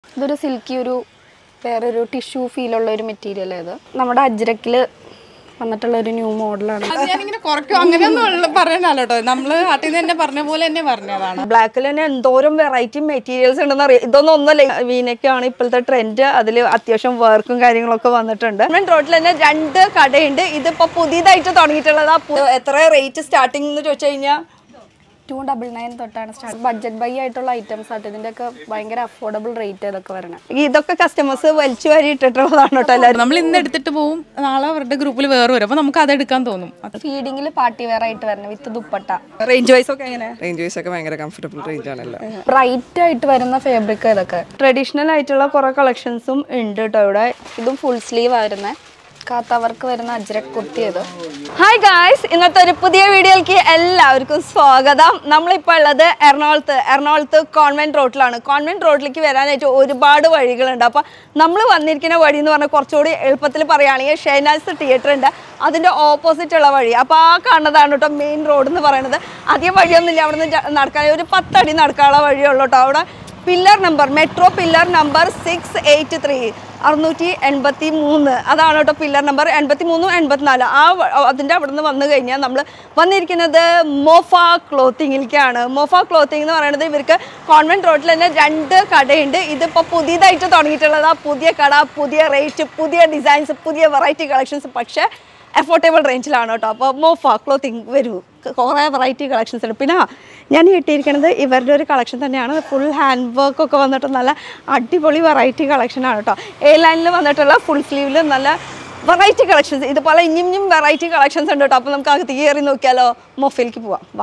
ഇതൊരു സിൽക്കി ഒരു വേറൊരു ടിഷ്യൂ ഫീലുള്ള ഒരു മെറ്റീരിയൽ ഇത് നമ്മുടെ അജ്രക്കിൽ വന്നിട്ടുള്ള ഒരു ന്യൂ മോഡലാണ് അത് ഞാനിങ്ങനെ കുറയ്ക്കും അങ്ങനെയൊന്നും ഉള്ള പറയാനല്ലോ കേട്ടോ നമ്മള് ആട്ടിൽ നിന്ന് തന്നെ പറഞ്ഞ പോലെ തന്നെ പറഞ്ഞതാണ് ബ്ലാക്കിൽ തന്നെ എന്തോരം വെറൈറ്റി മെറ്റീരിയൽസ് ഉണ്ടെന്ന് അറിയാം ഇതൊന്നും ഒന്നല്ല വീനൊക്കെയാണ് ഇപ്പോഴത്തെ ട്രെൻഡ് അതിൽ അത്യാവശ്യം വർക്കും കാര്യങ്ങളൊക്കെ വന്നിട്ടുണ്ട് മെയിൻ റോഡിൽ തന്നെ രണ്ട് കടയുണ്ട് ഇതിപ്പോ പുതിയതായിട്ട് തുടങ്ങിയിട്ടുള്ളത് ആ പു- എത്ര റേറ്റ് സ്റ്റാർട്ടിംഗ് എന്ന് ചോദിച്ചു കഴിഞ്ഞാൽ ടു ഡബിൾ നയൻ തൊട്ടാണ് സ്റ്റാർട്ട് ബഡ്ജറ്റ് ബൈ ആയിട്ടുള്ള ഐറ്റംസ് ആയിട്ട് ഇതിൻ്റെയൊക്കെ ഭയങ്കര അഫോർഡബിൾ റേറ്റ് ഇതൊക്കെ വരണേ ഇതൊക്കെ കസ്റ്റമേഴ്സ് വലിച്ചു വാരി ഇട്ടിട്ടുള്ളതാണ് കേട്ടോ എല്ലാവരും നമ്മൾ ഇന്ന് എടുത്തിട്ട് പോവും നാളെ അവരുടെ ഗ്രൂപ്പിൽ വേറെ വരും അപ്പൊ നമുക്ക് അത് എടുക്കാൻ തോന്നും ഫീഡിങ്ങിൽ പാർട്ടി വെയർ ആയിട്ട് വരണം വിത്ത് ദുപ്പട്ട റേഞ്ച് വൈസ് ഒക്കെ എങ്ങനെ റേഞ്ച് വൈസ് ഒക്കെ ഭയങ്കര കംഫർട്ടബിൾ റേഞ്ച് ആണല്ലോ ബ്രൈറ്റ് ആയിട്ട് വരുന്ന ഫാബ്രിക് ഇതൊക്കെ ട്രഡീഷണൽ ആയിട്ടുള്ള കുറെ കളക്ഷൻസും ഉണ്ട് കേട്ടോ ഇവിടെ ഇതും ഫുൾ സ്ലീവ് ആയിരുന്നേ കാത്തവർക്ക് വരുന്ന അജ്രക് കുർത്തിയത് ഹായ് ഗായ്സ് ഇന്നത്തെ ഒരു പുതിയ വീഡിയോയിലേക്ക് എല്ലാവർക്കും സ്വാഗതം നമ്മളിപ്പോൾ ഉള്ളത് എറണാകുളത്ത് എറണാകുളത്ത് കോൺവെന്റ് റോഡിലാണ് കോൺവെന്റ് റോഡിലേക്ക് വരാനായിട്ട് ഒരുപാട് വഴികളുണ്ട് അപ്പോൾ നമ്മൾ വന്നിരിക്കുന്ന വഴി എന്ന് പറഞ്ഞാൽ കുറച്ചുകൂടി എളുപ്പത്തിൽ പറയുകയാണെങ്കിൽ ഷെയ്നാസ് തിയേറ്റർ ഉണ്ട് അതിൻ്റെ ഓപ്പോസിറ്റ് ഉള്ള വഴി അപ്പോൾ ആ കാണുന്നതാണ് കേട്ടോ മെയിൻ റോഡ് എന്ന് പറയുന്നത് അധികം വഴിയൊന്നുമില്ല അവിടെ നിന്ന് നടക്കാൻ ഒരു പത്തടി നടക്കാനുള്ള വഴിയുള്ളൂ കേട്ടോ അവിടെ pillar number metro pillar number six eight three അറുന്നൂറ്റി എൺപത്തി മൂന്ന് അതാണ് കേട്ടോ പില്ലർ നമ്പർ എൺപത്തി മൂന്നും എൺപത്തിനാല് ആ വ- അതിൻ്റെ അവിടെ നിന്ന് വന്നു കഴിഞ്ഞാൽ നമ്മൾ വന്നിരിക്കുന്നത് മോഫ ക്ലോത്തിങ്ങിലേക്കാണ് മോഫ ക്ലോത്തിങ് എന്ന് പറയുന്നത് ഇവർക്ക് കോൺവെൻറ്റ് റോഡിൽ തന്നെ രണ്ട് കടയുണ്ട് ഇതിപ്പോൾ പുതിയതായിട്ട് തുടങ്ങിയിട്ടുള്ളത് ആ പുതിയ കട പുതിയ റേറ്റ് പുതിയ ഡിസൈൻസ് പുതിയ വെറൈറ്റി കളക്ഷൻസ് പക്ഷേ അഫോർഡബിൾ റേഞ്ചിലാണ് കേട്ടോ അപ്പോൾ മോഫ ക്ലോത്തിങ് വരൂ കുറേ വെറൈറ്റി കളക്ഷൻസ് ഉണ്ട് പിന്നെ ഞാൻ കിട്ടിയിരിക്കുന്നത് ഇവരുടെ ഒരു കളക്ഷൻ തന്നെയാണ് ഫുൾ ഹാൻഡ് വർക്ക് ഒക്കെ വന്നിട്ട് നല്ല അടിപൊളി വെറൈറ്റി കളക്ഷനാണ് കേട്ടോ എ ലൈനിൽ വന്നിട്ടുള്ള ഫുൾ സ്ലീവിൽ നല്ല വെറൈറ്റി കളക്ഷൻസ് ഇതുപോലെ ഇനിയും ഇനിയും വെറൈറ്റി കളക്ഷൻസ് ഉണ്ട് കേട്ടോ അപ്പോൾ നമുക്ക് അകത്ത് കയറി നോക്കിയാലോ മൊഫയിലേക്ക് പോവാം വാ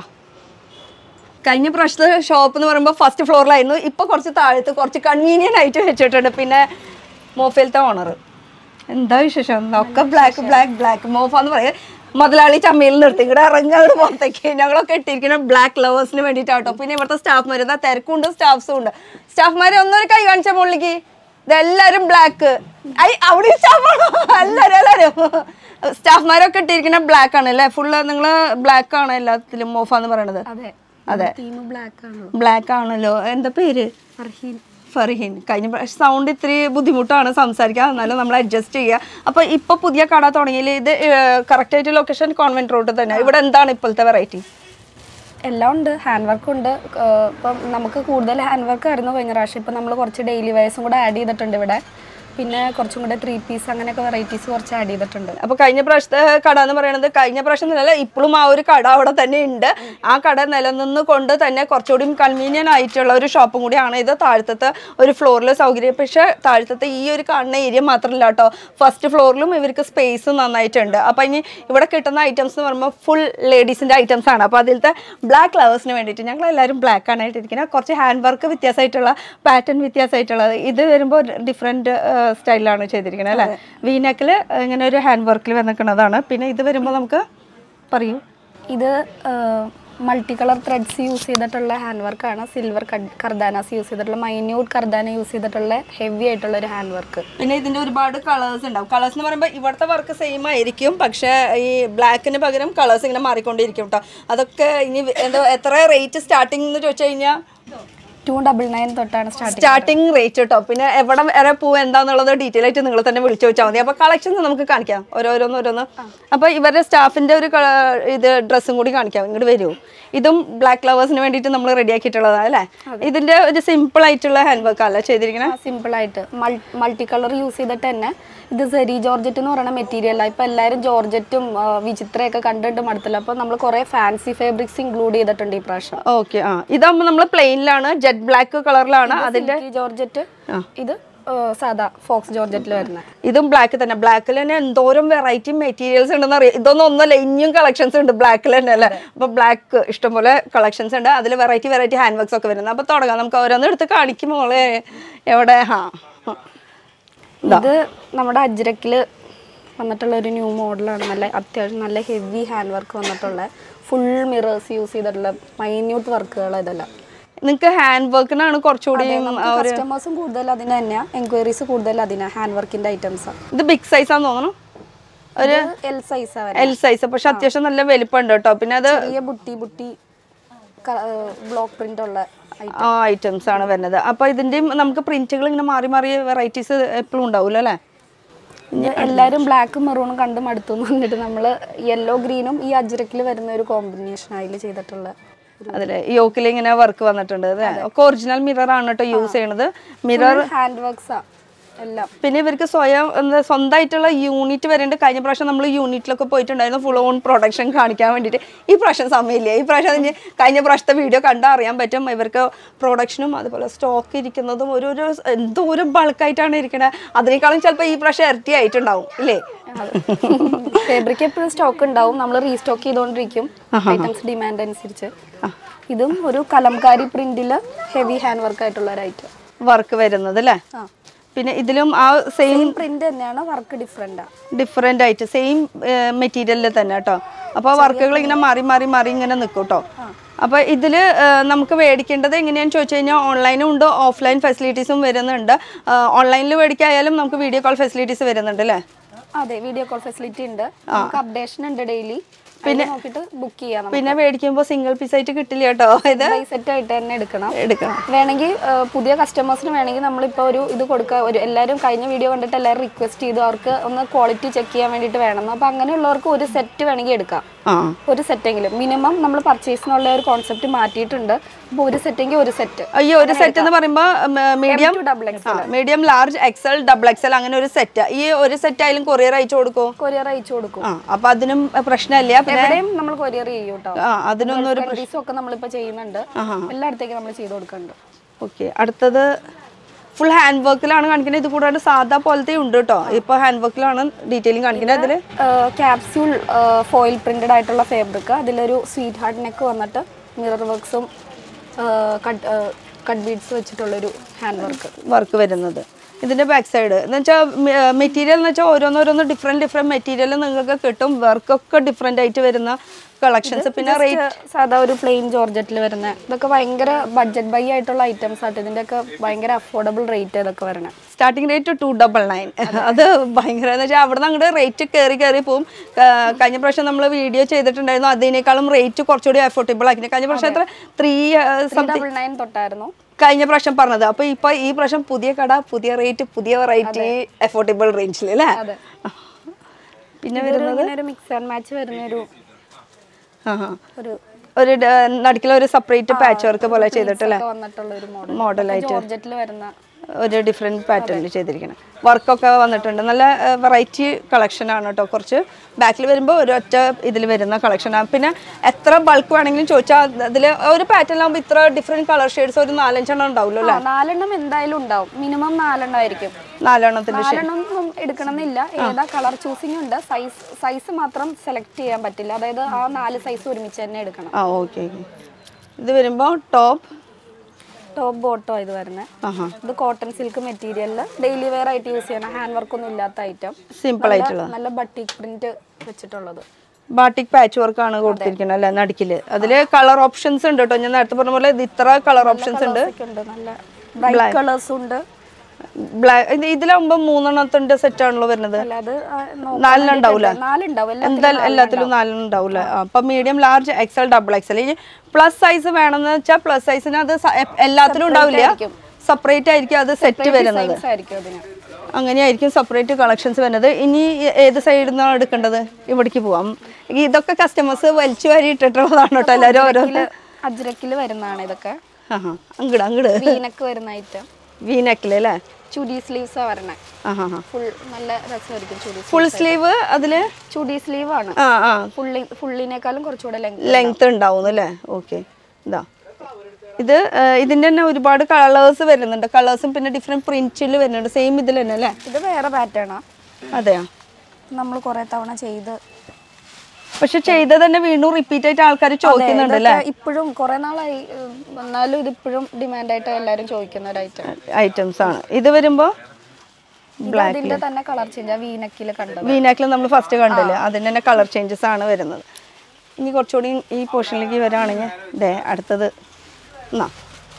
കഴിഞ്ഞ പ്രാവശ്യത്തെ ഷോപ്പ് എന്ന് പറയുമ്പോൾ ഫസ്റ്റ് ഫ്ലോറിലായിരുന്നു ഇപ്പോൾ കുറച്ച് താഴത്ത് കുറച്ച് കൺവീനിയൻ്റ് ആയിട്ട് വെച്ചിട്ടുണ്ട് പിന്നെ മോഫയിലത്തെ ഓണർ എന്താ വിശേഷം ഒക്കെ ബ്ലാക്ക് ബ്ലാക്ക് ബ്ലാക്ക് മോഫ എന്ന് പറയുക മുതലാളി ചമ്മയിൽ നിർത്തി ഇവിടെ ഇറങ്ങാതെ പുറത്തേക്ക് ഞങ്ങളൊക്കെ ഇട്ടിരിക്കുന്ന ബ്ലാക്ക് ലവേഴ്സിന് വേണ്ടിയിട്ടാട്ടോ പിന്നെ ഇവിടുത്തെ സ്റ്റാഫ്മാർ എന്താ തിരക്കുണ്ട് സ്റ്റാഫ്സും ഉണ്ട് സ്റ്റാഫ്മാരെ ഒന്നൊരു കൈ കാണിച്ച മുകളിലേക്ക് ഇതെല്ലാരും ബ്ലാക്ക് ഐ അവിടെ സ്റ്റാഫാണോ എല്ലാരും എല്ലാരും സ്റ്റാഫ്മാരൊക്കെ ഇട്ടിരിക്കുന്ന ബ്ലാക്ക് ആണ് അല്ലേ ഫുള്ള് നിങ്ങൾ ബ്ലാക്ക് ആണ് എല്ലാത്തിലും മോഫ എന്ന് പറയണത് അതെ അതെ തീം ബ്ലാക്ക് ആണ് ബ്ലാക്ക് ആണല്ലോ എന്താ പേര് ഫർഹീൻ ഫർഹീൻ കഴിഞ്ഞ പ്രാവശ്യം സൗണ്ട് ഇത്തിരി ബുദ്ധിമുട്ടാണ് സംസാരിക്കാൻ എന്നാലും നമ്മൾ അഡ്ജസ്റ്റ് ചെയ്യുക അപ്പോൾ ഇപ്പോൾ പുതിയ കട തുടങ്ങിയിൽ ഇത് കറക്റ്റ് ആയിട്ട് ലൊക്കേഷൻ കോൺവെന്റ് റോഡ് തന്നെ ഇവിടെ എന്താണ് ഇപ്പോഴത്തെ വെറൈറ്റി എല്ലാം ഉണ്ട് ഹാൻഡ് വർക്ക് ഉണ്ട് ഏഹ് ഇപ്പം നമുക്ക് കൂടുതൽ ഹാൻഡ് വർക്ക് ആയിരുന്നു കഴിഞ്ഞ പ്രാവശ്യം ഇപ്പം നമ്മൾ കുറച്ച് ഡെയിലി വെയർസും കൂടെ ആഡ് ചെയ്തിട്ടുണ്ട് ഇവിടെ പിന്നെ കുറച്ചും കൂടെ ത്രീ പീസ് അങ്ങനെയൊക്കെ വെറൈറ്റീസ് കുറച്ച് ആഡ് ചെയ്തിട്ടുണ്ട് അപ്പോൾ കഴിഞ്ഞ പ്രാവശ്യത്തെ കട എന്ന് പറയുന്നത് കഴിഞ്ഞ പ്രാവശ്യം നില ഇപ്പോഴും ആ ഒരു കട അവിടെ തന്നെ ഉണ്ട് ആ കട നിലനിന്ന് കൊണ്ട് തന്നെ കുറച്ചുകൂടി കൺവീനിയൻ ആയിട്ടുള്ള ഒരു ഷോപ്പും കൂടിയാണ് ഇത് താഴത്തെ ഒരു ഫ്ലോറിൽ സൗകര്യം പക്ഷേ താഴത്തെ ഈ ഒരു കാണുന്ന ഏരിയ മാത്രമല്ല കേട്ടോ ഫസ്റ്റ് ഫ്ലോറിലും ഇവർക്ക് സ്പേസ് നന്നായിട്ടുണ്ട് അപ്പോൾ ഇനി ഇവിടെ കിട്ടുന്ന ഐറ്റംസ് എന്ന് പറയുമ്പോൾ ഫുൾ ലേഡീസിൻ്റെ ഐറ്റംസ് ആണ് അപ്പോൾ അതിലത്തെ ബ്ലാക്ക് ലവേഴ്സിന് വേണ്ടിയിട്ട് ഞങ്ങൾ എല്ലാവരും ബ്ലാക്ക് ആണ് ഇട്ടിരിക്കുന്നത് കുറച്ച് ഹാൻഡ് വർക്ക് വ്യത്യാസമായിട്ടുള്ള പാറ്റേൺ വ്യത്യാസമായിട്ടുള്ളത് ഇത് വരുമ്പോൾ ഡിഫറെൻറ്റ് സ്റ്റൈലിലാണ് ചെയ്തിരിക്കുന്നത് അല്ലേ വീനക്കിൽ ഇങ്ങനെ ഒരു ഹാൻഡ് വർക്കിൽ വന്നിരിക്കുന്നതാണ് പിന്നെ ഇത് വരുമ്പോൾ നമുക്ക് പറയൂ ഇത് മൾട്ടി കളർ ത്രെഡ്സ് യൂസ് ചെയ്തിട്ടുള്ള ഹാൻഡ് വർക്കാണ് സിൽവർ കർദാനാസ് യൂസ് ചെയ്തിട്ടുള്ള മൈന്യൂട്ട് കർദാന യൂസ് ചെയ്തിട്ടുള്ള ഹെവി ആയിട്ടുള്ള ഒരു ഹാൻഡ് വർക്ക് പിന്നെ ഇതിൻ്റെ ഒരുപാട് കളേഴ്സ് ഉണ്ടാവും കളേഴ്സ് എന്ന് പറയുമ്പോൾ ഇവിടുത്തെ വർക്ക് സെയിം ആയിരിക്കും പക്ഷേ ഈ ബ്ലാക്കിന് പകരം കളേഴ്സ് ഇങ്ങനെ മാറിക്കൊണ്ടിരിക്കും കേട്ടോ അതൊക്കെ ഇനി എന്താ എത്ര റേറ്റ് സ്റ്റാർട്ടിംഗ് എന്ന് ചോദിച്ചു കഴിഞ്ഞാൽ ടു ഡബിൾ നയൻ തൊട്ടാണ് സ്റ്റാർട്ട് സ്റ്റാർട്ടിംഗ് റേറ്റ് കേട്ടോ പിന്നെ എവിടെ വരെ പോവും എന്താന്നുള്ളത് ഡീറ്റെയിൽ ആയിട്ട് നിങ്ങൾ തന്നെ വിളിച്ചു വെച്ചാൽ മതി അപ്പോൾ കളക്ഷൻസ് നമുക്ക് കാണിക്കാം ഓരോരോന്ന് ഓരോന്ന് അപ്പോൾ ഇവരുടെ സ്റ്റാഫിൻ്റെ ഒരു കള- ഇത് ഡ്രസ്സും കൂടി കാണിക്കാം ഇങ്ങോട്ട് വരൂ ഇതും ബ്ലാക്ക് ലവേഴ്സിന് വേണ്ടിയിട്ട് നമ്മൾ റെഡി ആക്കിയിട്ടുള്ളതാണ് അല്ലേ ഇതിൻ്റെ ഒരു സിമ്പിൾ ആയിട്ടുള്ള ഹാൻഡ് വർക്ക് അല്ല ചെയ്തിരിക്കുന്നത് സിമ്പിൾ ആയിട്ട് മൾട്ടി കളർ യൂസ് ചെയ്തിട്ട് തന്നെ ഇത് സെരി ജോർജറ്റ് എന്ന് പറയുന്ന മെറ്റീരിയലാണ് ഇപ്പൊ എല്ലാവരും ജോർജറ്റും ആ, വിചിത്രയൊക്കെ കണ്ടിട്ട് മടുത്തില്ല അപ്പൊ നമ്മൾ കുറെ ഫാൻസി ഫാബ്രിക്സ് ഇൻക്ലൂഡ് ചെയ്തിട്ടുണ്ട് ഈ പ്രാവശ്യം ഓക്കെ ആ ഇതാകുമ്പോൾ നമ്മൾ പ്ലെയിനിലാണ് ജെറ്റ് ബ്ലാക്ക് കളറിലാണ് അതിൻ്റെ Silky ജോർജറ്റ് ഇത് ആ, സാദാ ഫോക്സ് ജോർജറ്റിൽ വരുന്ന ഇതും ബ്ലാക്ക് തന്നെ ബ്ലാക്കിൽ തന്നെ എന്തോരം വെറൈറ്റി മെറ്റീരിയൽസ് ഉണ്ടെന്ന് അറിയാം ഇതൊന്നും ഒന്നല്ല ഇനിയും കളക്ഷൻസ് ഉണ്ട് ബ്ലാക്കിൽ തന്നെ അല്ലേ അപ്പോൾ ബ്ലാക്ക് ഇഷ്ടംപോലെ കളക്ഷൻസ് ഉണ്ട് അതിൽ വെറൈറ്റി വെറൈറ്റി ഹാൻഡ് വർക്ക്സ് ഒക്കെ വരുന്നത് അപ്പോൾ തുടങ്ങാം നമുക്ക് ഓരോന്ന് എടുത്ത് കാണിക്കും മോളെ എവിടെ ഹാ ഇത് നമ്മുടെ അജ്രക്കില് വന്നിട്ടുള്ള ഒരു ന്യൂ മോഡലാണ് നല്ല അത്യാവശ്യം നല്ല ഹെവി ഹാൻഡ് വർക്ക് വന്നിട്ടുള്ള ഫുൾ മിറേഴ്സ് യൂസ് ചെയ്തിട്ടുള്ള മൈന്യൂട്ട് വർക്കുകൾ ഇതെല്ലാം നിങ്ങൾക്ക് ഹാൻഡ് വർക്കിനാണ് കുറച്ചുകൂടി കസ്റ്റമേഴ്സും കൂടുതൽ അതിന് തന്നെയാണ് എൻക്വയറീസ് കൂടുതൽ അതിനാ ഹാൻഡ് വർക്കിന്റെ ഐറ്റംസ് ഇത് ബിഗ് സൈസ് ആണെന്ന് തോന്നുന്നു ഒരു എൽ സൈസ് എൽ സൈസ് പക്ഷെ അത്യാവശ്യം നല്ല വലിപ്പമുണ്ട് കേട്ടോ പിന്നെ അത് ചെറിയ ബുട്ടി ബുട്ടി ബ്ലോക്ക് പ്രിന്റ് ഉള്ള ആ ഐറ്റംസ് ആണ് വരുന്നത് അപ്പോൾ ഇതിൻ്റെയും നമുക്ക് പ്രിന്റുകൾ ഇങ്ങനെ മാറി മാറി വെറൈറ്റീസ് എപ്പോഴും ഉണ്ടാവുമല്ലോ അല്ലേ ഇത് എല്ലാവരും ബ്ലാക്കും മെറൂണും കണ്ട് മടുത്തു എന്ന് പറഞ്ഞിട്ട് നമ്മൾ യെല്ലോ ഗ്രീനും ഈ അജ്രക്കിൽ വരുന്ന ഒരു കോമ്പിനേഷൻ അതിൽ ചെയ്തിട്ടുള്ള അതിൽ യോക്കിൽ ഇങ്ങനെ വർക്ക് വന്നിട്ടുണ്ട് അല്ലേ ഒക്കെ ഒറിജിനൽ മിറർ ആണ് കേട്ടോ യൂസ് ചെയ്യണത് മിറർ ഹാൻഡ് വർക്ക്സാ എല്ലാം പിന്നെ ഇവർക്ക് സ്വയം എന്താ സ്വന്തമായിട്ടുള്ള യൂണിറ്റ് വരേണ്ട കഴിഞ്ഞ പ്രാവശ്യം നമ്മൾ യൂണിറ്റിലൊക്കെ പോയിട്ടുണ്ടായിരുന്നു ഫുൾ ഓൺ പ്രൊഡക്ഷൻ കാണിക്കാൻ വേണ്ടിയിട്ട് ഈ പ്രാവശ്യം സമയമില്ല ഈ പ്രാവശ്യം ഇനി കഴിഞ്ഞ പ്രാവശ്യത്തെ വീഡിയോ കണ്ടാൽ അറിയാൻ പറ്റും ഇവർക്ക് പ്രൊഡക്ഷനും അതുപോലെ സ്റ്റോക്ക് ഇരിക്കുന്നതും ഒരു ഒരു എന്തോരം ബൾക്കായിട്ടാണ് ഇരിക്കണത് അതിനേക്കാളും ചിലപ്പോൾ ഈ പ്രാവശ്യം ഇരട്ടി ആയിട്ടുണ്ടാവും ഇല്ലേ ഫാബ്രിക് എപ്പോഴും സ്റ്റോക്ക് ഉണ്ടാവും നമ്മൾ റീസ്റ്റോക്ക് ചെയ്തുകൊണ്ടിരിക്കും ഐറ്റംസ് ഡിമാൻഡ് അനുസരിച്ച് ഇതും ഒരു കലംകാരി പ്രിന്റിൽ ഹെവി ഹാൻഡ് വർക്ക് ആയിട്ടുള്ള ഒരു ഐറ്റം വർക്ക് വരുന്നത് അല്ലേ ആ പിന്നെ ഇതിലും ആ സെയിം സെയിം പ്രിന്റ് തന്നെയാണ് വർക്ക് ഡിഫറെൻ്റാ ഡിഫറെൻ്റ് ആയിട്ട് സെയിം മെറ്റീരിയലിൽ തന്നെ കേട്ടോ അപ്പോൾ വർക്കുകൾ ഇങ്ങനെ മാറി മാറി മാറി ഇങ്ങനെ നിൽക്കും കേട്ടോ അപ്പോൾ ഇതിൽ നമുക്ക് മേടിക്കേണ്ടത് എങ്ങനെയാണെന്ന് ചോദിച്ചു കഴിഞ്ഞാൽ ഓൺലൈനും ഉണ്ട് ഓഫ്ലൈൻ ഫെസിലിറ്റീസും വരുന്നുണ്ട് ഓൺലൈനിൽ മേടിക്കായാലും നമുക്ക് വീഡിയോ കോൾ ഫെസിലിറ്റീസ് വരുന്നുണ്ട് അല്ലേ അതെ വീഡിയോ കോൾ ഫെസിലിറ്റി ഉണ്ട് നമുക്ക് അപ്ഡേഷൻ ഉണ്ട് ഡെയിലി പിന്നെ നോക്കിയിട്ട് ബുക്ക് ചെയ്യാം നമുക്ക് പിന്നെ മേടിക്കുമ്പോൾ സിംഗിൾ പീസ് ആയിട്ട് കിട്ടില്ല കേട്ടോ ഇത് സെറ്റ് ആയിട്ട് തന്നെ എടുക്കണം എടുക്കണം വേണമെങ്കിൽ പുതിയ കസ്റ്റമേഴ്സിന് വേണമെങ്കിൽ നമ്മളിപ്പോൾ ഒരു ഇത് കൊടുക്കുക ഒരു എല്ലാവരും കഴിഞ്ഞ വീഡിയോ കണ്ടിട്ട് എല്ലാവരും റിക്വസ്റ്റ് ചെയ്തു അവർക്ക് ഒന്ന് ക്വാളിറ്റി ചെക്ക് ചെയ്യാൻ വേണ്ടിയിട്ട് വേണം അപ്പോൾ അങ്ങനെയുള്ളവർക്ക് ഒരു സെറ്റ് വേണമെങ്കിൽ എടുക്കാം ആ ഒരു സെറ്റെങ്കിലും മിനിമം നമ്മൾ പർച്ചേസിനുള്ള ഒരു കോൺസെപ്റ്റ് മാറ്റിയിട്ടുണ്ട് അപ്പോൾ ഒരു സെറ്റെങ്കിൽ ഒരു സെറ്റ് അയ്യോ ഒരു സെറ്റ് എന്ന് പറയുമ്പോൾ medium to double medium large XL double XL അങ്ങനെ ഒരു സെറ്റ് ഈ ഒരു സെറ്റ് ആയാലും കൊറിയർ അയച്ചു കൊടുക്കും കൊറിയർ അയച്ചു കൊടുക്കും ആ അപ്പൊ അതിനും പ്രശ്നമില്ല പിന്നെ എവിടെയും നമ്മൾ കൊറിയർ ചെയ്യും കേട്ടോ ആ അതിനൊന്നും ഒരു സർവീസും ഒക്കെ നമ്മളിപ്പോൾ ചെയ്യുന്നുണ്ട് എല്ലായിടത്തേക്കും നമ്മൾ ചെയ്ത് കൊടുക്കുന്നുണ്ട് ഓക്കെ അടുത്തത് ഫുൾ ഹാൻഡ് വർക്കിലാണ് കാണിക്കുന്നത് ഇത് കൂടാണ്ട് സാധാ പോലത്തെ ഉണ്ട് കേട്ടോ ഇപ്പൊ ഹാൻഡ് വർക്കിലാണ് ഡീറ്റെയിലിംഗ് കാണിക്കുന്നത് അതിൽ ക്യാപ്സ്യൂൾ ഫോയിൽ പ്രിന്റഡ് ആയിട്ടുള്ള ഫാബ്രിക് അതിലൊരു സ്വീറ്റ് ഹാർട്ട് നെക്ക് വന്നിട്ട് മിറർ വർക്ക്സും കട്ട് കട്ട് ബീഡ്സ് വെച്ചിട്ടുള്ളൊരു ഹാൻഡ് വർക്ക് വർക്ക് വരുന്നത് ഇതിന്റെ ബാക്ക് സൈഡ് എന്ന് വെച്ചാൽ മെറ്റീരിയൽ എന്ന് വെച്ചാൽ ഓരോന്നോരോന്ന് ഡിഫറെന്റ് ഡിഫറെന്റ് മെറ്റീരിയൽ നിങ്ങൾക്ക് കിട്ടും വർക്കൊക്കെ ഡിഫറെന്റ് ആയിട്ട് വരുന്ന കളക്ഷൻസ് പിന്നെ റേറ്റ് സാധാ ഒരു പ്ലെയിൻ ജോർജറ്റിൽ വരുന്ന ഇതൊക്കെ ഭയങ്കര ബഡ്ജറ്റ് ബൈ ആയിട്ടുള്ള ഐറ്റംസ് ആയിട്ട് ഇതിൻ്റെയൊക്കെ ഭയങ്കര അഫോർഡബിൾ റേറ്റ് ഇതൊക്കെ വരണേ starting rate two double nine അത് ഭയങ്കര എന്ന് വെച്ചാൽ അവിടെ നിന്ന് അങ്ങോട്ട് റേറ്റ് കയറി കയറി പോവും ക- കഴിഞ്ഞ പ്രാവശ്യം നമ്മൾ വീഡിയോ ചെയ്തിട്ടുണ്ടായിരുന്നു അതിനേക്കാളും റേറ്റ് കുറച്ചുകൂടി അഫോർഡബിൾ ആക്കി കഴിഞ്ഞ പ്രാവശ്യം എത്ര ത്രീ ഡബിൾ നയൻ തൊട്ടായിരുന്നു കഴിഞ്ഞ പ്രാവശ്യം പറഞ്ഞത് അപ്പൊ ഇപ്പൊ ഈ പ്രാവശ്യം പുതിയ കട പുതിയ റേറ്റ് പുതിയ വെറൈറ്റി അഫോർഡബിൾ റേഞ്ചിൽ അല്ലേ അതെ. പിന്നെ ഇതൊരു ഇങ്ങനെ ഒരു മിക്സ് ആൻഡ് മാച്ച് വരുന്ന ഒരു ആ, ആ. ഒരു ഒരു നടുക്കിൽ ഒരു സെപ്പറേറ്റ് പാച്ച് വർക്ക് പോലെ ചെയ്തിട്ടല്ലേ ഒക്കെ വന്നിട്ടുള്ള ഒരു മോഡൽ മോഡലായിട്ട് ജോർജറ്റിൽ വരുന്ന ഒരു ഡിഫറെൻറ്റ് പാറ്റേണിൽ ചെയ്തിരിക്കണം വർക്കൊക്കെ വന്നിട്ടുണ്ട് നല്ല വെറൈറ്റി കളക്ഷൻ ആണ് കേട്ടോ കുറച്ച് ബാക്കിൽ വരുമ്പോൾ ഒരു ഒറ്റ ഇതിൽ വരുന്ന കളക്ഷനാണ് പിന്നെ എത്ര ബൾക്ക് വേണമെങ്കിലും ചോദിച്ചാൽ അതിൽ ഒരു പാറ്റേണിലാകുമ്പോൾ ഇത്ര ഡിഫറെൻറ്റ് കളർ ഷെയ്ഡ്സ് ഒരു നാലഞ്ചെണ്ണം ഉണ്ടാവുമല്ലോ അല്ലേ ആ, നാലെണ്ണം എന്തായാലും ഉണ്ടാവും മിനിമം നാലെണ്ണം ആയിരിക്കും നാലെണ്ണത്തിൻ്റെ നാലെണ്ണം ഒന്നും എടുക്കണമെന്നില്ല ഏതാ കളർ ചൂസിംഗ് ഉണ്ട് സൈസ് സൈസ് മാത്രം സെലക്ട് ചെയ്യാൻ പറ്റില്ല അതായത് ആ നാല് സൈസ് ഒരുമിച്ച് തന്നെ എടുക്കണം ആ ഓക്കെ ഓക്കെ ഇത് വരുമ്പോൾ ടോപ്പ് ടോപ്പ് ബോട്ടോ ഇത് വരുന്നത് ആഹാ ഇത് കോട്ടൺ സിൽക്ക് മെറ്റീരിയലിൽ ഡെയിലി വെയർ ആയിട്ട് യൂസ് ചെയ്യണം ഹാൻഡ് വർക്ക് ഒന്നും ഇല്ലാത്ത ഐറ്റം സിമ്പിൾ ആയിട്ടുള്ള നല്ല ബട്ടിക് പ്രിന്റ് വെച്ചിട്ടുള്ളത് ബാട്ടിക് പാച്ച് വർക്ക് ആണ് കൊടുത്തിരിക്കുന്നത് അല്ലേ നടുക്കില് അതില് കളർ ഓപ്ഷൻസ് ഉണ്ട് കേട്ടോ ഞാൻ നേരത്തെ പറഞ്ഞ പോലെ ഇത് ഇത്ര കളർ ഓപ്ഷൻസ് ഉണ്ട് ഒക്കെ ഉണ്ട് നല്ല ബ്രൈറ്റ് കളേഴ്സ് ഉണ്ട് ബ്ലാക്ക് ഇതിലാകുമ്പോൾ മൂന്നെണ്ണത്തിന്റെ സെറ്റ് ആണല്ലോ വരുന്നത് അല്ലാതെ ആ, നോക്കാൻ നാലെണ്ണം ഉണ്ടാവൂല വേണ്ടിയിട്ട് നാലുണ്ടാവും എല്ലാത്തിലും എന്തായാലും എല്ലാത്തിലും നാലെണ്ണം ഉണ്ടാവില്ല അപ്പൊ medium large XL double XL ഇനി പ്ലസ് സൈസ് വേണമെന്ന് വെച്ചാൽ പ്ലസ് സൈസിന് അത് സ- എ- എല്ലാത്തിലും ഉണ്ടാവില്ല ആയിരിക്കും. സെപ്പറേറ്റ് ആയിരിക്കും അത് സെറ്റ് വരുന്നത് സൈസ് ആയിരിക്കും അതിന് അങ്ങനെയായിരിക്കും സെപ്പറേറ്റ് കളക്ഷൻസ് വരുന്നത് ഇനി ഏത് സൈഡിൽ നിന്നാണ് എടുക്കേണ്ടത് ഇവിടേക്ക് പോവാം ഇതൊക്കെ കസ്റ്റമേഴ്സ് വലിച്ചു വാരി ഇട്ടിട്ടുള്ളതാണ് കേട്ടോ എല്ലാവരും ഓരോ അജ്രക്കിൽ വരുന്നതാണ് ഇതൊക്കെ ആഹാ അങ്ങട് അങ്ങട് വീനക്ക് വരുന്ന ഐറ്റം വീനെക്കിൽ അല്ലേ ചുടി സ്ലീവ്സാ വരണേ ആഹാ ഹാ ഫുൾ നല്ല രസമായിരിക്കും ചുടി ഫുൾ സ്ലീവ് അതില് ചുടി സ്ലീവ് ആണ് ആ ആ ഫുള്ളി ഫുള്ളിനേക്കാളും കുറച്ചുകൂടെ ലെങ്ത് ലെങ്ത് ഉണ്ടാവും അല്ലേ ഓക്കെ ഇതാ ഇത് ആ, ഇതിന്റെ തന്നെ ഒരുപാട് കളേഴ്സ് വരുന്നുണ്ട് കളേഴ്സും പിന്നെ ഡിഫറെന്റ് പ്രിന്റിൽ വരുന്നുണ്ട് സെയിം ഇതിൽ തന്നെ അല്ലേ ഇത് വേറെ പാറ്റേണാ അതെയോ നമ്മൾ കുറെ തവണ ചെയ്ത് പക്ഷെ ചെയ്ത് തന്നെ വീണ്ടും റിപ്പീറ്റ് ആയിട്ട് ആൾക്കാർ ചോദിക്കുന്നുണ്ട് അല്ലേ ഇപ്പോഴും കുറെ നാളായി ഉം, എന്നാലും ഇത് ഇപ്പോഴും ഡിമാൻഡായിട്ട് എല്ലാവരും ചോദിക്കുന്ന ഒരു ഐറ്റം ഐറ്റംസ് ആണ് ഇത് വരുമ്പോ ഇതിന്റെ തന്നെ കളർ ചേഞ്ച് ആ വീനക്കിൽ കണ്ടത് വീനാക്കിൽ നമ്മൾ ഫസ്റ്റ് കണ്ടില്ലേ അതിന്റെ തന്നെ കളർ ചേഞ്ചസ് ആണ് വരുന്നത് ഇനി കുറച്ചുകൂടി ഈ പോർഷനിലേക്ക് വരാണെങ്കിൽ ദേ അടുത്തത് എന്നാ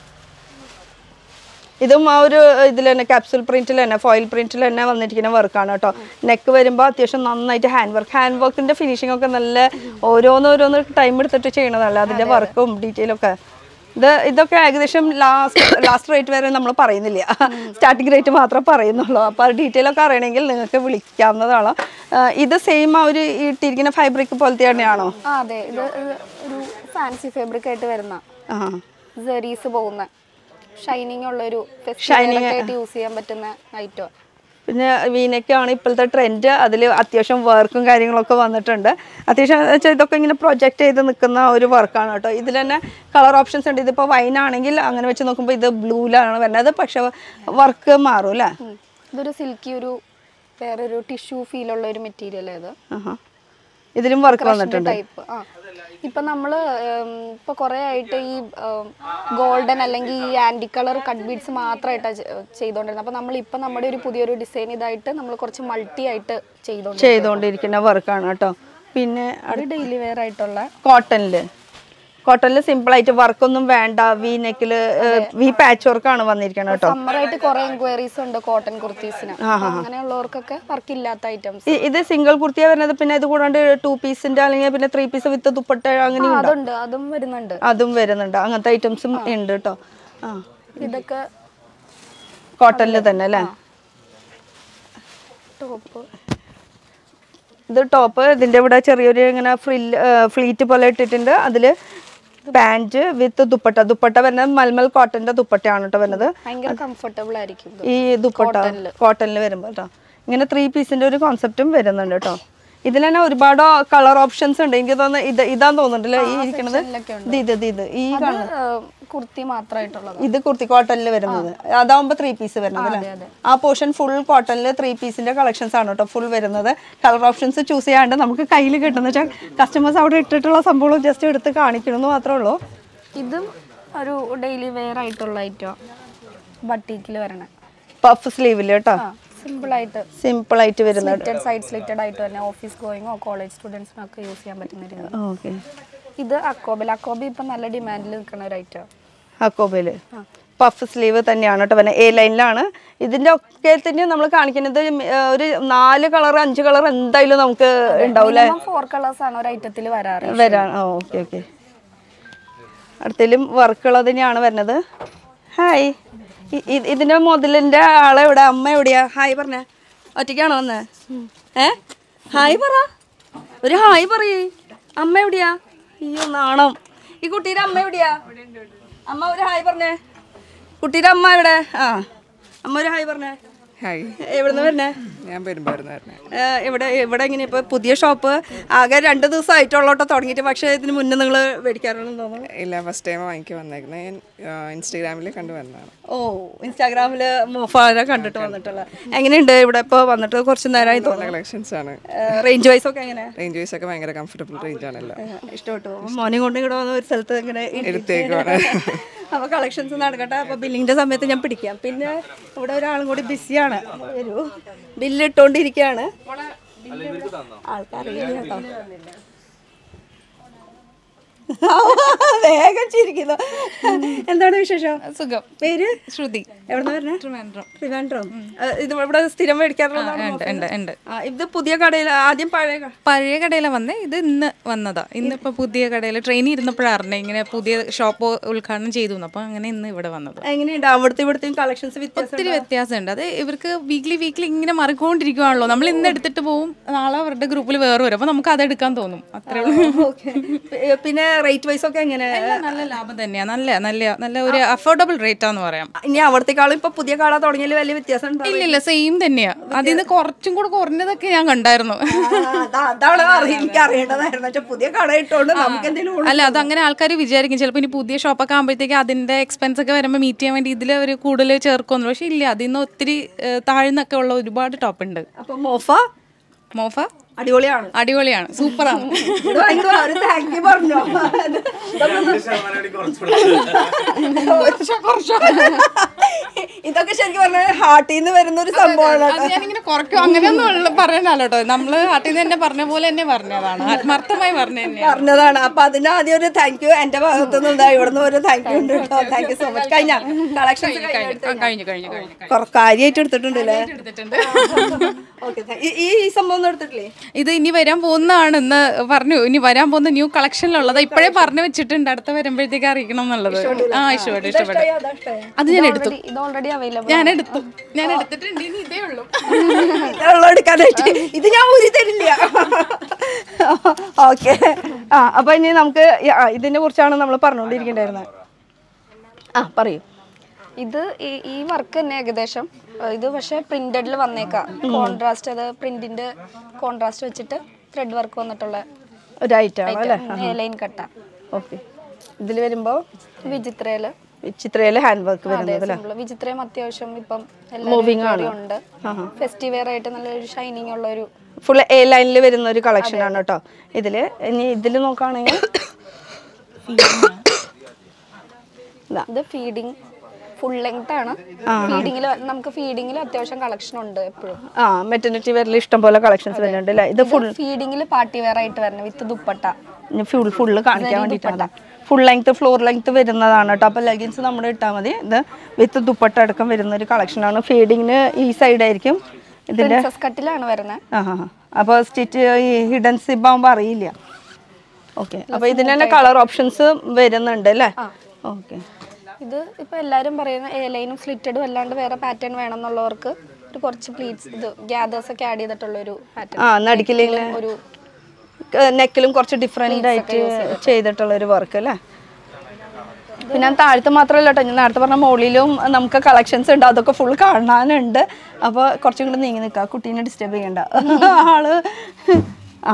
ഇതും ആ ഒരു ഇതിൽ തന്നെ ക്യാപ്സുൽ പ്രിന്റിൽ തന്നെ ഫോയിൽ പ്രിന്റിൽ തന്നെ വന്നിരിക്കുന്ന വർക്കാണ് കേട്ടോ നെക്ക് വരുമ്പോൾ അത്യാവശ്യം നന്നായിട്ട് ഹാൻഡ് വർക്ക് ഹാൻഡ് വർക്കിന്റെ ഫിനിഷിംഗ് ഒക്കെ നല്ല ഓരോന്നോരോന്ന് ടൈം എടുത്തിട്ട് ചെയ്യണതല്ല അതിന്റെ വർക്കും ഡീറ്റെയിലും ഒക്കെ ഇത് ഇതൊക്കെ ഏകദേശം ലാസ്റ്റ് ലാസ്റ്റ് റേറ്റ് വരെ നമ്മൾ പറയുന്നില്ല സ്റ്റാർട്ടിംഗ് റേറ്റ് മാത്രമേ പറയുന്നുള്ളൂ അപ്പോൾ അത് ഡീറ്റെയിൽ ഒക്കെ അറിയണമെങ്കിൽ നിങ്ങൾക്ക് വിളിക്കാവുന്നതാണ് ആ, ഇത് സെയിം ആ ഒരു ഇട്ടിരിക്കുന്ന ഫൈബ്രിക് പോലത്തെ തന്നെയാണോ ആ അതെ ഇത് ഇത് ഒരു ഫാൻസി ഫാബ്രിക് ആയിട്ട് വരുന്ന ആ സെറീസ് പോകുന്ന ഷൈനിങ് ഉള്ള ഒരു ആയിട്ട് യൂസ് ചെയ്യാൻ പറ്റുന്ന ഐറ്റം പിന്നെ വീനൊക്കെയാണ് ഇപ്പോഴത്തെ ട്രെൻഡ് അതിൽ അത്യാവശ്യം വർക്കും കാര്യങ്ങളൊക്കെ വന്നിട്ടുണ്ട് അത്യാവശ്യം എന്ന് വെച്ചാൽ ഇതൊക്കെ ഇങ്ങനെ പ്രൊജക്റ്റ് ചെയ്ത് നിൽക്കുന്ന ഒരു വർക്കാണ് കേട്ടോ ഇതിൽ തന്നെ കളർ ഓപ്ഷൻസ് ഉണ്ട് ഇതിപ്പോൾ വൈൻ ആണെങ്കിൽ അങ്ങനെ വെച്ച് നോക്കുമ്പോൾ ഇത് ബ്ലൂയിലാണ് വരുന്നത് പക്ഷെ വർക്ക് മാറും അല്ലേ ഇതൊരു സിൽക്കി ഒരു വേറൊരു ടിഷ്യൂ ഫീൽ ഉള്ള ഒരു മെറ്റീരിയൽ ഇത് ആഹാ. ഇതിലും വർക്ക് വന്നിട്ടുണ്ട് ടൈപ്പ് ആ ഇപ്പൊ നമ്മള് ഉം, ഇപ്പൊ കുറെ ആയിട്ട് ഈ ഗോൾഡൻ അല്ലെങ്കിൽ ഈ ആന്റി കളർ കട്ട് ബീഡ്സ് മാത്രമായിട്ടാണ് ചെയ്തോണ്ടിരുന്നത് അപ്പൊ നമ്മൾ ഇപ്പൊ നമ്മുടെ ഒരു പുതിയൊരു ഡിസൈൻ ഇതായിട്ട് നമ്മൾ കുറച്ച് മൾട്ടി ആയിട്ട് ചെയ്തോണ്ട് ചെയ്തുകൊണ്ടിരിക്കുന്ന വർക്കാണ് കേട്ടോ പിന്നെ അത് ഡെയിലി വെയർ ആയിട്ടുള്ള കോട്ടണിൽ കോട്ടണിൽ സിമ്പിളായിട്ട് വർക്കൊന്നും വേണ്ട വി നെക്കിൽ വി പാച്ച് വർക്കാണ് വന്നിരിക്കുന്നത് കേട്ടോ സമ്മറായിട്ട് കുറെ എൻക്വയറീസ് ഉണ്ട് കോട്ടൺ കുർത്തീസിന് അങ്ങനെയുള്ളവർക്കൊക്കെ വർക്ക് ഇല്ലാത്ത ഐറ്റംസ് ഇ- ഇത് സിംഗിൾ കുർത്തിയാ വരുന്നത് പിന്നെ ഇത് കൂടാണ്ട് ടു പീസിന്റെ അല്ലെങ്കിൽ പിന്നെ ത്രീ പീസ് വിത്ത് ദുപ്പട്ട അങ്ങനെ ഉണ്ടോ? അതുണ്ട് അതും വരുന്നുണ്ട് അതും വരുന്നുണ്ട് അങ്ങനത്തെ ഐറ്റംസും ഉണ്ട് കേട്ടോ ആ ഇതൊക്കെ കോട്ടണിൽ തന്നെ അല്ലേ ടോപ്പ് ഇത് ടോപ്പ് ഇതിന്റെ ഇവിടെ ചെറിയൊരു ഇങ്ങനെ ഫ്രിൽ ഫ്ലീറ്റ് പോലെ ഇട്ടിട്ടുണ്ട് അതില് പാന്റ് വിത്ത് ദുപ്പട്ട ദുപ്പട്ട വരുന്നത് മൽമൽ കോട്ടന്റെ ദുപ്പട്ടയാണ് കേട്ടോ വരുന്നത് ഭയങ്കര കംഫർട്ടബിൾ ആയിരിക്കും ഇത്. ഈ ദുപ്പട്ട കോട്ടണിൽ വരുമ്പോൾ കേട്ടോ ഇങ്ങനെ ത്രീ പീസിന്റെ ഒരു കോൺസെപ്റ്റും വരുന്നുണ്ട് കേട്ടോ ഇതിൽ തന്നെ ഒരുപാട് കളർ ഓപ്ഷൻസ് ഉണ്ട് എനിക്ക് തോന്നുന്നു ഇത് ഇതാന്ന് തോന്നുന്നുണ്ടല്ലേ ഈ ഇരിക്കണത് ഇത് ഇത് ഇത് ഇത് ഈ കാണുന്നത് ഏഹ്, കുർത്തി മാത്രമായിട്ടുള്ളത് ഇത് കുർത്തി കോട്ടണിൽ വരുന്നത് അതാവുമ്പോ ത്രീ പീസ് വരുന്നത് അല്ലേ ആ പോർഷൻ ഫുൾ കോട്ടണിൽ ത്രീ പീസിന്റെ കളക്ഷൻസ് ആണ് കേട്ടോ ഫുൾ വരുന്നത് കളർ ഓപ്ഷൻസ് ചൂസ് ചെയ്യാണ്ട് നമുക്ക് കയ്യിൽ കിട്ടുന്ന വെച്ചാൽ കസ്റ്റമേഴ്സ് അവിടെ ഇട്ടിട്ടുള്ള സംഭവം ജസ്റ്റ് എടുത്ത് കാണിക്കണമെന്ന് മാത്രമേ ഉള്ളൂ ഇതും ഒരു ഡെയിലി വെയർ ആയിട്ടുള്ള ഐറ്റം ബട്ടീക്കിൽ വരണ പഫ് സ്ലീവിൽ കേട്ടോ സിമ്പിൾ ആയിട്ട് സിമ്പിൾ ആയിട്ട് വരുന്നത് സ്ലിറ്റഡ് സൈഡ് സ്ലിറ്റഡ് ആയിട്ട് തന്നെ ഓഫീസ് ഗോയിങ്ങോ കോളേജ് സ്റ്റുഡൻസിനോ ഒക്കെ യൂസ് ചെയ്യാൻ പറ്റുന്ന ഒരു ഇത്. ഓക്കെ ഇത് അക്കോബിൽ അക്കോബി ഇപ്പം നല്ല ഡിമാൻഡിൽ നിൽക്കുന്ന ഒരു ഐറ്റം അക്കോബയില് പഫ് സ്ലീവ് തന്നെയാണ് കേട്ടോ വരുന്നത് എ ലൈനിലാണ് ഇതിന്റെ ഒക്കെ തന്നെ നമ്മൾ കാണിക്കുന്നത് ഏർ ഒരു നാല് കളർ അഞ്ച് കളർ എന്തായാലും നമുക്ക് ഉണ്ടാവില്ല ഫോർ കളേഴ്സ് ആണ് ഒരു ഐറ്റത്തിൽ വരാറ് വരാൻ ആ ഓക്കെ ഓക്കെ അടുത്തതിലും വർക്കുള്ളത് തന്നെയാണ് വരുന്നത് ഹായ് ഇ- ഇ- ഇതിന്റെ മുതലിന്റെ ആളെ എവിടെ അമ്മ എവിടെയാ ഹായ് പറഞ്ഞ ഒറ്റയ്ക്കാണോ വന്ന് ഏ ഹായ് പറ ഒരു ഹായ് പറയേ അമ്മ എവിടെയാ അയ്യോ നാണം ഈ കുട്ടീടെ അമ്മ എവിടെയാ അമ്മ ഒരു ഹായ് പറഞ്ഞേ കുട്ടീടെ അമ്മ എവിടെ ആ അമ്മ ഒരു ഹായ് പറഞ്ഞേ ഹായ് എവിടുന്ന് വരണേ ഞാൻ പെരുമ്പാറുന്നായിരുന്നു ഏ, ഇവിടെ ഇവിടെ ഇങ്ങനെ ഇപ്പൊ പുതിയ ഷോപ്പ് ആകെ രണ്ട് ദിവസം ആയിട്ടുള്ളോട്ടോ തുടങ്ങിയിട്ട് പക്ഷേ ഇതിന് മുന്നേ നിങ്ങൾ മേടിക്കാറുണ്ടെന്ന് തോന്നുന്നു ഇല്ല ഫസ്റ്റ് ടൈം വാങ്ങിക്കാൻ വന്നേക്കുന്നത് ഞാൻ ഇൻസ്റ്റാഗ്രാമിൽ കണ്ടു വന്നതാണ് ഓ ഇൻസ്റ്റാഗ്രാമില് മോഫാനെ കണ്ടിട്ട് വന്നിട്ടുള്ള എങ്ങനെയുണ്ട് ഇവിടെ ഇപ്പോൾ വന്നിട്ട് കുറച്ച് നേരമായി നല്ല തോന്നുന്നു കളക്ഷൻസ് ആണ് റേഞ്ച് വൈസ് ഒക്കെ എങ്ങനെ റേഞ്ച് വൈസ് ഒക്കെ ഭയങ്കര കംഫർട്ടബിൾ റേഞ്ച് ആണല്ലോ ഇഷ്ടപ്പെട്ടു മോനെ കൊണ്ട് ഇവിടെ വന്ന ഒരു സ്ഥലത്ത് ഇങ്ങനെ എടുത്തേക്കുവാണ് അപ്പൊ കളക്ഷൻസ് നടക്കട്ടെ അപ്പൊ ബില്ലിങ്ങിന്റെ സമയത്ത് ഞാൻ പിടിക്കാം പിന്നെ ഇവിടെ ഒരാളും കൂടി ബിസിയാണ് വരൂ ബില്ല് ഇട്ടോണ്ടിരിക്കുകയാണ് ആൾക്കാരില്ല കേട്ടോ വേഗം ചിരിക്കുന്നു എന്താണ് വിശേഷം സുഖം പേര് ശ്രുതി എവിടുന്ന് വരണേ ട്രിവാൻഡ്രം ട്രിവാൻഡ്രം ആ, ഇത് ഇവിടെ സ്ഥിരം മേടിക്കാറുള്ളതാണ് ഉണ്ട് ഉണ്ട് ഉണ്ട് ആ, ഇത് പുതിയ കടയിൽ ആദ്യം പഴയ ക- പഴയ കടയിലാണ് വന്നേ ഇത് ഇന്ന് വന്നതാ ഇന്നിപ്പോ പുതിയ കടയിൽ ട്രെയിനിൽ ഇരുന്നപ്പോഴാണ് അറിഞ്ഞത് ഇങ്ങനെ പുതിയ ഷോപ്പ് ഉദ്ഘാടനം ചെയ്തു എന്ന്. അപ്പൊ അങ്ങനെ ഇന്ന് ഇവിടെ വന്നത് എങ്ങനെയുണ്ട് അവിടുത്തെ ഇവിടുത്തെയും കളക്ഷൻസ് വ്യത്യാസം ഒത്തിരി വ്യത്യാസമുണ്ട് അത് ഇവർക്ക് വീക്ക്ലി വീക്ക്ലി ഇങ്ങനെ മറിക്കൊണ്ടിരിക്കുവാണല്ലോ നമ്മൾ ഇന്ന് എടുത്തിട്ട് പോവും നാളെ അവരുടെ ഗ്രൂപ്പിൽ വേറെ വരും അപ്പൊ നമുക്ക് അത് എടുക്കാൻ തോന്നും അത്രേ ഉള്ളൂ ഓക്കെ പിന്നെ റേറ്റ് വൈസ് ഒക്കെ എങ്ങനെ നല്ല ലാഭം തന്നെയാ നല്ല നല്ല നല്ല ഒരു അഫോർഡബിൾ റേറ്റ് ആന്ന് പറയാം ഇനി അവിടത്തെക്കാളും ഇപ്പൊ പുതിയ കട തുടങ്ങിയതിൽ വലിയ വ്യത്യാസം ഉണ്ടോ? ഇല്ലില്ല സെയിം തന്നെയാ അതിൽ നിന്ന് കുറച്ചും കൂടെ കുറഞ്ഞതൊക്കെ ഞാൻ കണ്ടായിരുന്നു ആ, അതാ- അതാണ് അറി- എനിക്ക് അറിയേണ്ടതായിരുന്നു പക്ഷെ പുതിയ കട ഇട്ടോണ്ട് നമുക്ക് എന്തെങ്കിലും അല്ല അത് അങ്ങനെ ആൾക്കാർ വിചാരിക്കും ചിലപ്പോൾ ഇനി പുതിയ ഷോപ്പൊക്കെ ആകുമ്പോഴത്തേക്ക് അതിന്റെ എക്സ്പെൻസ് ഒക്കെ വരുമ്പോൾ മീറ്റ് ചെയ്യാൻ വേണ്ടി ഇതിൽ അവർ കൂടുതൽ ചേർക്കൊന്നു പക്ഷെ ഇല്ല അതിൽ നിന്ന് ഒത്തിരി ഏഹ്, താഴ്ന്നൊക്കെ ഉള്ള ഒരുപാട് ടോപ്പ് ഉണ്ട് അപ്പൊ മോഫ മോഫ അടിപൊളിയാണ് അടിപൊളിയാണ് സൂപ്പറാണ് ഇത് ഭയങ്കര ഒരു താങ്ക് യു പറഞ്ഞോ ഇതൊക്കെ ശരിക്കും പറഞ്ഞാൽ ഹാർട്ടിൽ നിന്ന് വരുന്ന ഒരു സംഭവമാണ് അത് ഞാനിങ്ങനെ കുറയ്ക്കും അങ്ങനെയൊന്നും ഉള്ള പറയാനല്ലോ കേട്ടോ നമ്മള് നാട്ടിൽ നിന്ന് തന്നെ പറഞ്ഞ പോലെ തന്നെ പറഞ്ഞതാണ് ആത്മാർത്ഥമായി പറഞ്ഞു തന്നെയാണ് പറഞ്ഞതാണ് അപ്പൊ അതിന് ആദ്യം ഒരു താങ്ക് യു എന്റെ ഭാഗത്തുനിന്ന് ഇതാ ഇവിടുന്ന് ഒരു താങ്ക് യു ഉണ്ട് കേട്ടോ താങ്ക് യു സോ മച്ച് കഴിഞ്ഞ കളക്ഷൻസ് കഴിഞ്ഞു കഴിഞ്ഞു കഴിഞ്ഞു കഴിഞ്ഞു കാര്യമായിട്ട് എടുത്തിട്ടുണ്ടല്ലേ എടുത്തിട്ടുണ്ട് ഓക്കെ ഈ ഈ സംഭവം ഒന്നും എടുത്തിട്ടില്ലേ ഇത് ഇനി വരാൻ പോകുന്നതാണെന്ന് പറഞ്ഞു ഇനി വരാൻ പോകുന്ന ന്യൂ കളക്ഷനിലുള്ളത് ഇപ്പോഴേ പറഞ്ഞു വെച്ചിട്ടുണ്ട് അടുത്ത വരുമ്പോഴത്തേക്ക് അറിയിക്കണം എന്നുള്ളത് ആ ഇഷ്ടപ്പെട്ടു ഇഷ്ടപ്പെട്ടു അത് ഞാൻ എടുത്തു ഇത് ഓൾറെഡി അവൈലബിൾ ഞാൻ എടുത്തു ഞാൻ എടുത്തിട്ടുണ്ട് ഇനി ഇതേ ഉള്ളൂ വെള്ളം എടുക്കാനായിട്ട് ഇത് ഞാൻ ഊരി തരില്ല ഓക്കെ ആ അപ്പൊ ഇനി നമുക്ക് ഈ- ആ, ഇതിനെ കുറിച്ചാണ് നമ്മൾ പറഞ്ഞുകൊണ്ടിരിക്കേണ്ടായിരുന്നത് ആ പറയൂ ഇത് ഈ- ഈ വർക്ക് തന്നെ ഏകദേശം ഏഹ് ഇത് പക്ഷെ പ്രിന്റഡിൽ വന്നേക്കാം കോൺട്രാസ്റ്റ് അത് പ്രിന്റിന്റെ കോൺട്രാസ്റ്റ് വെച്ചിട്ട് ത്രെഡ് വർക്ക് വന്നിട്ടുള്ള ഒരു ഐറ്റം ആണ് അല്ലേ ലൈൻ കട്ട ഓക്കെ ഇതിൽ വരുമ്പോൾ വിചിത്രയില് ചിത്രയിലെ ഹാൻഡ് വർക്ക് അതെ വരുന്നത് അല്ലേ സിമ്പിൾ വിചിത്രയും അത്യാവശ്യം ഇപ്പം Moving ആണ്. എല്ലാവരും ഉണ്ട് ഫെസ്റ്റിവെയർ ആയിട്ട് നല്ലൊരു ഷൈനിങ് ഉള്ള ഒരു ഫുൾ എ ലൈനിൽ വരുന്ന ഒരു കളക്ഷൻ ആണ് കേട്ടോ ഇതില് ഇനി ഇതിൽ നോക്കുകയാണെങ്കിൽ ഇതാ. ഇത് ഫീഡിങ് ഫുൾ ലെങ്ത് ആണ് ഫീഡിങ്ങിൽ നമുക്ക് ഫീഡിങ്ങിൽ അത്യാവശ്യം കളക്ഷൻ ഉണ്ട് എപ്പോഴും ആ മെറ്റർണിറ്റി വെയറിൽ ഇഷ്ടം പോലെ കളക്ഷൻസ് വരുന്നുണ്ട് അല്ലേ ഇത് ഫുൾ ഫീഡിങ്ങിൽ പാർട്ടി വെയർ ആയിട്ട് വരണം വിത്ത് ദുപ്പട്ട ഫുൾ ഫുള്ള് കാണിക്കാൻ വേണ്ടിയിട്ടാണ് ഫുൾ ലെങ്ത് ഫ്ലോർ ലെങ്ത് വരുന്നതാണ് കേട്ടോ അപ്പോൾ ലെഗിൻസ് നമ്മുടെ ഇട്ടാൽ മതി ഇത് വിത്ത് ദുപ്പട്ട അടക്കം വരുന്ന ഒരു കളക്ഷനാണ് ഫീഡിങ്ങിന് ഈ സൈഡ് ആയിരിക്കും ഇതിന്റെ പ്രിൻസസ് കട്ടിലാണ് വരുന്നത് ആ ഹാ അപ്പോൾ സ്റ്റിച്ച് ഈ ഹിഡൻ സിബ് ആകുമ്പോൾ അറിയില്ല ഓക്കെ അപ്പോൾ ഇതിന് തന്നെ കളർ ഓപ്ഷൻസ് വരുന്നുണ്ട് അല്ലേ ഓക്കെ ഇത് ഇപ്പൊ എല്ലാരും പറയുന്ന എ ലൈനും സ്ലിറ്റഡും അല്ലാണ്ട് വേറെ പാറ്റേൺ വേണം എന്നുള്ളവർക്ക് ഒരു കുറച്ച് പ്ലീറ്റ്സ് ഇത് ഗ്യാദേഴ്സ് ഒക്കെ ആഡ് ചെയ്തിട്ടുള്ള ഒരു പാറ്റേൺ ആ നടുക്കിലിങ്ങനെ ഒരു നെക്കിലും കുറച്ച് ഡിഫറെൻ്റ് ആയിട്ട് ചെയ്തിട്ടുള്ള ഒരു വർക്ക് അല്ലേ പിന്നെ ഞാൻ താഴത്ത് മാത്രമല്ല കേട്ടോ ഞാൻ നേരത്തെ പറഞ്ഞ മുകളിലും നമുക്ക് കളക്ഷൻസ് ഉണ്ട് അതൊക്കെ ഫുൾ കാണാനുണ്ട് അപ്പോൾ കുറച്ചും കൂടി നീങ്ങി നിൽക്കുക കുട്ടീനെ ഡിസ്റ്റർബ് ചെയ്യണ്ട ആള് ആ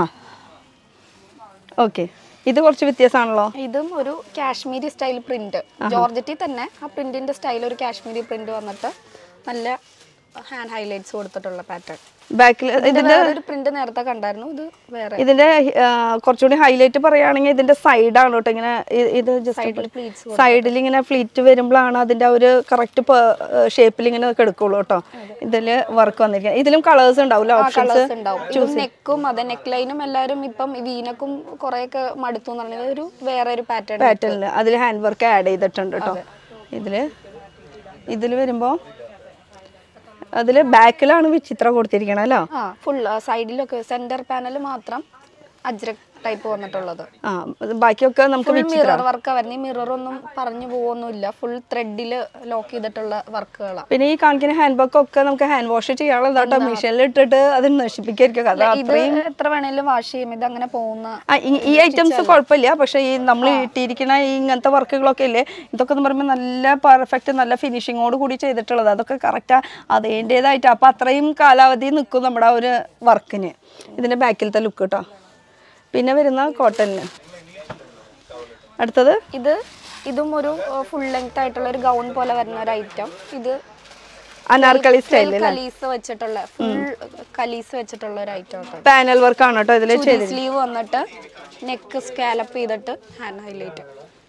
ഓക്കെ ഇത് കുറച്ച് വ്യത്യാസമാണല്ലോ ഇതും ഒരു കാശ്മീരി സ്റ്റൈൽ പ്രിന്റ് ജോർജറ്റി തന്നെ ആ പ്രിന്റിന്റെ സ്റ്റൈൽ ഒരു കാശ്മീരി പ്രിന്റ് വന്നിട്ട് നല്ല ഹാൻഡ് ഹൈലൈറ്റ്സ് കൊടുത്തിട്ടുള്ള പാറ്റേൺ ബാക്കിൽ ഇതിന്റെ ഒരു പ്രിന്റ് നേരത്തെ കണ്ടായിരുന്നു ഇത് വേറെ ഇതിന്റെ ആ, കുറച്ചുകൂടി ഹൈലൈറ്റ് പറയുകയാണെങ്കിൽ ഇതിന്റെ സൈഡാണ് കേട്ടോ ഇങ്ങനെ ഇ- ഇത് ജസ്റ്റ് pleats സൈഡിൽ ഇങ്ങനെ ഫ്ലീറ്റ് വരുമ്പോഴാണ് അതിന്റെ ആ ഒരു കറക്റ്റ് ഷേപ്പിൽ ഇങ്ങനെ കിടക്കുള്ളൂ കേട്ടോ ഇതില് വർക്ക് വന്നിരിക്കുന്നത് ഇതിലും കളേഴ്സ് ഉണ്ടാവില്ല ഓപ്ഷൻസ് കളേഴ്സ് ഉണ്ടാവും ഇതും നെക്കും അതെ നെക്ക് ലൈനും എല്ലാവരും ഇപ്പം വീനക്കും കുറെയൊക്കെ മടുത്തു എന്ന് പറഞ്ഞത് ഒരു വേറെ ഒരു പാറ്റേൺ പാറ്റേണിൽ അതിൽ ഹാൻഡ് വർക്ക് ആഡ് ചെയ്തിട്ടുണ്ട് കേട്ടോ ഇതില് ഇതിൽ വരുമ്പോ അതില് ബാക്കിലാണ് വിചിത്ര കൊടുത്തിരിക്കണല്ലോ ആ ഫുൾ സൈഡിലൊക്കെ സെന്റർ പാനൽ മാത്രം അജ്രക് ടൈപ്പ് വന്നിട്ടുള്ളത് ആ അത് ബാക്കിയൊക്കെ നമുക്ക് ഫുൾ വിചിത്ര മിറർ വർക്ക് വരുന്നത് ഈ മിറർ ഒന്നും പറഞ്ഞു പോകുന്നില്ല ഫുൾ ത്രെഡിൽ ലോക്ക് ചെയ്തിട്ടുള്ള വർക്കുകളാണ് പിന്നെ ഈ കാണിക്കുന്ന ഹാൻഡ് ബാഗ് ഒക്കെ നമുക്ക് ഹാൻഡ് വാഷ് ചെയ്യാനുള്ളത് കേട്ടോ മെഷീനിൽ ഇട്ടിട്ട് അത് നശിപ്പിക്കായിരിക്കും അത് ഇത് എത്ര വേണേലും വാഷ് ചെയ്യും ഇത് അങ്ങനെ പോകുന്ന ആ, ഈ- ഈ ഐറ്റംസ് കുഴപ്പമില്ല പക്ഷെ ഈ നമ്മൾ ഇട്ടിരിക്കുന്ന ഈ ഇങ്ങനത്തെ വർക്കുകളൊക്കെ ഇല്ലേ ഇതൊക്കെ എന്ന് പറയുമ്പോൾ നല്ല പെർഫെക്റ്റ് നല്ല ഫിനിഷിങ്ങോട് കൂടി ചെയ്തിട്ടുള്ളത് അതൊക്കെ കറക്റ്റ് അതിൻ്റെതായിട്ട് അപ്പം അത്രയും കാലാവധി നിൽക്കും നമ്മുടെ ആ ഒരു വർക്കിന് ഇതിൻ്റെ ബാക്കിലത്തെ ലുക്ക് കേട്ടോ പിന്നെ വരുന്ന കോട്ടണിന് അടുത്തത് ഇത് ഇതും ഒരു ഫുൾ ലെങ്ത് ആയിട്ടുള്ള ഒരു ഗൗൺ പോലെ വരുന്ന ഒരു ഐറ്റം ഇത് അനാർക്കലി സ്റ്റൈൽ കലീസ് വെച്ചിട്ടുള്ള ഫുൾ കലീസ് വെച്ചിട്ടുള്ള ഒരു ഐറ്റം കേട്ടോ പാനൽ വർക്കാണ് കേട്ടോ ഇതിൽ ചെയ്ത് സ്ലീവ് വന്നിട്ട് നെക്ക് സ്കാലപ്പ് ചെയ്തിട്ട് ഹാൻഡ് ഹൈലൈറ്റ്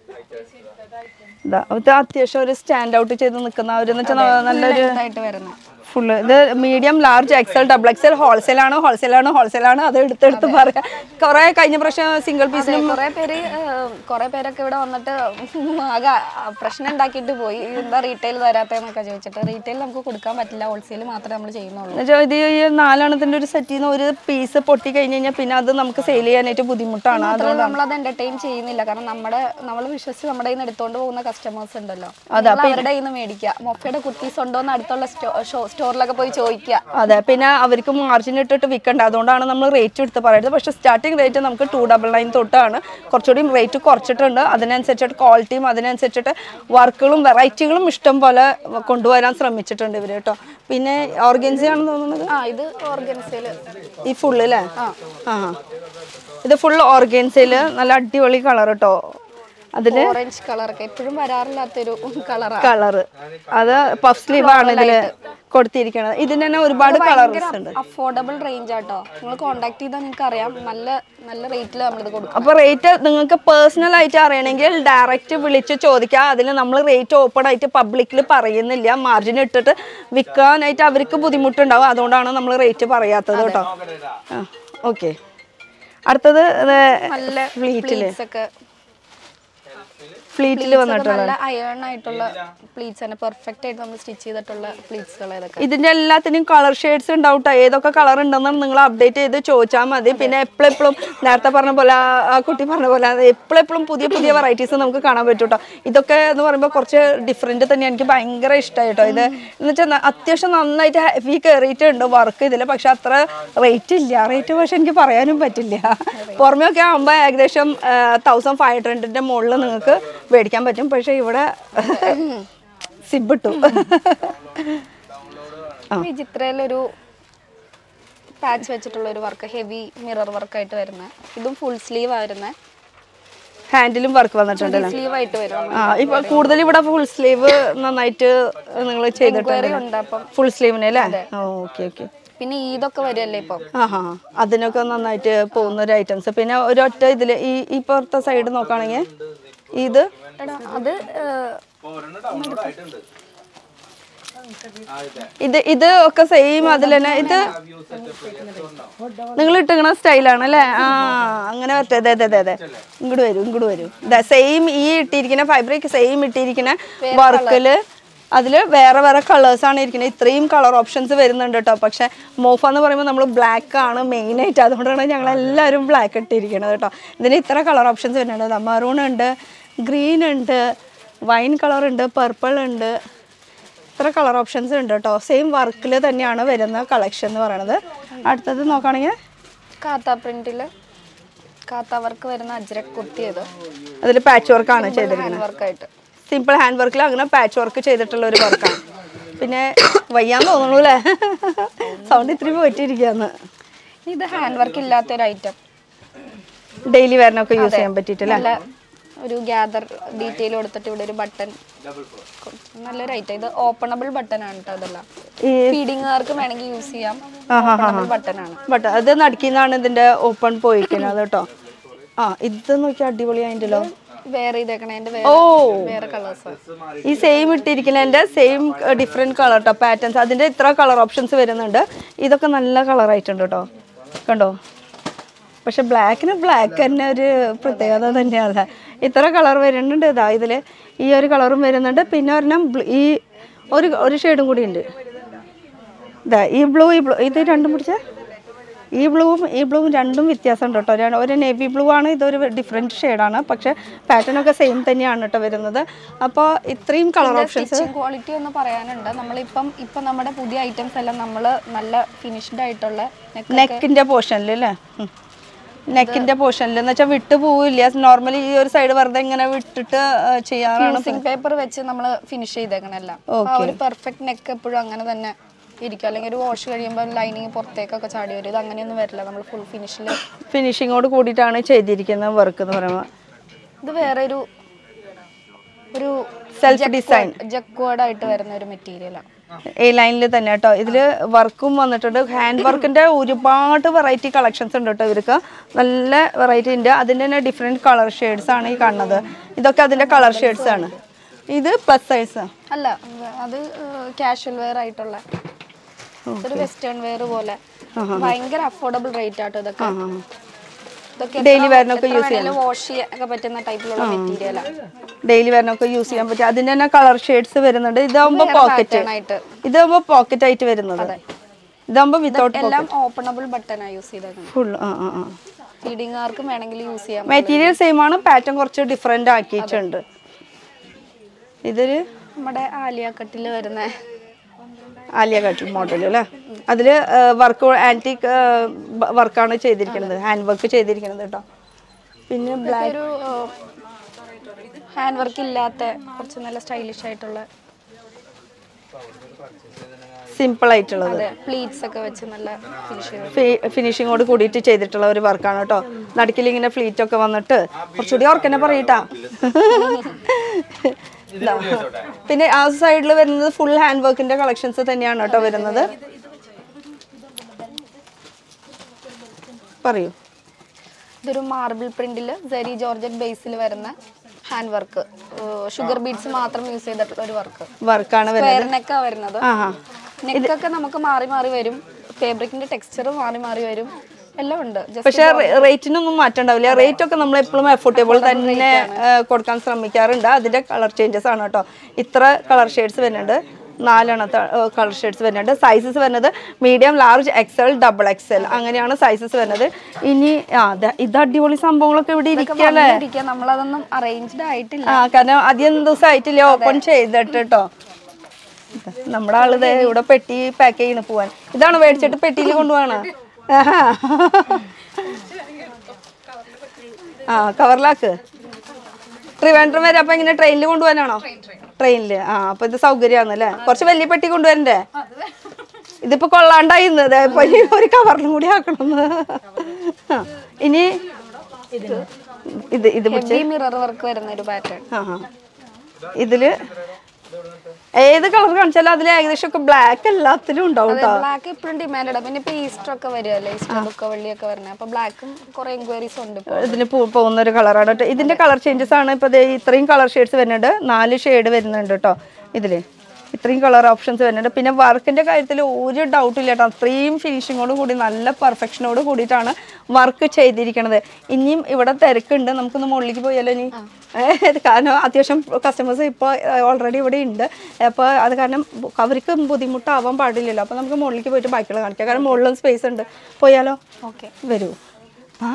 ഇതാ ഇത് അത്യാവശ്യം ഒരു സ്റ്റാൻഡ് ഔട്ട് ചെയ്ത് നിൽക്കുന്ന ഒരു എന്ന് വെച്ചാൽ നല്ലൊരു ആയിട്ട് വരുന്നത് ഫുള്ള് ഇത് medium large XL double XL wholesale ആണ് ഹോൾസെയിൽ ആണ് ഹോൾസെയിൽ ആണ് അത് എടുത്തെടുത്ത് പറയാം കുറെ കഴിഞ്ഞ പ്രാവശ്യം സിംഗിൾ പീസിനും കുറെ പേര് കുറെ പേരൊക്കെ ഇവിടെ വന്നിട്ട് ആകെ പ്രശ്നം ഉണ്ടാക്കിയിട്ട് പോയി എന്താ റീറ്റെയിൽ തരാത്തെന്നൊക്കെ ചോദിച്ചിട്ട് റീറ്റെയിൽ നമുക്ക് കൊടുക്കാൻ പറ്റില്ല ഹോൾസെയിൽ മാത്രമേ നമ്മൾ ചെയ്യുന്നുള്ളൂ എന്നുവെച്ചാൽ ഇത് ഈ നാലെണ്ണത്തിന്റെ ഒരു സെറ്റിൽ നിന്ന് ഒരു പീസ് പൊട്ടി കഴിഞ്ഞ് കഴിഞ്ഞാൽ പിന്നെ അത് നമുക്ക് സെയിൽ ചെയ്യാനായിട്ട് ബുദ്ധിമുട്ടാണ് അത് മാത്രമല്ല നമ്മൾ അത് എന്റർടൈൻ ചെയ്യുന്നില്ല കാരണം നമ്മുടെ നമ്മൾ വിശ്വസിച്ച് നമ്മുടെ കയ്യിൽ നിന്ന് എടുത്തോണ്ട് പോകുന്ന കസ്റ്റമേഴ്സ് ഉണ്ടല്ലോ അതെ, നമ്മൾ അവരുടെ കയ്യിൽ നിന്ന് മേടിക്കുക മൊഫയുടെ കുർത്തീസ് ഉണ്ടോ എന്ന് അടുത്തുള്ള സ്റ്റോറിലൊക്കെ പോയി ചോദിക്കുക അതെ പിന്നെ അവർക്ക് മാർജിൻ ഇട്ടിട്ട് വിൽക്കണ്ട അതുകൊണ്ടാണ് നമ്മൾ റേറ്റ് എടുത്ത് പറയുന്നത് പക്ഷേ സ്റ്റാർട്ടിംഗ് റേറ്റ് നമുക്ക് ടു ഡബിൾ നയൻ തൊട്ടാണ് കുറച്ചുകൂടി റേറ്റ് കുറച്ചിട്ടുണ്ട് അതിനനുസരിച്ചിട്ട് ക്വാളിറ്റിയും അതിനനുസരിച്ചിട്ട് വർക്കുകളും വെറൈറ്റികളും ഇഷ്ടം പോലെ കൊണ്ടുവരാൻ ശ്രമിച്ചിട്ടുണ്ട് ഇവർ കേട്ടോ പിന്നെ ഓർഗൻസി ആണെന്ന് തോന്നുന്നത് ആ ഇത് ഓർഗൻസയിൽ ഈ ഫുള്ള് അല്ലേ ആ ഇത് ഫുൾ ഓർഗൻസയില് നല്ല അടിപൊളി കളർ കേട്ടോ അതില് ഓറഞ്ച് കളറൊക്കെ എപ്പോഴും വരാറില്ലാത്തൊരു കളറാണ് കളറ് അത് പഫ് സ്ലീവ് ആണ് ഇതില് കൊടുത്തിരിക്കുന്നത് ഇതിന് തന്നെ ഒരുപാട് കളേഴ്സ് ഉണ്ട് അഫോർഡബിൾ റേഞ്ച് ആട്ടോ നിങ്ങൾ കോൺടാക്ട് ചെയ്താൽ നിങ്ങൾക്ക് അറിയാം നല്ല നല്ല റേറ്റിൽ നമ്മളിത് കൊടുക്കും അപ്പൊ റേറ്റ് നിങ്ങൾക്ക് പേഴ്സണൽ ആയിട്ട് അറിയണമെങ്കിൽ ഡയറക്റ്റ് വിളിച്ച് ചോദിക്കുക അതിൽ നമ്മൾ റേറ്റ് ഓപ്പൺ ആയിട്ട് പബ്ലിക്കിൽ പറയുന്നില്ല മാർജിൻ ഇട്ടിട്ട് വിൽക്കാനായിട്ട് അവർക്ക് ബുദ്ധിമുട്ടുണ്ടാവും അതുകൊണ്ടാണ് നമ്മൾ റേറ്റ് പറയാത്തത് കേട്ടോ ആ ഓക്കെ അടുത്തത് നല്ല ഫ്ലീറ്റില് pleats ഒക്കെ ഫ്ലീറ്റിൽ വന്നിട്ടുള്ള നല്ല അയേൺ ആയിട്ടുള്ള പ്ലീറ്റ്സ് തന്നെ പെർഫെക്റ്റ് ആയിട്ട് നമ്മൾ സ്റ്റിച്ച് ചെയ്തിട്ടുള്ള പ്ലീറ്റ്സുകൾ ഇതൊക്കെ ഇതിന്റെ എല്ലാത്തിനും കളർ ഷെയ്ഡ്സ് ഉണ്ടാവും ട്ടോ. ഏതൊക്കെ കളർ ഉണ്ടെന്ന് നിങ്ങൾ അപ്ഡേറ്റ് ചെയ്ത് ചോദിച്ചാൽ മതി പിന്നെ എപ്പോഴും എപ്പോഴും നേരത്തെ പറഞ്ഞ പോലെ ആ- ആ കുട്ടി പറഞ്ഞ പോലെ എപ്പോഴും എപ്പോഴും പുതിയ പുതിയ വെറൈറ്റീസ് നമുക്ക് കാണാൻ പറ്റും കേട്ടോ ഇതൊക്കെ എന്ന് പറയുമ്പോൾ കുറച്ച് ഡിഫറെന്റ് തന്നെ എനിക്ക് ഭയങ്കര ഇഷ്ടമായി കേട്ടോ ഇത് എന്ന് വെച്ചാൽ അത്യാവശ്യം നന്നായിട്ട് ഹെവി കയറിയിട്ടുണ്ട് വർക്ക് ഇതിൽ പക്ഷെ അത്ര റേറ്റ് ഇല്ല റേറ്റ് പക്ഷെ എനിക്ക് പറയാനും പറ്റില്ല പുറമെ ഒക്കെ ആകുമ്പോൾ ഏകദേശം തൗസൻഡ് ഫൈവ് ഹൺഡ്രഡിന്റെ മുകളിൽ നിങ്ങൾക്ക് മേടിക്കാൻ പറ്റും പക്ഷെ ഇവിടെ സിബ് ഇട്ടു വിചിത്രയിലൊരു പാച്ച് വെച്ചിട്ടുള്ള ഒരു വർക്ക് ഹെവി മിറർ വർക്കായിട്ട് വരുന്ന ഇതും ഫുൾ സ്ലീവ് ആയിരുന്നേ ഹാൻഡിലും വർക്ക് വന്നിട്ടുണ്ടല്ലോ സ്ലീവ് ആയിട്ട് വരും ആ ഇപ്പൊ കൂടുതൽ ഇവിടെ ഫുൾ സ്ലീവ് നന്നായിട്ട് നിങ്ങൾ ചെയ്തിട്ടുണ്ട് എൻക്വയറി ഉണ്ട് അപ്പം ഫുൾ സ്ലീവിന് അല്ലേ ഓക്കെ ഓക്കെ പിന്നെ ഈദൊക്കെ വരുമല്ലേ ഇപ്പം ആ ഹാ അതിനൊക്കെ നന്നായിട്ട് പോകുന്ന ഒരു ഐറ്റംസ് പിന്നെ ഒരൊറ്റ ഇതിൽ ഈ ഇപ്പുറത്തെ സൈഡ് നോക്കുകയാണെങ്കിൽ ഇത് എടാ അത് ഏഹ്, ഇത് ഇത് ഒക്കെ സെയിം അതിൽ തന്നെ ഇത് നിങ്ങൾ ഇട്ടിക്കണ സ്റ്റൈലാണ് അല്ലേ ആ അങ്ങനെ പറ്റേ അതെ അതെ അതെ അതെ ഇങ്ങോട്ട് വരും ഇങ്ങോട്ട് വരും സെയിം ഈ ഇട്ടിരിക്കുന്ന ഫൈബ്രിക് സെയിം ഇട്ടിരിക്കുന്ന വർക്കില് അതില് വേറെ വേറെ കളേഴ്സ് ആണ് ഇരിക്കുന്നത് ഇത്രയും കളർ ഓപ്ഷൻസ് വരുന്നുണ്ട് കേട്ടോ പക്ഷെ മോഫ എന്ന് പറയുമ്പോൾ നമ്മൾ ബ്ലാക്ക് ആണ് മെയിൻ ആയിട്ട് അതുകൊണ്ടാണ് ഞങ്ങൾ എല്ലാവരും ബ്ലാക്ക് ഇട്ടിരിക്കുന്നത് കേട്ടോ ഇതിന് ഇത്ര കളർ ഓപ്ഷൻസ് വരുന്നുണ്ട് മറൂൺ ഉണ്ട് ഗ്രീൻ ഉണ്ട് വൈൻ കളർ ഉണ്ട് പർപ്പിൾ ഉണ്ട് ഇത്ര കളർ ഓപ്ഷൻസ് ഉണ്ട് കേട്ടോ സെയിം വർക്കിൽ തന്നെയാണ് വരുന്ന കളക്ഷൻ എന്ന് പറയുന്നത് അടുത്തത് നോക്കുകയാണെങ്കിൽ കാത്ത പ്രിന്റില് കാത്ത വർക്ക് വരുന്ന അജ്രക് കുർത്തിയത് അതിൽ പാച്ച് വർക്കാണ് ചെയ്തിരിക്കുന്നത് വർക്കായിട്ട് സിമ്പിൾ ഹാൻഡ് വർക്കിൽ അങ്ങനെ പാച്ച് വർക്ക് ചെയ്തിട്ടുള്ള ഒരു വർക്കാണ് പിന്നെ വയ്യാന്ന് തോന്നുന്നു അല്ലേ സൗണ്ട് ഇത്തിരി പോയിട്ടിരിക്കുകയെന്ന് ഇത് ഹാൻഡ് വർക്ക് ഇല്ലാത്ത ഒരു ഐറ്റം ഡെയിലി വരണമൊക്കെ യൂസ് ചെയ്യാൻ പറ്റിയിട്ടില്ല നല്ല ഒരു ഗ്യാദർ ഡീറ്റെയിൽ കൊടുത്തിട്ട് ഇവിടെ ഒരു ബട്ടൺ നല്ലൊരു ഐറ്റം ഇത് ഓപ്പണബിൾ ബട്ടൺ ആണ് കേട്ടോ ഇതെല്ലാം ഈ ഫീഡിങ്ങുകാർക്ക് വേണമെങ്കിൽ യൂസ് ചെയ്യാം ഓപ്പണബിൾ ബട്ടൺ ആണ് ബട്ട് അത് നടുക്കിന്നാണ് ഇതിന്റെ ഓപ്പൺ പോയിരിക്കുന്നത് കേട്ടോ ആ ഇത് നോക്കിയാൽ അടിപൊളിയായിട്ടല്ലോ വേറെ ഇതേക്കണേന്റെ ഓ വേറെ വേറെ കളേഴ്സ് ഈ സെയിം ഇട്ടിരിക്കുന്നതിന്റെ സെയിം ഡിഫറെന്റ് കളർ കേട്ടോ പാറ്റേൺസ് അതിന്റെ ഇത്ര കളർ ഓപ്ഷൻസ് വരുന്നുണ്ട് ഇതൊക്കെ നല്ല കളർ ആയിട്ടുണ്ട് കേട്ടോ കണ്ടോ പക്ഷെ ബ്ലാക്കിന് ബ്ലാക്ക് തന്നെ ഒരു പ്രത്യേകത തന്നെയാണ് ഇത്ര കളർ വരുന്നുണ്ട് ഇതാ ഇതിൽ ഈ ഒരു കളറും വരുന്നുണ്ട് പിന്നെ ഒരെണ്ണം ബ്ലൂ- ഈ ഒരു ഒരു ഷെയ്ഡും കൂടി ഉണ്ട് ഇതാ ഈ ബ്ലൂ ഈ ബ്ലൂ ഇത് രണ്ടും പിടിച്ച ഈ ബ്ലൂവും ഈ ബ്ലൂവും രണ്ടും വ്യത്യാസമുണ്ട് കേട്ടോ രണ്ട് ഒരു നേവി ബ്ലൂ ആണ് ഇതൊരു ഡിഫറെൻറ്റ് ഷെയ്ഡാണ് പക്ഷേ പാറ്റേൺ ഒക്കെ സെയിം തന്നെയാണ് കേട്ടോ വരുന്നത് അപ്പോൾ ഇത്രയും കളർ ഓപ്ഷൻസ് സ്റ്റിച്ചിങ് ക്വാളിറ്റി ഒന്ന് പറയാനുണ്ട് നമ്മളിപ്പം ഇപ്പം നമ്മുടെ പുതിയ ഐറ്റംസ് എല്ലാം നമ്മൾ നല്ല ഫിനിഷ്ഡ് ആയിട്ടുള്ള neck നെക്കിൻ്റെ പോർഷനിൽ അല്ലേ നെക്കിൻ്റെ പോർഷനിൽ എന്ന് വെച്ചാൽ വിട്ടു പോവില്ല നോർമലി ഈ ഒരു സൈഡ് വെറുതെ ഇങ്ങനെ വിട്ടിട്ട് ആ, ചെയ്യാറാണ് ഫ്യൂസിങ് പേപ്പർ വെച്ച് നമ്മൾ ഫിനിഷ് ചെയ്തേക്കണെല്ലാം ആ ഒരു പെർഫെക്റ്റ് നെക്ക് എപ്പോഴും അങ്ങനെ തന്നെ ഇരിക്കും അല്ലെങ്കിൽ ഒരു വാഷ് കഴിയുമ്പോൾ ലൈനിങ് പുറത്തേക്കൊക്കെ ചാടി വരും ഇത് അങ്ങനെയൊന്നും വരില്ല നമ്മൾ ഫുൾ ഫിനിഷിൽ ഫിനിഷിങ്ങോട് കൂടിയിട്ടാണ് ചെയ്തിരിക്കുന്ന വർക്ക് എന്ന് പറയുമ്പോൾ ഇത് വേറെ ഒരു ഒരു സെൽഫ് ഡിസൈൻ ജക്വേർഡ് ആയിട്ട് വരുന്ന ഒരു മെറ്റീരിയലാണ് എ ലൈനിൽ തന്നെ കേട്ടോ ഇതിൽ വർക്കും വന്നിട്ടുണ്ട് ഹാൻഡ് വർക്കിന്റെ ഒരുപാട് വെറൈറ്റി കളക്ഷൻസ് ഉണ്ട് കേട്ടോ ഇവർക്ക് നല്ല വെറൈറ്റി ഉണ്ട് അതിൻ്റെ തന്നെ ഡിഫറെൻറ്റ് കളർ ഷെയ്ഡ്സ് ആണ് ഈ കാണുന്നത് ഇതൊക്കെ അതിൻ്റെ കളർ ഷെയ്ഡ്സ് ആണ് ഇത് പ്ലസ് സൈസ് അല്ല അത് കാഷ്വൽ വെയർ ആയിട്ടുള്ള ഒരു വെസ്റ്റേൺ വെയർ പോലെ ഭയങ്കര അഫോർഡബിൾ റേറ്റ് ആട്ടോ ഇതൊക്കെ ഇതൊക്കെ ഡെയിലി വെയറിനൊക്കെ യൂസ് ചെയ്യാം വാഷ് ചെയ്യാൻ പറ്റുന്ന ടൈപ്പിലുള്ള മെറ്റീരിയലാണ് ഡെയിലി വെയറിനൊക്കെ യൂസ് ചെയ്യാൻ പറ്റും അതിൻ്റെ തന്നെ കളർ ഷെയ്ഡ്സ് വരുന്നുണ്ട് ഇതാകുമ്പോൾ പോക്കറ്റ് ആയിട്ട് ഇതാകുമ്പോൾ പോക്കറ്റ് ആയിട്ട് വരുന്നത് ഇതാകുമ്പോൾ വിത്തൗട്ട് എല്ലാം ഓപ്പണബിൾ ബട്ടണാണ് യൂസ് ചെയ്തേക്കുന്നത് ഫുൾ ആ ആ ആ ഫീഡിങ്ങുകാർക്കും വേണമെങ്കിൽ യൂസ് ചെയ്യാം മെറ്റീരിയൽ സെയിം ആണ് പാറ്റേൺ കുറച്ച് ഡിഫറെൻ്റ് ആക്കിയിട്ടുണ്ട് ഇതൊരു നമ്മുടെ ആലിയ കട്ടിൽ വരുന്ന ആലിയ കട്ട് മോഡൽ അല്ലേ അതിൽ വർക്ക് ആൻറ്റിക് വർക്കാണ് ചെയ്തിരിക്കുന്നത് ഹാൻഡ് വർക്ക് ചെയ്തിരിക്കുന്നത് കേട്ടോ പിന്നെ ബ്ലാക്ക് ഒരു ഹാൻഡ് വർക്ക് ഇല്ലാത്ത കുറച്ച് നല്ല സ്റ്റൈലിഷ് ആയിട്ടുള്ള സിമ്പിൾ ആയിട്ടുള്ളത് അതെ പ്ലീറ്റ്സ് ഒക്കെ വെച്ച് നല്ല ഫിനിഷ് ചെയ്ത് ഫിനിഷിങ്ങോട് കൂടിയിട്ട് ചെയ്തിട്ടുള്ള ഒരു വർക്കാണ് കേട്ടോ നടുക്കിൽ ഇങ്ങനെ ഫ്ലീറ്റ് ഒക്കെ വന്നിട്ട് കുറച്ചുകൂടി ഓർക്കന്നെ പറയട്ടാ ഇതാ. പിന്നെ ആ സൈഡിൽ വരുന്നത് ഫുൾ ഹാൻഡ് വർക്കിന്റെ കളക്ഷൻസ് തന്നെയാണ് കേട്ടോ വരുന്നത് പറയൂ ഇതൊരു മാർബിൾ പ്രിന്റിൽ സെരി ജോർജറ്റ് ബേസിൽ വരുന്ന ഹാൻഡ് വർക്ക് ഷുഗർ ബീഡ്സ് മാത്രം യൂസ് ചെയ്തിട്ടുള്ള ഒരു വർക്ക് വർക്കാണ് വരുന്നത് സ്ക്വയർ നെക്കാ വരുന്നത് ആ ആ നെക്കൊക്കെ നമുക്ക് മാറി മാറി വരും ഫാബ്രിക്കിന്റെ ടെക്സ്ചർ മാറി മാറി വരും എല്ലാം ഉണ്ട് Just പക്ഷെ റേറ്റിനൊന്നും മാറ്റം ഉണ്ടാവില്ല റേറ്റ് ഒക്കെ നമ്മൾ എപ്പോഴും അഫോർഡബിൾ തന്നെ ആ, കൊടുക്കാൻ ശ്രമിക്കാറുണ്ട് അതിന്റെ കളർ ചേഞ്ചസ് ആണ് കേട്ടോ ഇത്ര കളർ ഷെയ്ഡ്സ് വരുന്നുണ്ട് നാലെണ്ണത്തെ കളർ ഷെയ്ഡ്സ് വരുന്നുണ്ട് സൈസസ് വരുന്നത് medium large XL double XL അങ്ങനെയാണ് സൈസസ് വരുന്നത് ഇനി ആ ദാ ഇത് അടിപൊളി സംഭവങ്ങളൊക്കെ ഇവിടെ ഇരിക്കല്ലേ ഇരിക്കുക നമ്മളതൊന്നും അറേഞ്ച്ഡ് ആയിട്ടില്ല ആ കാരണം അധികം ദിവസം ആയിട്ടില്ല ഓപ്പൺ ചെയ്തിട്ട് കേട്ടോ നമ്മുടെ ആള് ദേ ഇവിടെ പെട്ടി പാക്ക് ചെയ്യണ പോവാൻ ഇതാണ് മേടിച്ചിട്ട് പെട്ടിയിൽ കൊണ്ടുപോകണ ആ കവറിലാക്ക് ട്രിവാൻഡ്രം വരെ അപ്പൊ ഇങ്ങനെ ട്രെയിനിൽ കൊണ്ടുപോകാനാണോ ട്രെയിനില് ആ അപ്പൊ ഇത് സൗകര്യമാണല്ലേ കുറച്ച് വലിയ പെട്ടി കൊണ്ടുവരണ്ടേ ഇതിപ്പോ കൊള്ളാണ്ടായി ഇന്ന്. ദേ ഇപ്പൊ ഇനി ഒരു കവറിലും കൂടി ആക്കണം ആ, ഇനി ഇത് ഇത് പിടിച്ച് ഹെവി മിറർ വർക്ക് വരുന്ന ഒരു പാറ്റേൺ ആ, ആ. ഇതില് ഏത് കളർ കാണിച്ചാലും അതിൽ ഏകദേശം ഒക്കെ ബ്ലാക്ക് എല്ലാത്തിലും ഉണ്ടാവും കേട്ടോ ബ്ലാക്ക് ഇപ്പോഴും ഡിമാൻഡ് പിന്നെ ഇപ്പൊ ഈസ്റ്റർ ഒക്കെ വരുമല്ലേ ഈസ്റ്റർ ദുഃഖവള്ളിയൊക്കെ വരുന്നത് അപ്പൊ ബ്ലാക്കും കുറെ എൻക്വയറീസ് ഉണ്ട് ഇപ്പൊ ഇതിന് പോ- പോകുന്ന ഒരു കളറാണ് കേട്ടോ ഇതിന്റെ കളർ ചേഞ്ചസ് ആണ് ഇപ്പൊ ദേ ഇത്രയും കളർ ഷെയ്ഡ്സ് വരുന്നുണ്ട് നാല് ഷെയ്ഡ് വരുന്നുണ്ട് കേട്ടോ ഇതില് ഇത്രയും കളർ ഓപ്ഷൻസ് വരുന്നുണ്ട് പിന്നെ വർക്കിന്റെ കാര്യത്തിൽ ഒരു ഡൗട്ടും ഇല്ല കേട്ടോ അത്രയും ഫിനിഷിങ്ങോട് കൂടി നല്ല പെർഫെക്ഷനോട് കൂടിയിട്ടാണ് വർക്ക് ചെയ്തിരിക്കുന്നത് ഇനിയും ഇവിടെ തിരക്കുണ്ട് നമുക്കൊന്ന് മുകളിലേക്ക് പോയാലോ ഇനി ഏഹ് കാരണം അത്യാവശ്യം കസ്റ്റമേഴ്സ് ഇപ്പോൾ ഓൾറെഡി ഇവിടെ ഉണ്ട് അപ്പോൾ അത് കാരണം ബു- അവർക്ക് ബുദ്ധിമുട്ടാവാൻ പാടില്ലല്ലോ അപ്പോൾ നമുക്ക് മുകളിലേക്ക് പോയിട്ട് ബാക്കിയുള്ള കാണിക്കാം കാരണം മുകളിലും സ്പേസ് ഉണ്ട് പോയാലോ ഓക്കെ വരൂ ആ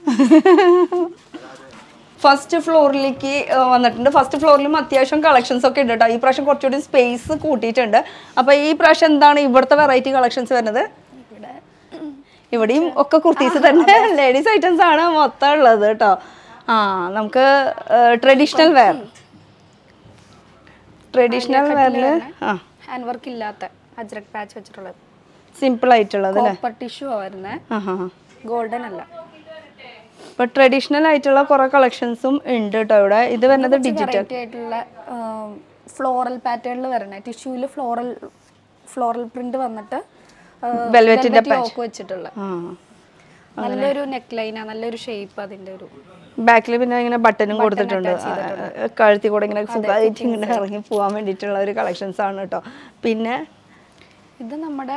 ഫസ്റ്റ് ഫ്ലോറിലേക്ക് വന്നിട്ടുണ്ട് ഫസ്റ്റ് ഫ്ലോറിലും അത്യാവശ്യം കളക്ഷൻസ് ഒക്കെ ഉണ്ട് കേട്ടോ ഈ പ്രാവശ്യം കുറച്ചുകൂടി സ്പേസ് കൂട്ടിയിട്ടുണ്ട് അപ്പോൾ ഈ പ്രാവശ്യം എന്താണ് ഇവിടുത്തെ വെറൈറ്റി കളക്ഷൻസ് വരുന്നത് ഇവിടെയും ഒക്കെ കുർത്തീസ് തന്നെ ലേഡീസ് ഐറ്റംസ് ആണ് മൊത്തം ഉള്ളത് കേട്ടോ ആ നമുക്ക് ട്രഡീഷണൽ വെയർ ട്രഡീഷണൽ വെയറിൽ ആ ഹാൻഡ് വർക്ക് ഇല്ലാത്ത അജ്രക് പാച്ച് വെച്ചിട്ടുള്ളത് സിമ്പിൾ ആയിട്ടുള്ളത് അല്ലേ കോപ്പർ ടിഷ്യൂ വരുന്നത് ആ ഹാ ഹാ ഗോൾഡൻ അല്ല ഇപ്പൊ ട്രഡീഷണൽ ആയിട്ടുള്ള കുറെ കളക്ഷൻസും ഉണ്ട് കേട്ടോ ഇവിടെ ഇത് വരുന്നത് ഡിജിറ്റൽ വെറൈറ്റി ആയിട്ടുള്ള ഫ്ലോറൽ പാറ്റേണിൽ വരണേ ടിഷ്യൂല് ഫ്ലോറൽ ഫ്ലോറൽ പ്രിന്റ് വന്നിട്ട് Velvetന്റെ ലോക്ക് വെച്ചിട്ടുള്ള ആ നല്ലൊരു നെക്ക് ലൈനാ നല്ലൊരു ഷേപ്പ് അതിന്റെ ഒരു ബാക്കിൽ പിന്നെ ഇങ്ങനെ ബട്ടനും കൊടുത്തിട്ടുണ്ട് ആ, കഴുത്തി കൂടെ ഇങ്ങനെ സുഖമായിട്ട് ഇങ്ങനെ ഇറങ്ങി പോകാൻ വേണ്ടിയിട്ടുള്ള ഒരു കളക്ഷൻസ് ആണ് കേട്ടോ പിന്നെ ഇത് നമ്മുടെ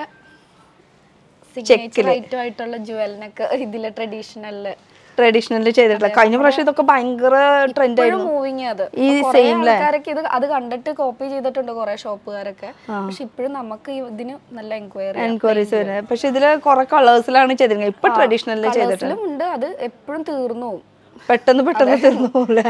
സിഗ്നേച്ചർ ഐറ്റം ആയിട്ടുള്ള ജുവലിനൊക്കെ ഇതിലെ ട്രഡീഷണലില് ട്രഡീഷണൽ ചെയ്തിട്ടുള്ള കഴിഞ്ഞ പ്രാവശ്യം ഇതൊക്കെ ഭയങ്കര ട്രെൻഡ് ആയിരുന്നു മൂവിങ് അത് ഈ കുറേ same ല്ലേ? ആൾക്കാരൊക്കെ ഇത് അത് കണ്ടിട്ട് കോപ്പി ചെയ്തിട്ടുണ്ട് കുറെ ഷോപ്പുകാരൊക്കെ പക്ഷെ ഇപ്പോഴും നമുക്ക് ഈ ഇതിന് നല്ല എൻക്വയറി എൻക്വയറീസ് വരുന്നത് പക്ഷെ ഇതില് കുറെ കളേഴ്സിലാണ് ചെയ്തിരിക്കുന്നത് ഇപ്പൊ ട്രഡീഷണലിൽ ചെയ്തിട്ടുണ്ട് കളേഴ്സിലും ഉണ്ട് അത് എപ്പോഴും തീർന്നു പോകും പെട്ടെന്ന് പെട്ടെന്ന് തീർന്നു പോലെ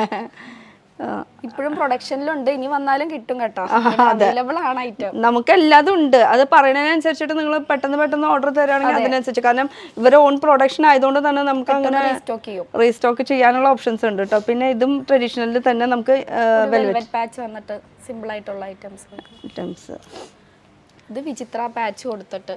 ഇപ്പോഴും പ്രൊഡക്ഷനിലുണ്ട് ഇനി വന്നാലും കിട്ടും കേട്ടോ അവൈലബിൾ ആണ് ഐറ്റം നമുക്ക് എല്ലാതും ഉണ്ട് അത് പറയുന്നതിനനുസരിച്ചിട്ട് നിങ്ങൾ പെട്ടെന്ന് പെട്ടെന്ന് ഓർഡർ തരാണെങ്കിൽ അതിനനുസരിച്ച് കാരണം ഇവരെ ഓൺ പ്രൊഡക്ഷൻ ആയതുകൊണ്ട് തന്നെ നമുക്ക് അങ്ങനെ സ്റ്റോക്ക് ചെയ്യും റീസ്റ്റോക്ക് ചെയ്യാനുള്ള ഓപ്ഷൻസ് ഉണ്ട് കേട്ടോ പിന്നെ ഇതും ട്രഡീഷണലിൽ തന്നെ നമുക്ക് വെൽവെറ്റ് പാച്ച് വന്നിട്ട് സിമ്പിൾ ആയിട്ടുള്ള ഐറ്റംസ് ഐറ്റംസ് ഇത് വിചിത്ര പാച്ച് കൊടുത്തിട്ട്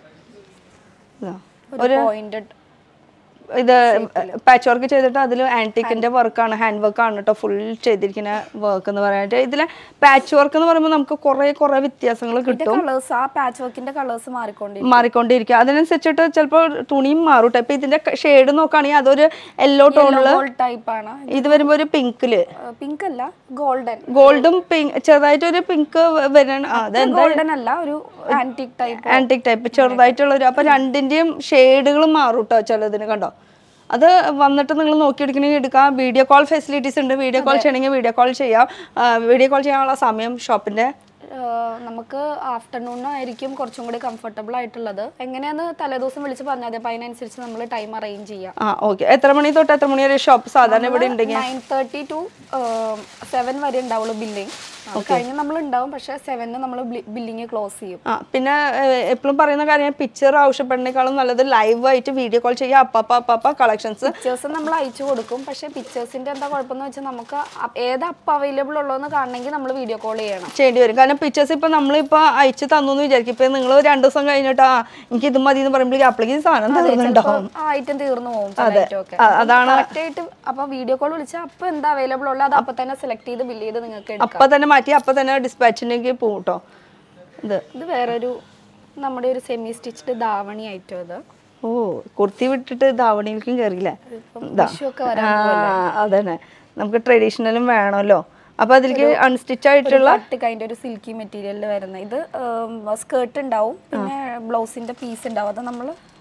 ഇതാ ഒരു പോയിന്റഡ് ഇത് പാച്ച് വർക്ക് ചെയ്തിട്ട് അതിൽ ആൻറ്റിക്കിന്റെ വർക്കാണ് ഹാൻഡ് വർക്കാണ് കേട്ടോ ഫുൾ ചെയ്തിരിക്കുന്ന വർക്ക് എന്ന് പറയാനായിട്ട് ഇതിലെ പാച്ച് വർക്ക് എന്ന് പറയുമ്പോൾ നമുക്ക് കുറേ കുറേ വ്യത്യാസങ്ങൾ കിട്ടും കളേഴ്സ് ആ പാച്ച് വർക്കിന്റെ കളേഴ്സ് മാറിക്കൊണ്ടേ മാറിക്കൊണ്ടിരിക്കുക അതിനനുസരിച്ചിട്ട് ചിലപ്പോൾ തുണിയും മാറും കേട്ടോ ഇപ്പൊ ഇതിന്റെ ഷെയ്ഡ് നോക്കുകയാണെങ്കിൽ അതൊരു യെല്ലോ ടോണില് ഗോൾഡ് ടൈപ്പ് ആണ് ഇത് വരുമ്പോൾ ഒരു പിങ്കില് പിങ്ക് അല്ല ഗോൾഡൻ ഗോൾഡും പിങ്ക് ചെറുതായിട്ട് ഒരു പിങ്ക് വരണം ആ, അത് ഗോൾഡൻ അല്ല ഒരു ആന്റിക് ടൈപ്പ് ആന്റിക് ടൈപ്പ് ചെറുതായിട്ടുള്ള ഒരു അപ്പൊ രണ്ടിന്റെയും ഷെയ്ഡുകൾ മാറും കേട്ടോ ചിലതിന് കണ്ടോ അത് വന്നിട്ട് നിങ്ങൾ നോക്കിയെടുക്കണമെങ്കിൽ എടുക്കാം വീഡിയോ കോൾ ഫെസിലിറ്റീസ് ഉണ്ട് വീഡിയോ കോൾ ചെയ്യണമെങ്കിൽ വീഡിയോ കോൾ ചെയ്യാം വീഡിയോ കോൾ ചെയ്യാനുള്ള സമയം ഷോപ്പിന്റെ നമുക്ക് ആഫ്റ്റർനൂൺ ആയിരിക്കും കുറച്ചും കൂടി കംഫർട്ടബിൾ ആയിട്ടുള്ളത് എങ്ങനെയാന്ന് തലേദിവസം വിളിച്ച് പറഞ്ഞാൽ മതി അപ്പൊ അതിനനുസരിച്ച് നമ്മൾ ടൈം അറേഞ്ച് ചെയ്യാം ആ ഓക്കെ എത്ര മണി തൊട്ട് എത്ര മണി വരെ ഷോപ്പ് സാധാരണ ഇവിടെ ഉണ്ടെങ്കിൽ നയൻ തേർട്ടി ടു സെവൻ വരെ ഉണ്ടാവുള്ളൂ ബില്ലിംഗ് അത് കഴിഞ്ഞ് നമ്മൾ ഉണ്ടാവും പക്ഷെ സെവന് നമ്മൾ ബില്ലിംഗ് ക്ലോസ് ചെയ്യും ആ പിന്നെ എപ്പോഴും പറയുന്ന കാര്യം പിക്ചർ ആവശ്യപ്പെടുന്നേക്കാളും നല്ലത് ലൈവ് ആയിട്ട് വീഡിയോ കോൾ ചെയ്യുക അപ്പപ്പ അപ്പപ്പ കളക്ഷൻസ് പിക്ചേഴ്സ് നമ്മൾ അയച്ചു കൊടുക്കും പക്ഷെ പിക്ചേഴ്സിന്റെ എന്താ കുഴപ്പമെന്ന് വെച്ചാൽ നമുക്ക് അ- ഏത് അപ്പ് അവൈലബിൾ ഉള്ളതെന്ന് കാണണമെങ്കിൽ നമ്മൾ വീഡിയോ കോൾ ചെയ്യണം ചെയ്യേണ്ടി വരും കാരണം പിക്ചേഴ്സ് ഇപ്പൊ നമ്മളിപ്പോ അയച്ചു തന്നു എന്ന് വിചാരിക്കും ഇപ്പൊ നിങ്ങൾ രണ്ടു ദിവസം കഴിഞ്ഞിട്ട് ആ എനിക്ക് ഇത് മതി എന്ന് പറയുമ്പോഴേക്കും അപ്പോഴേക്കും സാധനം തീർന്നുണ്ടാവും ആ ഐറ്റം തീർന്നു പോകും ചില item ഒക്കെ അ- അതാണ് കറക്റ്റ് ആയിട്ട് അപ്പൊ വീഡിയോ കോൾ വിളിച്ചാൽ അപ്പൊ എന്താ അവൈലബിൾ ഉള്ളത് അത് അപ്പൊ തന്നെ സെലക്ട് ചെയ്ത് ബില്ല് ചെയ്ത് നിങ്ങൾക്ക് എടുക്കാം അപ്പൊ തന്നെ മാറ്റി അപ്പൊ തന്നെ ഡിസ്പാച്ചിലേക്ക് പോകും കേട്ടോ ഇത് ഇത് വേറൊരു നമ്മുടെ ഒരു സെമി സ്റ്റിച്ച്ഡ് ധാവണി ഐറ്റം ഇത് ഓ കുർത്തി വിട്ടിട്ട് ധാവണിയിലേക്കും കയറിയില്ലേ ഇതാ. വിഷുവൊക്കെ ആ അതന്നെ നമുക്ക് ട്രഡീഷണലും വേണമല്ലോ അപ്പൊ അതിലേക്ക് അൺസ്റ്റിച്ച് ആയിട്ടുള്ള പട്ട് കൈൻ്റെ ഒരു സിൽക്കി മെറ്റീരിയലിൽ വരുന്ന ഇത് സ്കേർട്ട് ഉണ്ടാവും പിന്നെ ബ്ലൗസിന്റെ പീസ് ഉണ്ടാവും അത് നമ്മൾ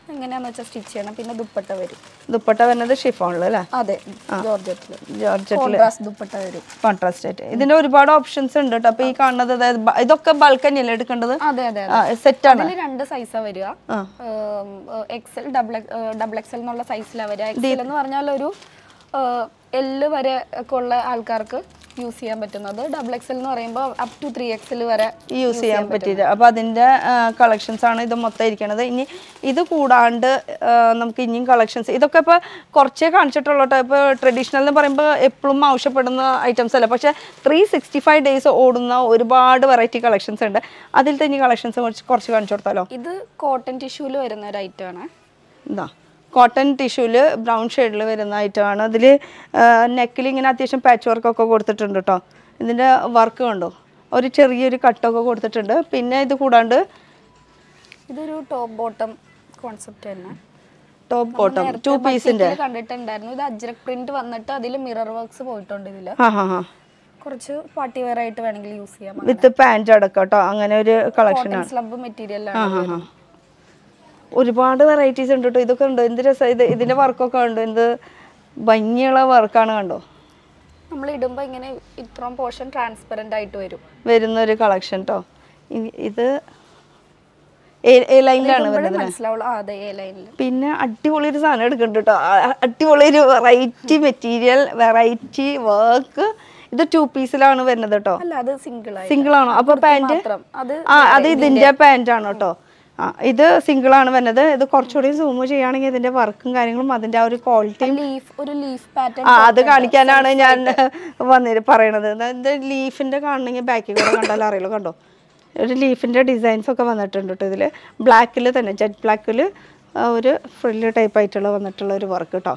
എങ്ങനെയാന്ന് വെച്ചാൽ സ്റ്റിച്ച് ചെയ്യണം പിന്നെ ദുപ്പട്ട വരും ദുപ്പട്ട വരുന്നത് ഷിഫോണിൽ അല്ലേ അതെ ജോർജറ്റില് ജോർജറ്റിൽ കോൺട്രാസ്റ്റ് ദുപ്പട്ട വരും കോൺട്രാസ്റ്റ് ആയിട്ട് ഇതിന്റെ ഒരുപാട് ഓപ്ഷൻസ് ഉണ്ട് കേട്ടോ അപ്പൊ ഈ കാണുന്നത് അതായത് ബ- ഇതൊക്കെ ബൾക്ക് തന്നെയല്ലേ എടുക്കേണ്ടത് അതെ അതെ സെറ്റ് ആണ് അതിൽ രണ്ട് സൈസാ വരിക എക്സൽ ഡബിൾ ഡബിൾ എക്സൽ എന്നുള്ള സൈസിലാണ് വരിക എക്സൽ എന്ന് പറഞ്ഞാൽ ഒരു എല്ല് വരെ ഒക്കെ ഉള്ള ആൾക്കാർക്ക് യൂസ് ചെയ്യാൻ പറ്റുന്നത് ഡബിൾ എക്സൽ എന്ന് പറയുമ്പോൾ അപ് ടു ത്രീ എക്സൽ വരെ യൂസ് ചെയ്യാൻ പറ്റിയത് അപ്പൊ അതിന്റെ കളക്ഷൻസ് ആണ് ഇത് മൊത്തം ഇരിക്കുന്നത് ഇനി ഇത് കൂടാണ്ട് ആ, നമുക്ക് ഇനിയും കളക്ഷൻസ് ഇതൊക്കെ ഇപ്പൊ കുറച്ചേ കാണിച്ചിട്ടുള്ളൂ കേട്ടോ ഇപ്പൊ ട്രഡീഷണൽ എന്ന് പറയുമ്പോൾ എപ്പോഴും ആവശ്യപ്പെടുന്ന ഐറ്റംസ് അല്ല പക്ഷെ ത്രീ സിക്സ്റ്റി ഫൈവ് ഡേയ്സ് ഓടുന്ന ഒരുപാട് വെറൈറ്റി കളക്ഷൻസ് ഉണ്ട് അതിൽ തന്നെ കളക്ഷൻസ് കുറച്ച് കുറച്ച് കാണിച്ചു കൊടുത്താലോ ഇത് കോട്ടൺ ടിഷ്യൂല് വരുന്ന ഒരു ഐറ്റം ആണ് എന്താ കോട്ടൺ ടിഷ്യൂല് ബ്രൗൺ ഷെയ്ഡിൽ വരുന്ന ഐറ്റമാണ് അതിൽ നെക്കിൽ ഇങ്ങനെ അത്യാവശ്യം പാച്ച് വർക്കൊക്കെ കൊടുത്തിട്ടുണ്ട് കേട്ടോ ഇതിൻ്റെ വർക്ക് കണ്ടോ ഒരു ചെറിയൊരു കട്ടൊക്കെ കൊടുത്തിട്ടുണ്ട് പിന്നെ ഇത് കൂടാണ്ട് ഇതൊരു ടോപ്പ് ബോട്ടം കോൺസെപ്റ്റ് തന്നെ ടോപ്പ് ബോട്ടം ടു പീസിൻ്റെ ഇതില് കണ്ടിട്ടുണ്ടായിരുന്നു ഇത് അജ്രക് പ്രിന്റ് വന്നിട്ട് അതിൽ മിറർ വർക്ക്സ് പോയിട്ടുണ്ട് ഇതില് ആ ഹാ ഹാ കുറച്ച് പാർട്ടി വെയർ ആയിട്ട് വേണമെങ്കിൽ യൂസ് ചെയ്യാം വിത്ത് പാൻറ് അടക്കം കേട്ടോ അങ്ങനെ ഒരു കളക്ഷനാണ് സ്ലബ് മെറ്റീരിയലാണ് ഒരുപാട് വെറൈറ്റീസ് ഉണ്ട് കേട്ടോ ഇതൊക്കെ ഉണ്ട് എന്ത് രസം ഇത് ഇതിൻ്റെ വർക്കൊക്കെ ഉണ്ട് എന്ത് ഭംഗിയുള്ള വർക്കാണ് കണ്ടോ നമ്മൾ ഇടുമ്പോൾ ഇങ്ങനെ ഇത്രയും പോർഷൻ ട്രാൻസ്പെറന്റ് ആയിട്ട് വരും വരുന്ന ഒരു കളക്ഷൻ കേട്ടോ ഇത് എ ലൈനിലാണ് ഇടുമ്പോഴേ വരുന്നത് മനസ്സിലാവുള്ളൂ ആ അതെ എ ലൈനിൽ പിന്നെ അടിപൊളി ഒരു സാധനം എടുക്കുന്നുണ്ട് കേട്ടോ ആ- അടിപൊളി ഒരു വെറൈറ്റി മെറ്റീരിയൽ വെറൈറ്റി വർക്ക് ഇത് ടു പീസിലാണ് വരുന്നത് കേട്ടോ അല്ല അത് സിംഗിൾ ആയി സിംഗിൾ ആണോ അപ്പൊ പാന്റ് മാത്രം അത് ആ അത് ഇതിന്റെ പാന്റ് ആണ് കേട്ടോ ആ ഇത് സിംഗിൾ ആണ് വരുന്നത് ഇത് കുറച്ചുകൂടി സൂം ചെയ്യുകയാണെങ്കിൽ ഇതിന്റെ വർക്കും കാര്യങ്ങളും അതിന്റെ ആ ഒരു ക്വാളിറ്റി ലീഫ് ഒരു ലീഫ് പാറ്റേൺ ആ അത് കാണിക്കാനാണ് ഞാൻ വന്നിട്ട് പറയണത് ഇത് ലീഫിന്റെ കാണണമെങ്കിൽ ബാക്കിൽ കൂടെ കണ്ടാൽ അറിയുള്ളൂ കണ്ടോ ഒരു ലീഫിന്റെ ഡിസൈൻസ് ഒക്കെ വന്നിട്ടുണ്ട് കേട്ടോ ഇതിൽ ബ്ലാക്കിൽ തന്നെ ജെറ്റ് ബ്ലാക്കിൽ ഒരു ഫ്രില്ല് ടൈപ്പ് ആയിട്ടുള്ള വന്നിട്ടുള്ള ഒരു വർക്ക് കേട്ടോ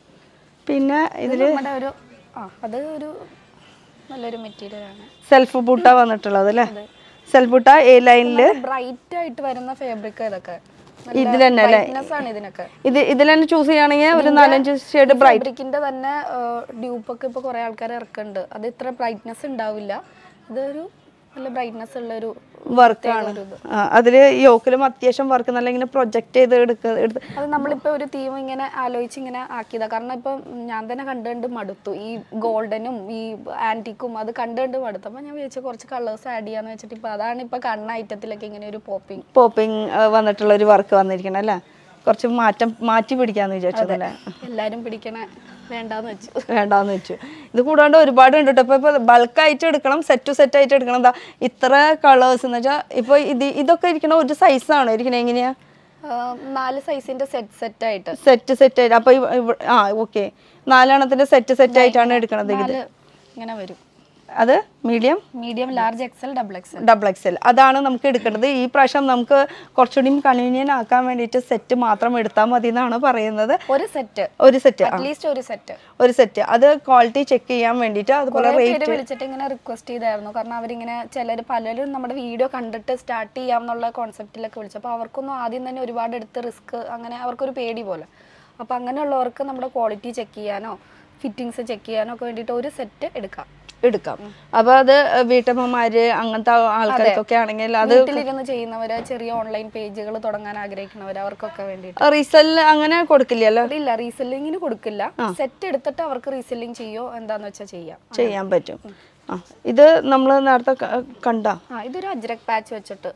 പിന്നെ ഇതിൽ നമ്മുടെ ഒരു ആ അത് ഒരു നല്ലൊരു മെറ്റീരിയൽ ആണ് സെൽഫ് ബൂട്ട വന്നിട്ടുള്ളത് അല്ലേ സെൽഫ് ബൂട്ട എ ലൈനിൽ ബ്രൈറ്റ് ആയിട്ട് വരുന്ന ഫാബ്രിക് ഇതൊക്കെ ഇതിൽ തന്നെ അല്ലേ ബ്രൈറ്റ്നെസ് ആണ് ഇതിനൊക്കെ ഇത് ഇതിൽ തന്നെ ചൂസ് ചെയ്യുകയാണെങ്കിൽ ഒരു നാലഞ്ച് ഷെയ്ഡ് ബ്രൈറ്റ് ഫാബ്രിക്കിന്റെ തന്നെ ഡ്യൂപ്പൊക്കെ ഇപ്പൊ കുറെ ആൾക്കാർ ഇറക്കുന്നുണ്ട് അത് ഇത്ര ബ്രൈറ്റ്നെസ് ഉണ്ടാവില്ല ഇതൊരു നല്ല ബ്രൈറ്റ്നെസ് ഉള്ള ഒരു വർക്കാണ് അതിൽ യോക്കിലും അത്യാവശ്യം വർക്ക് നല്ല ഇങ്ങനെ പ്രൊജക്റ്റ് ചെയ്ത് എടുക്ക എടുത്ത് അത് നമ്മളിപ്പോ ഒരു തീം ഇങ്ങനെ ആലോചിച്ച് ഇങ്ങനെ ആക്കിയതാ കാരണം ഇപ്പൊ ഞാൻ തന്നെ കണ്ട് കണ്ട് മടുത്തു ഈ ഗോൾഡനും ഈ ആന്റിക്കും അത് കണ്ട് കണ്ട് മടുത്തു അപ്പൊ ഞാൻ വിചാരിച്ചു കുറച്ച് കളേഴ്സ് ആഡ് ചെയ്യാന്ന് വെച്ചിട്ട് ഇപ്പൊ അതാണ് ഇപ്പൊ കണ്ണ ഐറ്റത്തിലൊക്കെ ഇങ്ങനെ ഒരു പോപ്പിംഗ് പോപ്പിംഗ് വന്നിട്ടുള്ള ഒരു വർക്ക് വന്നിരിക്കണം അല്ലേ കുറച്ച് മാറ്റം മാറ്റി പിടിക്കാന്ന് വിചാരിച്ചതല്ലേ എല്ലാരും പിടിക്കണ വേണ്ടാന്ന് വെച്ചു വേണ്ടാന്ന് വെച്ചു ഇത് കൂടാണ്ട് ഒരുപാട് ഉണ്ട് കേട്ടോ ഇപ്പൊ ബൾക്കായിട്ട് എടുക്കണം സെറ്റ് ടു സെറ്റ് ആയിട്ട് എടുക്കണം എന്താ ഇത്ര കളേഴ്സ് എന്ന് വെച്ചാൽ ഇപ്പൊ ഇത് ഇതൊക്കെ ഇരിക്കണ ഒരു സൈസാണോ ഇരിക്കണ എങ്ങനെയാ ആ, നാല് സൈസിന്റെ സെറ്റ് സെറ്റ് ആയിട്ട് സെറ്റ് സെറ്റ് ആയിട്ട് അപ്പൊ ഇവ- ഇവ- ആ ഓക്കെ നാലെണ്ണത്തിന്റെ സെറ്റ് സെറ്റ് ആയിട്ടാണ് എടുക്കണത് ഇത് നാല് ഇങ്ങനെ വരും അത് medium medium large XL double XL double XL അതാണ് നമുക്ക് എടുക്കേണ്ടത് ഈ പ്രാവശ്യം നമുക്ക് കുറച്ചുകൂടി കൺവീനിയൻ ആക്കാൻ വേണ്ടിയിട്ട് സെറ്റ് മാത്രം എടുത്താൽ മതി എന്നാണ് പറയുന്നത് ഒരു സെറ്റ് ഒരു സെറ്റ് അറ്റ്ലീസ്റ്റ് ഒരു സെറ്റ് ഒരു സെറ്റ് അത് ക്വാളിറ്റി ചെക്ക് ചെയ്യാൻ വേണ്ടിയിട്ട് അതുപോലെ കുറെ റേറ്റ് പേര് വിളിച്ചിട്ട് ഇങ്ങനെ റിക്വസ്റ്റ് ചെയ്തായിരുന്നു കാരണം അവരിങ്ങനെ ചിലർ പലരും നമ്മുടെ വീഡിയോ കണ്ടിട്ട് സ്റ്റാർട്ട് ചെയ്യാം എന്നുള്ള കോൺസെപ്റ്റിലൊക്കെ വിളിച്ചു അപ്പോൾ അവർക്കൊന്നും ആദ്യം തന്നെ ഒരുപാട് എടുത്ത് റിസ്ക് അങ്ങനെ അവർക്കൊരു പേടി പോലെ അപ്പോൾ അങ്ങനെയുള്ളവർക്ക് നമ്മുടെ ക്വാളിറ്റി ചെക്ക് ചെയ്യാനോ ഫിറ്റിങ്സ് ചെക്ക് ചെയ്യാനോ ഒക്കെ വേണ്ടിയിട്ട് ഒരു സെറ്റ് എടുക്കാം എടുക്കാം അപ്പൊ അത് വീട്ടമ്മമാര് അങ്ങനത്തെ ആൾക്കാർക്കൊക്കെ ആണെങ്കിൽ അത് വീട്ടിലിരുന്ന് ചെയ്യുന്നവര് ചെറിയ ഓൺലൈൻ പേജുകൾ തുടങ്ങാൻ ആഗ്രഹിക്കുന്നവർ അവർക്കൊക്കെ വേണ്ടിയിട്ട് റീസെൽ അങ്ങനെ കൊടുക്കില്ലല്ലോ ഇല്ല റീസെല്ലിങ്ങിന് കൊടുക്കില്ല സെറ്റ് എടുത്തിട്ട് അവർക്ക് റീസെല്ലിങ് ചെയ്യോ എന്താന്ന് വെച്ചാൽ ചെയ്യാം ചെയ്യാൻ പറ്റും ആ ഇത് നമ്മൾ നേരത്തെ ക- കണ്ട ആ ഇതൊരു അജ്രക് പാച്ച് വെച്ചിട്ട്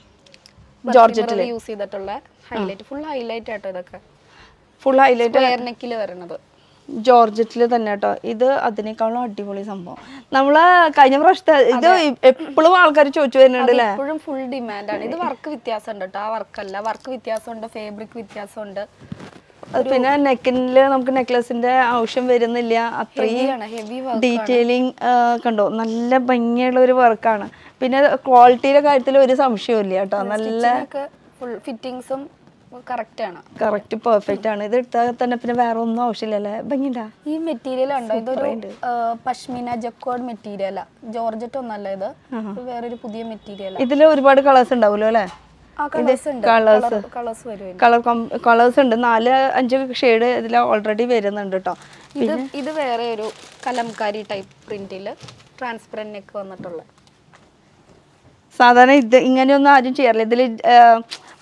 ജോർജറ്റില് യൂസ് ചെയ്തിട്ടുള്ള ഹൈലൈറ്റ് ഫുൾ ഹൈലൈറ്റ് ആട്ടോ ഇതൊക്കെ ഫുൾ ഹൈലൈറ്റ് സ്ക്വയർ നെക്കിൽ വരണത് ജോർജറ്റിൽ തന്നെ കേട്ടോ ഇത് അതിനേക്കാളും അടിപൊളി സംഭവം നമ്മള് കഴിഞ്ഞ പ്രാവശ്യത്തെ ഇത് എപ്പോഴും ആൾക്കാർ ചോദിച്ചു വരുന്നുണ്ട് അല്ലേ എപ്പോഴും ഫുൾ ഡിമാൻഡ് ആണ് ഇത് വർക്ക് വ്യത്യാസം ഉണ്ട് കേട്ടോ ആ വർക്കല്ല വർക്ക് വ്യത്യാസമുണ്ട് ഫാബ്രിക് വ്യത്യാസമുണ്ട് അത് പിന്നെ നെക്കില് നമുക്ക് നെക്ലസിന്റെ ആവശ്യം വരുന്നില്ല അത്രയും ഹെവി ഡീറ്റെയിലിംഗ് കണ്ടോ നല്ല ഭംഗിയുള്ള ഒരു വർക്കാണ് പിന്നെ ക്വാളിറ്റിയുടെ കാര്യത്തിൽ ഒരു സംശയവും ഇല്ല കേട്ടോ നല്ല വർക്കൊക്കെ ഫുൾ ഫിറ്റിങ്സും കറക്റ്റ് ആണ് കറക്റ്റ് പെർഫെക്റ്റ് ആണ് ഇത് എടുത്താൽ തന്നെ പിന്നെ വേറെ ഒന്നും ആവശ്യമില്ലല്ലേ ഭംഗിണ്ടാ ഈ മെറ്റീരിയൽ ഉണ്ടോ ഇതൊരു ആ, പഷ്മിന ജക്കോഡ് മെറ്റീരിയലാ ജോർജറ്റ് ഒന്നല്ല ഇത് ഇത് വേറൊരു പുതിയ മെറ്റീരിയൽ ഇതിൽ ഒരുപാട് കളേഴ്സ് ഉണ്ടാവുമല്ലോ അല്ലേ ആ കളേഴ്സ് ഉണ്ട് colours. കളേഴ്സ് വരും കളർ കളേഴ്സ് ഉണ്ട് നാല് അഞ്ച് ഷെയ്ഡ് ഇതിൽ ഓൾറെഡി വരുന്നുണ്ട് കേട്ടോ ഇത് ഇത് വേറെ ഒരു കലംകാരി ടൈപ്പ് പ്രിന്റിൽ ട്രാൻസ്പെറന്റ് നെക്ക് വന്നിട്ടുള്ള സാധാരണ ഇത് ഇങ്ങനെയൊന്നും ആരും ചെയ്യാറില്ല ഇതിൽ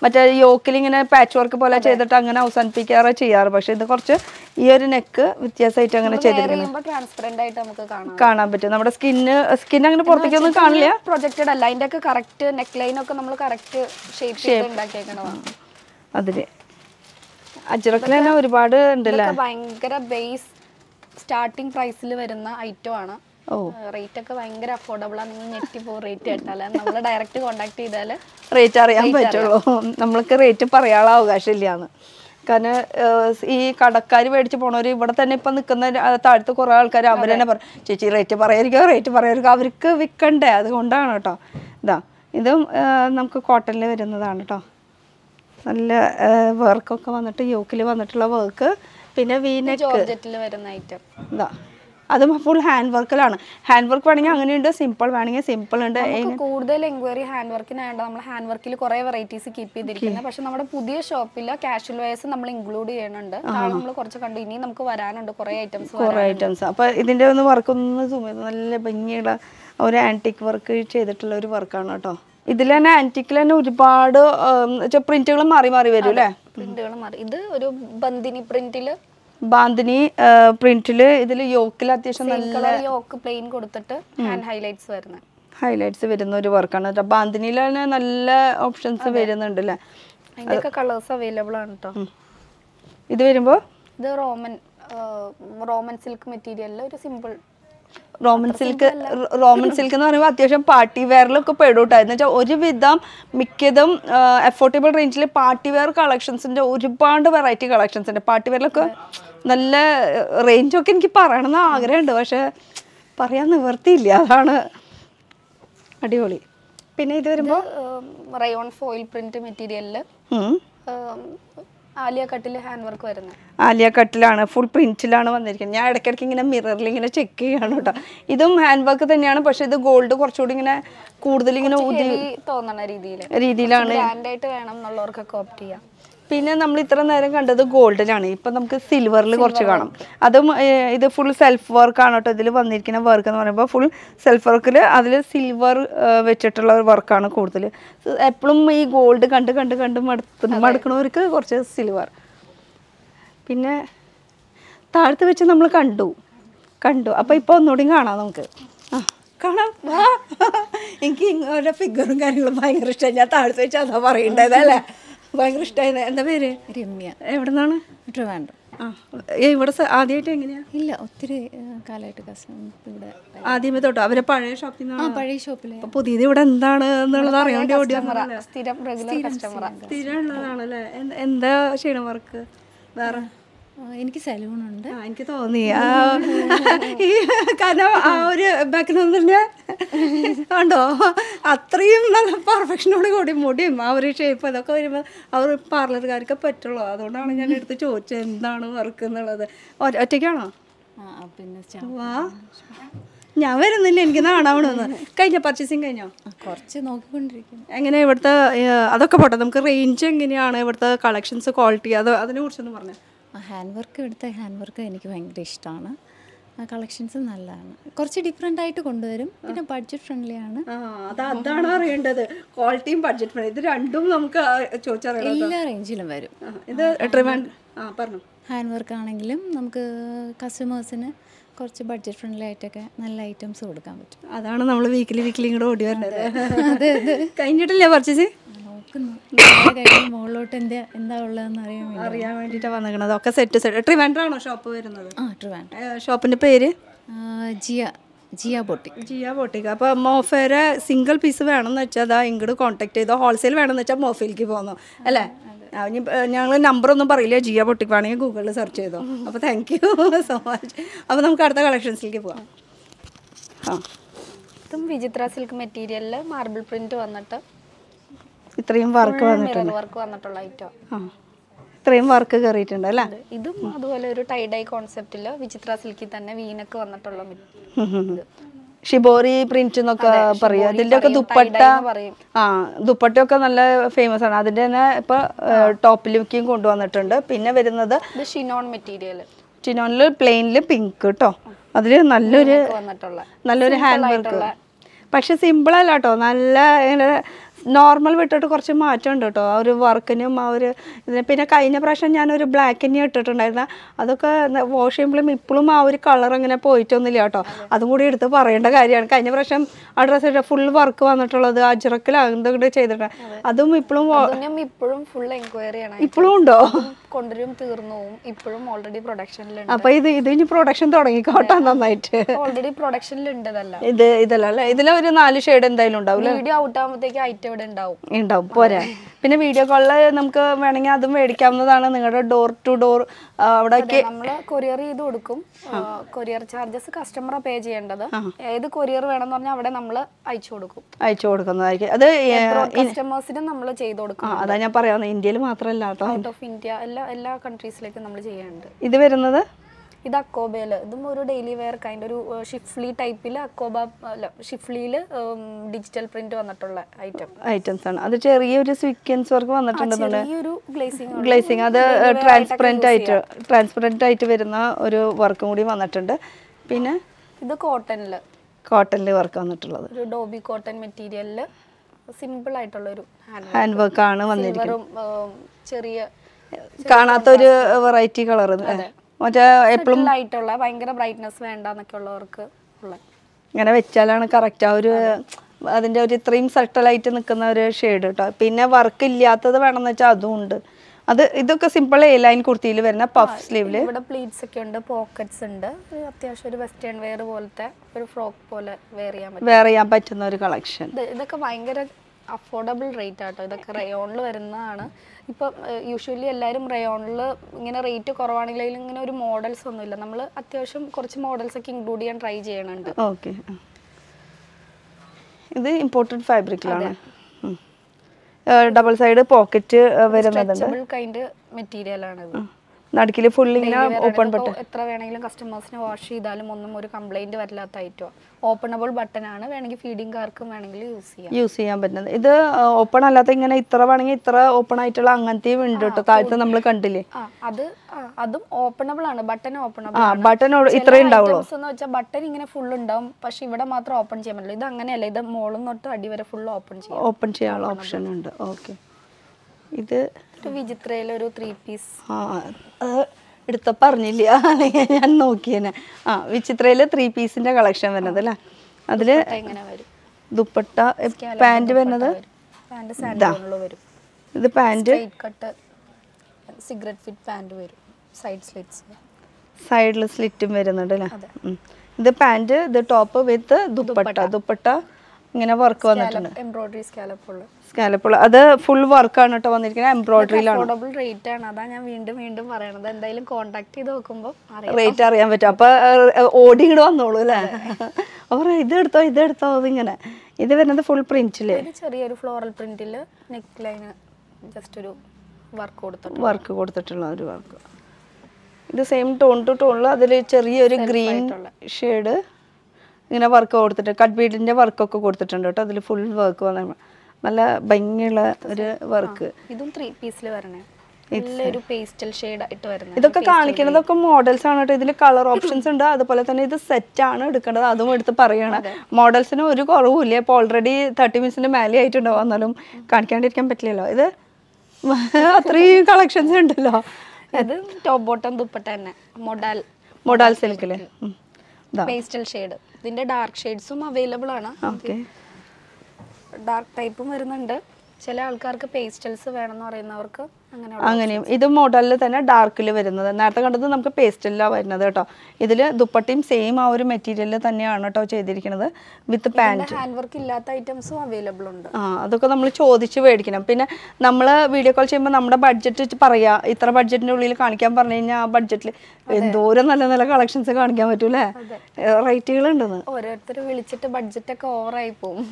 മറ്റേ യോക്കിൽ ഇങ്ങനെ പാച്ച് വർക്ക് പോലെ ചെയ്തിട്ട് അങ്ങനെ അവസാനിപ്പിക്കാറ് ചെയ്യാറ് പക്ഷെ ഇത് കുറച്ച് ഈ ഒരു നെക്ക് വ്യത്യാസമായിട്ട് അങ്ങനെ ചെയ്തിരിക്കുന്നത് ചെയ്യുമ്പോൾ ട്രാൻസ്പെറന്റ് ആയിട്ട് നമുക്ക് കാണാം കാണാൻ പറ്റും നമ്മുടെ സ്കിന്ന് സ്കിൻ അങ്ങനെ പുറത്തേക്കൊന്നും കാണില്ല പ്രൊജക്റ്റഡ് അല്ല അതിന്റെ ഒക്കെ കറക്റ്റ് നെക്ക് ലൈൻ ഒക്കെ നമ്മൾ കറക്റ്റ് ഷേപ്പ് ചെയ്ത് ഉണ്ടാക്കിയേക്കണതാണ് അതില് അജ്രക്കിൽ തന്നെ ഒരുപാട് ഉണ്ടല്ലേ ഇതൊക്കെ ഭയങ്കര ബേസ് സ്റ്റാർട്ടിങ് പ്രൈസിൽ വരുന്ന ഐറ്റം ആണ് ഓ റേറ്റ് ഒക്കെ ഭയങ്കര അഫോർഡബിൾ ആണ് നിങ്ങൾ ഞെട്ടി പോ റേറ്റ് കേട്ടാൽ നമ്മൾ ഡയറക്റ്റ് കോൺടാക്ട് ചെയ്താൽ റേറ്റ് അറിയാൻ പറ്റുള്ളൂ നമ്മൾക്ക് റേറ്റ് പറയാനുള്ള അവകാശമില്ലാന്ന് കാരണം ഏഹ്, ഈ കടക്കാർ മേടിച്ച് പോണവർ ഇവിടെ തന്നെ ഇപ്പം നിൽക്കുന്ന ര- താഴത്ത് കുറേ ആൾക്കാർ അവർ തന്നെ പറയും ചേച്ചി റേറ്റ് പറയാതിരിക്കോ റേറ്റ് പറയാതിരിക്കോ അവർക്ക് വിൽക്കണ്ടേ അതുകൊണ്ടാണ് കേട്ടോ ഇതാ ഇതും ഏഹ്, നമുക്ക് കോട്ടണിൽ വരുന്നതാണ് കേട്ടോ നല്ല വർക്കൊക്കെ വന്നിട്ട് യോക്കിൽ വന്നിട്ടുള്ള വർക്ക് പിന്നെ വീനെക്ക് ജോർജറ്റിൽ വരുന്ന ഐറ്റം ഇതാ അതും ഫുൾ ഹാൻഡ് വർക്കിലാണ് ഹാൻഡ് വർക്ക് വേണമെങ്കിൽ അങ്ങനെയുണ്ട് സിമ്പിൾ വേണമെങ്കിൽ സിമ്പിൾ ഉണ്ട് നമുക്ക് കൂടുതൽ എൻക്വയറി ഹാൻഡ് വർക്കിനായിട്ട് നമ്മൾ ഹാൻഡ് വർക്കിൽ കുറെ വെറൈറ്റീസ് കീപ്പ് ചെയ്തിരിക്കുന്നത് പക്ഷെ നമ്മുടെ പുതിയ ഷോപ്പിൽ കാഷ്വൽ വെയർസ് നമ്മൾ ഇൻക്ലൂഡ് ചെയ്യുന്നുണ്ട് നാളെ നമ്മൾ കുറച്ച് കണ്ടു ഇനി നമുക്ക് വരാനുണ്ട് കുറെ ഐറ്റംസ് കുറേ ഐറ്റംസ് അപ്പോൾ ഇതിൻ്റെ ഒന്ന് വർക്ക് ഒന്ന് zoom ചെയ്ത് നല്ല ഭംഗിയുള്ള ഒരു ആൻറ്റിക് വർക്ക് ചെയ്തിട്ടുള്ള ഒരു വർക്കാണ് കേട്ടോ ഇതിൽ തന്നെ ആൻറ്റിക്കിൽ തന്നെ ഒരുപാട് പ്രിന്റുകൾ മാറി മാറി വരും അല്ലേ പ്രിന്റുകൾ മാറി ഇത് ഒരു ബന്ദിനി പ്രിന്റില് ബാന്തിനി പ്രിന്റിൽ ഇതിൽ യോക്കിൽ അത്യാവശ്യം നല്ല കളർ യോക്ക് പ്ലെയിൻ കൊടുത്തിട്ട് ഹാൻഡ് ഹൈലൈറ്റ്സ് വരുന്നത് ഹൈലൈറ്റ്സ് വരുന്ന ഒരു വർക്കാണ് കേട്ടോ ബാന്തിനിയിൽ തന്നെ നല്ല ഓപ്ഷൻസ് വരുന്നുണ്ട് അല്ലേ അതിന്റെ ഒക്കെ കളേഴ്സ് അവൈലബിൾ ആണ് കേട്ടോ ഇത് വരുമ്പോൾ ഇത് റോമൻ റോമൻ സിൽക്ക് മെറ്റീരിയലിൽ ഒരു simple Roman silk Roman silk എന്ന് പറയുമ്പോൾ അത്യാവശ്യം പാർട്ടി വെയറിലൊക്കെ പെടും എന്ന് വെച്ചാൽ ഒരുവിധം മിക്കതും അഫോർഡബിൾ റേഞ്ചിൽ പാർട്ടി വെയർ കളക്ഷൻസിൻ്റെ ഒരുപാട് വെറൈറ്റി കളക്ഷൻസ് ഉണ്ട് പാർട്ടി വെയറിലൊക്കെ നല്ല റേഞ്ചൊക്കെ എനിക്ക് പറയണമെന്ന് ആഗ്രഹമുണ്ട് പക്ഷെ പറയാൻ നിവർത്തിയില്ല അതാണ് അടിപൊളി പിന്നെ ഇത് വരുമ്പോൾ റയോൺ ഫോയിൽ പ്രിന്റ് മെറ്റീരിയലിൽ ആലിയ കട്ടിൽ ഹാൻഡ് വർക്ക് വരുന്നത് ആലിയ കട്ടിലാണ് ഫുൾ പ്രിന്റിലാണ് വന്നിരിക്കുന്നത് ഞാൻ ഇടയ്ക്കിടയ്ക്ക് ഇങ്ങനെ മിററിൽ ഇങ്ങനെ ചെക്ക് ചെയ്യാണ് കേട്ടോ ഇതും ഹാൻഡ് വർക്ക് തന്നെയാണ് പക്ഷെ ഇത് ഗോൾഡ് കുറച്ചുകൂടി ഇങ്ങനെ കൂടുതൽ ഇങ്ങനെ ഊതി ഹെവി തോന്നണ രീതിയിൽ രീതിയിലാണ് ബ്രാൻഡ് ആയിട്ട് വേണം എന്നുള്ളവർക്കൊക്കെ ഓപ്റ്റ് ചെയ്യാം പിന്നെ നമ്മൾ ഇത്ര നേരം കണ്ടത് ഗോൾഡിലാണ് ഇപ്പൊ നമുക്ക് സിൽവറിൽ കുറച്ച് കാണാം അതും ഏർ, ഇത് ഫുൾ സെൽഫ് വർക്ക് ആണ് കേട്ടോ ഇതിൽ വന്നിരിക്കുന്ന വർക്ക് എന്ന് പറയുമ്പോൾ ഫുൾ സെൽഫ് വർക്കിൽ അതിൽ സിൽവർ വെച്ചിട്ടുള്ള ഒരു വർക്കാണ് കൂടുതൽ എപ്പോഴും ഈ ഗോൾഡ് കണ്ട് കണ്ട് കണ്ട് മടുത്ത് മടുക്കണവർക്ക് കുറച്ച് സിൽവർ പിന്നെ താഴത്ത് വെച്ച് നമ്മൾ കണ്ടു കണ്ടു അപ്പോൾ ഇപ്പോൾ ഒന്നുകൂടി കാണാം നമുക്ക് ആ കാണാം വാ എനിക്ക് ഇങ്ങനെ ഫിഗറും കാര്യങ്ങളും ഭയങ്കര ഇഷ്ടമായി ഞാൻ താഴത്ത് വെച്ച് അതാ പറയണ്ടത് അല്ലേ ഭയങ്കര ഇഷ്ടമായി എന്താ പേര് രമ്യ എവിടെ നിന്നാണ് ട്രിവാൻഡ്രം ആ ഏ, ഇവിടെ ആദ്യമായിട്ട് എങ്ങനെയാ ഇല്ല ഒത്തിരി കാലമായിട്ട് കസ്റ്റമർ ഇവിടെ ആദ്യമേ തൊട്ടോ അവരെ പഴയ ഷോപ്പിൽ ആ നിന്നാണ് പഴയ ഷോപ്പിൽ അപ്പൊ പുതിയത് ഇവിടെ എന്താണ് എന്നുള്ളത് അറിയാൻ വേണ്ടി ഓടി വന്നതല്ലേ? സ്ഥിരം റെഗുലർ കസ്റ്റമർ സ്ഥിരം ഉള്ളതാണല്ലേ എന്ത്- എന്താ ചെയ്യണ വർക്ക് വേറെ എനിക്ക് സലൂണുണ്ട് ആ എനിക്ക് തോന്നി ആ, ഈ കാരണം ആ ഒരു ബാക്ക്ഗ്രൗണ്ടിന്റെ ഉണ്ടോ അത്രയും നല്ല പെർഫെക്ഷനോട് കൂടി മുടിയും ആ ഒരു ഷേപ്പ് അതൊക്കെ വരുമ്പോൾ ആ ഒരു പാർലർകാർക്ക് പറ്റുള്ളൂ അതുകൊണ്ടാണ് ഞാൻ എടുത്ത് ചോദിച്ചത് എന്താണ് വർക്ക് എന്നുള്ളത് ഒ- ഒറ്റയ്ക്കാണോ ആ ആ, പിന്നെ ചാ- വാ ഞാൻ വരുന്നില്ല എനിക്ക് നാണാവണമെന്ന് കഴിഞ്ഞോ പർച്ചേസിങ് കഴിഞ്ഞോ ആ, കുറച്ച് നോക്കിക്കൊണ്ടിരിക്കുന്നു എങ്ങനെ ഇവിടുത്തെ ഏഹ്, അതൊക്കെ പോട്ടെ നമുക്ക് റേഞ്ച് എങ്ങനെയാണ് ഇവിടുത്തെ കളക്ഷൻസ് ക്വാളിറ്റി അത് അതിനെ കുറിച്ചൊന്ന് പറഞ്ഞു ആ ഹാൻഡ് വർക്ക് ഇവിടുത്തെ ഹാൻഡ് വർക്ക് എനിക്ക് ഭയങ്കര ഇഷ്ടമാണ് കളക്ഷൻസ് നല്ലതാണ് കുറച്ച് ഡിഫറെൻ്റ് ആയിട്ട് കൊണ്ടുവരും പിന്നെ ബഡ്ജറ്റ് ഫ്രണ്ട്ലി ആണ് ആ അത് അതാണ് അറിയേണ്ടത് ക്വാളിറ്റിയും ബഡ്ജറ്റ് ഇത് രണ്ടും നമുക്ക് ചോദിച്ചറിയാം എല്ലാ റേഞ്ചിലും വരും ഇത് ട്രിവാൻഡ് ആ പറഞ്ഞു ഹാൻഡ് വർക്ക് ആണെങ്കിലും നമുക്ക് കസ്റ്റമേഴ്സിന് കുറച്ച് ബഡ്ജറ്റ് ഫ്രണ്ട്ലി ആയിട്ടൊക്കെ നല്ല ഐറ്റംസ് കൊടുക്കാൻ പറ്റും അതാണ് നമ്മൾ വീക്കിലി വീക്കിലി ഇങ്ങോട്ട് ഓടി വരേണ്ടത് കഴിഞ്ഞിട്ടില്ലേ പർച്ചേസ് നോക്കുന്നു നാളെ കഴിഞ്ഞ് മുകളിലോട്ട് എന്താ എന്താ ഉള്ളതെന്ന് അറിയാൻ വേണ്ടി അറിയാൻ വേണ്ടിയിട്ടാണ് വന്നിരിക്കണത് ഒക്കെ സെറ്റ് സെറ്റ് ട്രിവാൻഡ്രാണോ ഷോപ്പ് വരുന്നത് ആ ട്രിവാൻഡ്രം ഷോപ്പിന്റെ പേര് ആ, ജിയ ജിയ ബൊട്ടി ജിയ ബോട്ടിക്ക് അപ്പോൾ മോഫേരെ സിംഗിൾ പീസ് വേണമെന്ന് വെച്ചാൽ അതാ ഇങ്ങോട്ട് കോൺടാക്ട് ചെയ്തോ ഹോൾസെയിൽ വേണമെന്ന് വെച്ചാൽ മോഫയിലേക്ക് പോകുന്നു അല്ലേ ആ, ഇനി ഞങ്ങൾ നമ്പറൊന്നും പറയില്ല ജിയ ബൊട്ടിക്ക് വേണമെങ്കിൽ ഗൂഗിളിൽ സെർച്ച് ചെയ്തോ അപ്പോൾ താങ്ക് യു സോ മച്ച് അപ്പോൾ നമുക്ക് അടുത്ത കളക്ഷൻസിലേക്ക് പോകാം ആ ഇതും വിചിത്ര സിൽക്ക് മെറ്റീരിയലിൽ മാർബിൾ പ്രിന്റ് വന്നിട്ട് ഇത്രയും വർക്ക് വന്നിട്ടുണ്ട് മിറർ വർക്ക് വന്നിട്ടുള്ള ഐറ്റം ആ ഇത്രയും വർക്ക് കയറിയിട്ടുണ്ട് അല്ലേ ഇതും അതുപോലെ ഒരു ടൈഡൈ കോൺസെപ്റ്റിൽ വിചിത്ര സിൽക്കിൽ തന്നെ വീനക്ക് വന്നിട്ടുള്ള മി- ഇത്. ഷിബോറി പ്രിന്റ് എന്നൊക്കെ പറയും അതിന്റെ ഒക്കെ ദുപ്പട്ട tie-dye പറയും. ആ ദുപ്പട്ടയൊക്കെ നല്ല ഫേമസ് ആണ് അതിന്റെ തന്നെ ഇപ്പൊ ടോപ്പിലേക്കും കൊണ്ടുവന്നിട്ടുണ്ട് പിന്നെ വരുന്നത് ഇത് ഷിനോൺ മെറ്റീരിയൽ ചിനോണില് പ്ലെയിനില് പിങ്ക് കേട്ടോ അതില് നല്ലൊരു വന്നിട്ടുള്ള നല്ലൊരു ഹാൻഡ് വർക്ക് പക്ഷെ സിമ്പിൾ അല്ല കേട്ടോ നല്ല ഇങ്ങനെ നോർമൽ വിട്ടിട്ട് കുറച്ച് മാറ്റമുണ്ട് കേട്ടോ ആ ഒരു വർക്കിനും ആ ഒരു ഇതിന് പിന്നെ കഴിഞ്ഞ പ്രാവശ്യം ഞാനൊരു ബ്ലാക്ക് തന്നെ ഇട്ടിട്ടുണ്ടായിരുന്ന അതൊക്കെ വാഷ് ചെയ്യുമ്പോഴും ഇപ്പോഴും ആ ഒരു കളർ അങ്ങനെ പോയിട്ടൊന്നുമില്ല കേട്ടോ അതും കൂടി എടുത്ത് പറയേണ്ട കാര്യമാണ് കഴിഞ്ഞ പ്രാവശ്യം ആ ഡ്രസ്സ് ഫുൾ വർക്ക് വന്നിട്ടുള്ളത് അജറക്കിലാണ് എന്തൊക്കെ ചെയ്തിട്ടുണ്ട് അതും ഇപ്പോഴും അതും ഇപ്പോഴും ഫുൾ എൻക്വയറി ആണ് ഇപ്പോഴും ഉണ്ടോ കൊണ്ടുവരും തീർന്നു പോവും ഇപ്പോഴും ഓൾറെഡി പ്രൊഡക്ഷനിലുണ്ട് അപ്പൊ ഇത് ഇത് ഇനി പ്രൊഡക്ഷൻ തുടങ്ങിക്കോട്ടെ നന്നായിട്ട് ഓൾറെഡി പ്രൊഡക്ഷനിലുണ്ട് ഇതല്ല ഇത് ഇതല്ല അല്ലേ ഇതിലൊരു നാല് ഷെയ്ഡ് എന്തായാലും ഉണ്ടാവും വീഡിയോ ഔട്ട് ആകുമ്പോഴത്തേക്ക് ഐറ്റം ഇവിടെ ഉണ്ടാവും ഉണ്ടാവും പോരാ പിന്നെ വീഡിയോ കോളിൽ നമുക്ക് വേണമെങ്കിൽ അതും മേടിക്കാവുന്നതാണ് നിങ്ങളുടെ ഡോർ ടു ഡോർ അവിടേക്ക് നമ്മള് കൊറിയർ ചെയ്ത് കൊടുക്കും കൊറിയർ ചാർജസ് കസ്റ്റമറെ പേ ചെയ്യേണ്ടത് ഏത് കൊറിയർ വേണമെന്ന് പറഞ്ഞാൽ അവിടെ നമ്മൾ അയച്ചു കൊടുക്കും അയച്ചു കൊടുക്കുന്നതായിരിക്കും അത് കസ്റ്റമേഴ്സിനും നമ്മൾ ചെയ്ത് കൊടുക്കും ആ അതാ ഞാൻ പറയാവുന്നത് ഇന്ത്യയിൽ മാത്രമല്ല കേട്ടോ ഔട്ട് ഓഫ് ഇന്ത്യ എല്ലാ എല്ലാ കൺട്രീസിലേക്കും നമ്മൾ ചെയ്യുന്നുണ്ട് ഇത് വരുന്നത് ഇത് അക്കോബയിൽ ഇതും ഒരു ഡെയിലി വെയർ കൈൻഡ് ഒരു ഷിഫ്ലി ടൈപ്പിൽ അക്കോബ അല്ല ഷിഫ്ലിയിൽ ഡിജിറ്റൽ പ്രിന്റ് വന്നിട്ടുള്ള ഐറ്റം ഐറ്റംസ് ആണ് അത് ചെറിയൊരു സ്വീക്വൻസ് വർക്ക് വന്നിട്ടുണ്ടെന്നുണ്ട് ചെറിയൊരു ഗ്ലേസിംഗ് ഗ്ലേസിങ് അത് ട്രാൻസ്പെറൻറ്റ് ആയിട്ട് ട്രാൻസ്പെറൻറ്റ് ആയിട്ട് വരുന്ന ഒരു വർക്കും കൂടി വന്നിട്ടുണ്ട് പിന്നെ ഇത് കോട്ടണിൽ കോട്ടണിൽ വർക്ക് വന്നിട്ടുള്ളത് ഒരു ഡോബി കോട്ടൺ മെറ്റീരിയലിൽ സിമ്പിൾ ആയിട്ടുള്ള ഒരു ഹാൻഡ് ഹാൻഡ് വർക്ക് ആണ് വന്നിരിക്കുന്നത് സിൽവറും ചെറിയ കാണാത്തൊരു വെറൈറ്റി കളർ മറ്റേ എപ്പോഴും ആയിട്ടുള്ള ഭയങ്കര ബ്രൈറ്റ്നസ് വേണ്ട എന്നൊക്കെ ഉള്ളവർക്ക് ഉള്ള ഇങ്ങനെ വെച്ചാലാണ് കറക്റ്റ് ആ ഒരു അതിൻ്റെ ഒരു ഇത്രയും സട്ടലായിട്ട് നിൽക്കുന്ന ഒരു ഷെയ്ഡ് കേട്ടോ പിന്നെ വർക്ക് ഇല്ലാത്തത് വേണമെന്ന് വെച്ചാൽ അതും ഉണ്ട് അത് ഇതൊക്കെ സിമ്പിൾ എ ലൈൻ കുർത്തിയിൽ വരുന്ന പഫ് സ്ലീവിൽ ഇവിടെ പ്ലീറ്റ്സ് ഒക്കെ ഉണ്ട് പോക്കറ്റ്സ് ഉണ്ട് ഒരു അത്യാവശ്യം ഒരു വെസ്റ്റേൺ വെയർ പോലത്തെ ഒരു ഫ്രോക്ക് പോലെ വെയർ ചെയ്യാൻ പറ്റും വെയർ ചെയ്യാൻ പറ്റുന്ന ഒരു കളക്ഷൻ ഇത് ഇതൊക്കെ ഭയങ്കര അഫോർഡബിൾ റേറ്റ് ആട്ടോ ഇതൊക്കെ റയോണിൽ വരുന്നതാണ് ഇപ്പം യൂഷ്വലി എല്ലാവരും റയോണിൽ ഇങ്ങനെ റേറ്റ് കുറവാണെങ്കിലും ഇങ്ങനെ ഒരു മോഡൽസ് ഒന്നുമില്ല നമ്മൾ അത്യാവശ്യം കുറച്ച് മോഡൽസ് ഒക്കെ ഇൻക്ലൂഡ് ചെയ്യാൻ ട്രൈ ചെയ്യണുണ്ട് ഓക്കെ ഇത് ഇമ്പോർട്ടഡ് ഫാബ്രിക്കിലാണ് ഡബിൾ സൈഡ് പോക്കറ്റ് വരുന്നതുണ്ട് സ്ട്രെച്ചബിൾ കൈൻഡ് മെറ്റീരിയൽ ആണ് ഇത് നടുക്കിൽ ഫുൾ ഇങ്ങനെ Daily wear ഓപ്പൺ ആണ്. ബട്ടൺ ഇതിപ്പോ എത്ര വേണമെങ്കിലും കസ്റ്റമേഴ്സിന് വാഷ് ചെയ്താലും ഒന്നും ഒരു കംപ്ലൈന്റ് വരില്ലാത്ത ഐറ്റോ ഓപ്പണബിൾ ബട്ടൺ ആണ് വേണമെങ്കിൽ ഫീഡിംഗ് കാർക്കും വേണമെങ്കിൽ യൂസ് ചെയ്യാം യൂസ് ചെയ്യാൻ പറ്റുന്നത് ഇത് ഓപ്പൺ അല്ലാത്ത ഇങ്ങനെ ഇത്ര വേണമെങ്കിൽ ഇത്ര ഓപ്പൺ ആയിട്ടുള്ള അങ്ങനത്തെയും ഉണ്ട് കേട്ടോ താഴത്ത് നമ്മൾ കണ്ടില്ലേ ആ അത് ആ, അതും ഓപ്പണബിൾ ആണ് ബട്ടൺ ഓപ്പണബിൾ ആ ബട്ടൺ ഇത്രേ ഉണ്ടാവുള്ളൂ എന്ന് വെച്ചാൽ ബട്ടൺ ഇങ്ങനെ ഫുൾ ഉണ്ടാവും പക്ഷെ ഇവിടെ മാത്രം ഓപ്പൺ ചെയ്യാൻ പറ്റില്ല ഇത് അങ്ങനെയല്ല ഇത് മോളും തൊട്ട് അടി വരെ ഫുൾ ഓപ്പൺ ചെയ്യാം ഓപ്പൺ ചെയ്യാനുള്ള ഓപ്ഷൻ ഉണ്ട് ഓക്കെ ഇത് ഒരു വിചിത്രയിലെ ഒരു ത്രീ പീസ് ആ അത് എടുത്തപ്പോൾ അറിഞ്ഞില്ല അല്ലെങ്കിൽ ഞാൻ നോക്കിയേനെ ആ വിചിത്രയിൽ ത്രീ പീസിൻ്റെ കളക്ഷൻ വരുന്നത് അല്ലേ അതിൽ ഇങ്ങനെ വരും ദുപ്പട്ട പാൻറ് വരുന്നത് പാൻറ് സാൻഡോണിൽ വരും ഇത് pant straight cut cigarette fit pant വരും സൈഡ് സ്ലിറ്റ്സ് സൈഡിൽ സ്ലിറ്റും വരുന്നുണ്ട് അല്ലേ ഉം. ഇത് പാൻറ് ഇത് ടോപ്പ് വിത്ത് ദുപ്പട്ട ദുപ്പട്ട ഇങ്ങനെ വർക്ക് വന്നിട്ടുണ്ട് എംബ്രോയിഡറി സ്കാലപ്പ് ഉള്ള സ്കാലപ്പുള്ള അത് ഫുൾ വർക്കാണ് കേട്ടോ വന്നിരിക്കുന്നത് എംബ്രോയിഡറിയിലാണ് അഫോർഡബിൾ റേറ്റ് ആണ് അതാ ഞാൻ വീണ്ടും വീണ്ടും പറയണത് എന്തായാലും കോണ്ടാക്ട് ചെയ്ത് നോക്കുമ്പോൾ അറിയാം റേറ്റ് അറിയാൻ പറ്റും അപ്പൊ ഏർ, ഓടി ഇങ്ങോട്ട് വന്നോളൂ അല്ലേ അവർ ഇത് എടുത്തോ ഇത് എടുത്തോ അതിങ്ങനെ ഇത് വരുന്നത് ഫുൾ പ്രിന്റില് ഇത് ചെറിയൊരു ഫ്ലോറൽ പ്രിന്റിൽ നെക്ക് ലൈന് ജസ്റ്റ് ഒരു വർക്ക് കൊടുത്തിട്ടുണ്ട് വർക്ക് കൊടുത്തിട്ടുള്ള ഒരു വർക്ക് ഇത് സെയിം ടോൺ ടു ടോണിൽ അതിൽ ചെറിയൊരു ഗ്രീൻ ഷെയ്ഡ് ഇങ്ങനെ വർക്ക് കൊടുത്തിട്ട് കട്ട് ബീഡിൻ്റെ വർക്കൊക്കെ കൊടുത്തിട്ടുണ്ട് കേട്ടോ അതിൽ ഫുൾ വർക്ക് വന്ന നല്ല ഭംഗിയുള്ള ഒരു വർക്ക് ഇതും ത്രീ പീസിൽ വരണേ നല്ലൊരു പേസ്റ്റൽ ഷെയ്ഡ് ആയിട്ട് വരുന്നത് ഇതൊക്കെ കാണിക്കുന്നതൊക്കെ മോഡൽസ് ആണ് കേട്ടോ ഇതിൽ കളർ ഓപ്ഷൻസ് ഉണ്ട് അതുപോലെ തന്നെ ഇത് സെറ്റ് ആണ് എടുക്കേണ്ടത് അതും എടുത്ത് പറയണം മോഡൽസിന് ഒരു കുറവുമില്ല ഇപ്പോൾ ഓൾറെഡി തേർട്ടി മിനിറ്റ്സിന്റെ മേലെ ആയിട്ടുണ്ടാവും എന്നാലും കാണിക്കാണ്ടിരിക്കാൻ പറ്റില്ലല്ലോ ഇത് അത്രയും കളക്ഷൻസ് ഉണ്ടല്ലോ ഇത് ടോപ്പ് ബോട്ടം ദുപ്പട്ട തന്നെ മൊഡാൽ മൊഡാൽ സിൽക്കില് ഇതാ പേസ്റ്റൽ ഷെയ്ഡ് ഇതിന്റെ ഡാർക്ക് ഷെയ്ഡ്സും അവൈലബിൾ ആണ് ഓക്കെ ഡാർക്ക് ടൈപ്പും വരുന്നുണ്ട് ചില ആൾക്കാർക്ക് പേസ്റ്റൽസ് വേണമെന്ന് പറയുന്നവർക്ക് അങ്ങനെ അങ്ങനെയും ഇത് മോഡലിൽ തന്നെ ഡാർക്കിൽ വരുന്നത് നേരത്തെ കണ്ടത് നമുക്ക് പേസ്റ്റലിലാണ് വരുന്നത് കേട്ടോ ഇതിൽ ദുപ്പട്ടയും സെയിം ആ ഒരു മെറ്റീരിയലിൽ തന്നെയാണ് കേട്ടോ ചെയ്തിരിക്കുന്നത് വിത്ത് പാൻറ് ഹാൻഡ് വർക്ക് ഇല്ലാത്ത ഐറ്റംസും അവൈലബിൾ ഉണ്ട് ആ അതൊക്കെ നമ്മൾ ചോദിച്ച് മേടിക്കണം പിന്നെ നമ്മൾ വീഡിയോ കോൾ ചെയ്യുമ്പോൾ നമ്മുടെ ബഡ്ജറ്റ് പറയാ ഇത്ര ബഡ്ജറ്റിൻ്റെ ഉള്ളിൽ കാണിക്കാൻ പറഞ്ഞു കഴിഞ്ഞാൽ ആ ബഡ്ജറ്റിൽ എന്തോരം നല്ല നല്ല കളക്ഷൻസ് കാണിക്കാൻ പറ്റൂലേ റേറ്റുകൾ ഉണ്ടെന്ന് ഓരോരുത്തർ വിളിച്ചിട്ട് ബഡ്ജറ്റ് ഒക്കെ ഓവറായി പോകും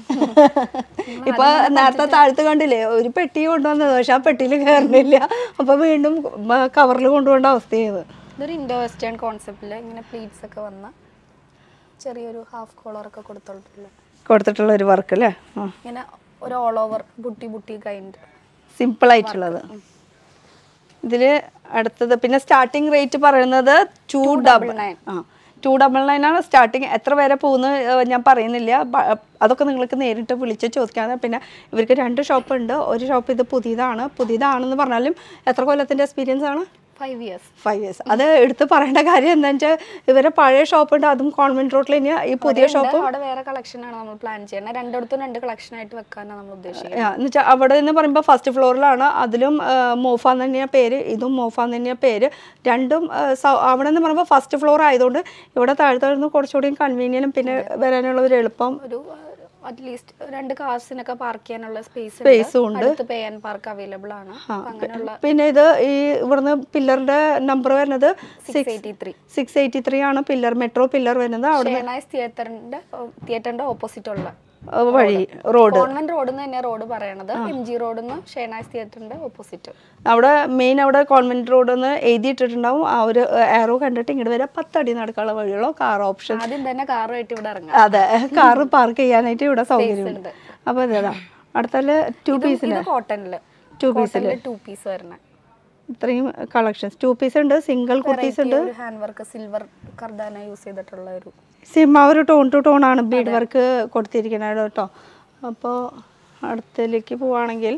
ഇപ്പൊ നേരത്തെ താഴത്ത് കണ്ടില്ലേ ഒരു പെട്ടി കൊണ്ടുവന്നത് പക്ഷെ ആ പെട്ടിയിൽ കയറുന്നില്ല അപ്പൊ വീണ്ടും കവറിൽ കൊണ്ടുപോകേണ്ട അവസ്ഥയായത് ഇതൊരു ഇൻഡോ വെസ്റ്റേൺ കോൺസെപ്റ്റിൽ ഇങ്ങനെ പ്ലീറ്റ്സ് ഒക്കെ വന്ന ചെറിയൊരു ഹാഫ് കോളർ ഒക്കെ കൊടുത്തിട്ടുള്ള കൊടുത്തിട്ടുള്ള ഒരു വർക്ക് അല്ലേ ആ ഇങ്ങനെ ഒരു all over buti buti kind simple ആയിട്ടുള്ളത് ഇതില് അടുത്തത് പിന്നെ സ്റ്റാർട്ടിങ് റേറ്റ് പറയുന്നത് ടു ഡബിൾ nine. ആ ടു ഡബിൾ നയൻ ആണ് സ്റ്റാർട്ടിങ് എത്ര വരെ പോകുന്നു ഞാൻ പറയുന്നില്ല ബ- അതൊക്കെ നിങ്ങൾക്ക് നേരിട്ട് വിളിച്ച് ചോദിക്കാതെ പിന്നെ ഇവർക്ക് രണ്ട് ഷോപ്പ് ഉണ്ട് ഒരു ഷോപ്പ് ഇത് പുതിയതാണ് പുതിയതാണെന്ന് പറഞ്ഞാലും എത്ര കൊല്ലത്തിൻ്റെ എക്സ്പീരിയൻസ് ആണ് ഫൈവ് ഇയേഴ്സ് ഫൈവ് ഇയേഴ്സ് അത് എടുത്ത് പറയേണ്ട കാര്യം എന്താണെന്ന് വെച്ചാൽ ഇവരെ പഴയ ഷോപ്പ് ഉണ്ട് അതും കോൺവെന്റ് റോഡിൽ ഇനി ഈ പുതിയ ഷോപ്പ് അവിടെ വേറെ കളക്ഷൻ ആണ് നമ്മൾ പ്ലാൻ ചെയ്യുന്നത് രണ്ടിടത്തും രണ്ട് കളക്ഷൻ ആയിട്ട് വെക്കാനാണ് നമ്മൾ ഉദ്ദേശിക്കുന്നത് എന്ന് വെച്ചാൽ അവിടെ എന്ന് പറയുമ്പോൾ ഫസ്റ്റ് ഫ്ലോറിലാണ് അതിലും മോഫ എന്ന് തന്നെയാണ് പേര് ഇതും മോഫ എന്ന് തന്നെയാണ് പേര് രണ്ടും ആ, സൗ- അവിടെ എന്ന് പറയുമ്പോൾ ഫസ്റ്റ് ഫ്ലോർ ആയതുകൊണ്ട് ഇവിടെ താഴ്ത്തായിരുന്നു കുറച്ചുകൂടി കൺവീനിയനും പിന്നെ വരാനുള്ള ഒരു എളുപ്പം ഒരു അറ്റ്ലീസ്റ്റ് രണ്ട് കാർസിനൊക്കെ പാർക്ക് ചെയ്യാനുള്ള സ്പേസ് Space ഉം ഉണ്ട്. അടുത്ത് പേ ആൻഡ് പാർക്ക് അവൈലബിൾ ആണ് അപ്പൊ അങ്ങനെയുള്ള പിന്നെ ഇത് ഈ ഇവിടുന്ന് പില്ലറിന്റെ നമ്പർ വരുന്നത് six eighty three six eighty three ആണ് പില്ലർ മെട്രോ പില്ലർ വരുന്നത് അവിടെ ഷേണായ്സ് തിയേറ്ററിന്റെ തിയേറ്ററിന്റെ ഓപ്പോസിറ്റ് ഉള്ള ആ, വഴി റോഡ് കോൺവെന്റ് റോഡ് തന്നെ റോഡ് പറയണത് എം ജി റോഡ് ഷേണായ്സ് തിയേറ്ററിന്റെ ഓപ്പോസിറ്റ് അവിടെ മെയിൻ അവിടെ കോൺവെന്റ് റോഡ് എന്ന് എഴുതിയിട്ടിട്ടുണ്ടാവും ആ ഒരു ആരോ കണ്ടിട്ട് ഇങ്ങോട്ട് വരെ പത്തടി നടക്കാനുള്ള വഴിയുള്ളൂ കാർ ഓപ്ഷൻ ആദ്യം തന്നെ കാറുമായിട്ട് ഇവിടെ ഇറങ്ങാം അതെ കാറ് പാർക്ക് ചെയ്യാനായിട്ട് ഇവിടെ സൗകര്യമുണ്ട് ഉണ്ട്. അപ്പോൾ ഇതാ അടുത്തല് ടു പീസിന് ഇത് കോട്ടണില് Two piece ല്. ടു പീസ് വരണ ഇത്രയും കളക്ഷൻസ് ടു പീസ് ഉണ്ട് സിംഗിൾ കുർത്തീസ് ഉണ്ട് ഒരു ഹാൻഡ് വർക്ക് സിൽവർ കർദാന യൂസ് ചെയ്തിട്ടുള്ള ഒരു സിം ആ ഒരു ടോൺ ടു ടോൺ ആണ് ബീഡ് വർക്ക് കൊടുത്തിരിക്കുന്നത് കേട്ടോ അപ്പോൾ അടുത്തലേക്ക് പോവാണെങ്കിൽ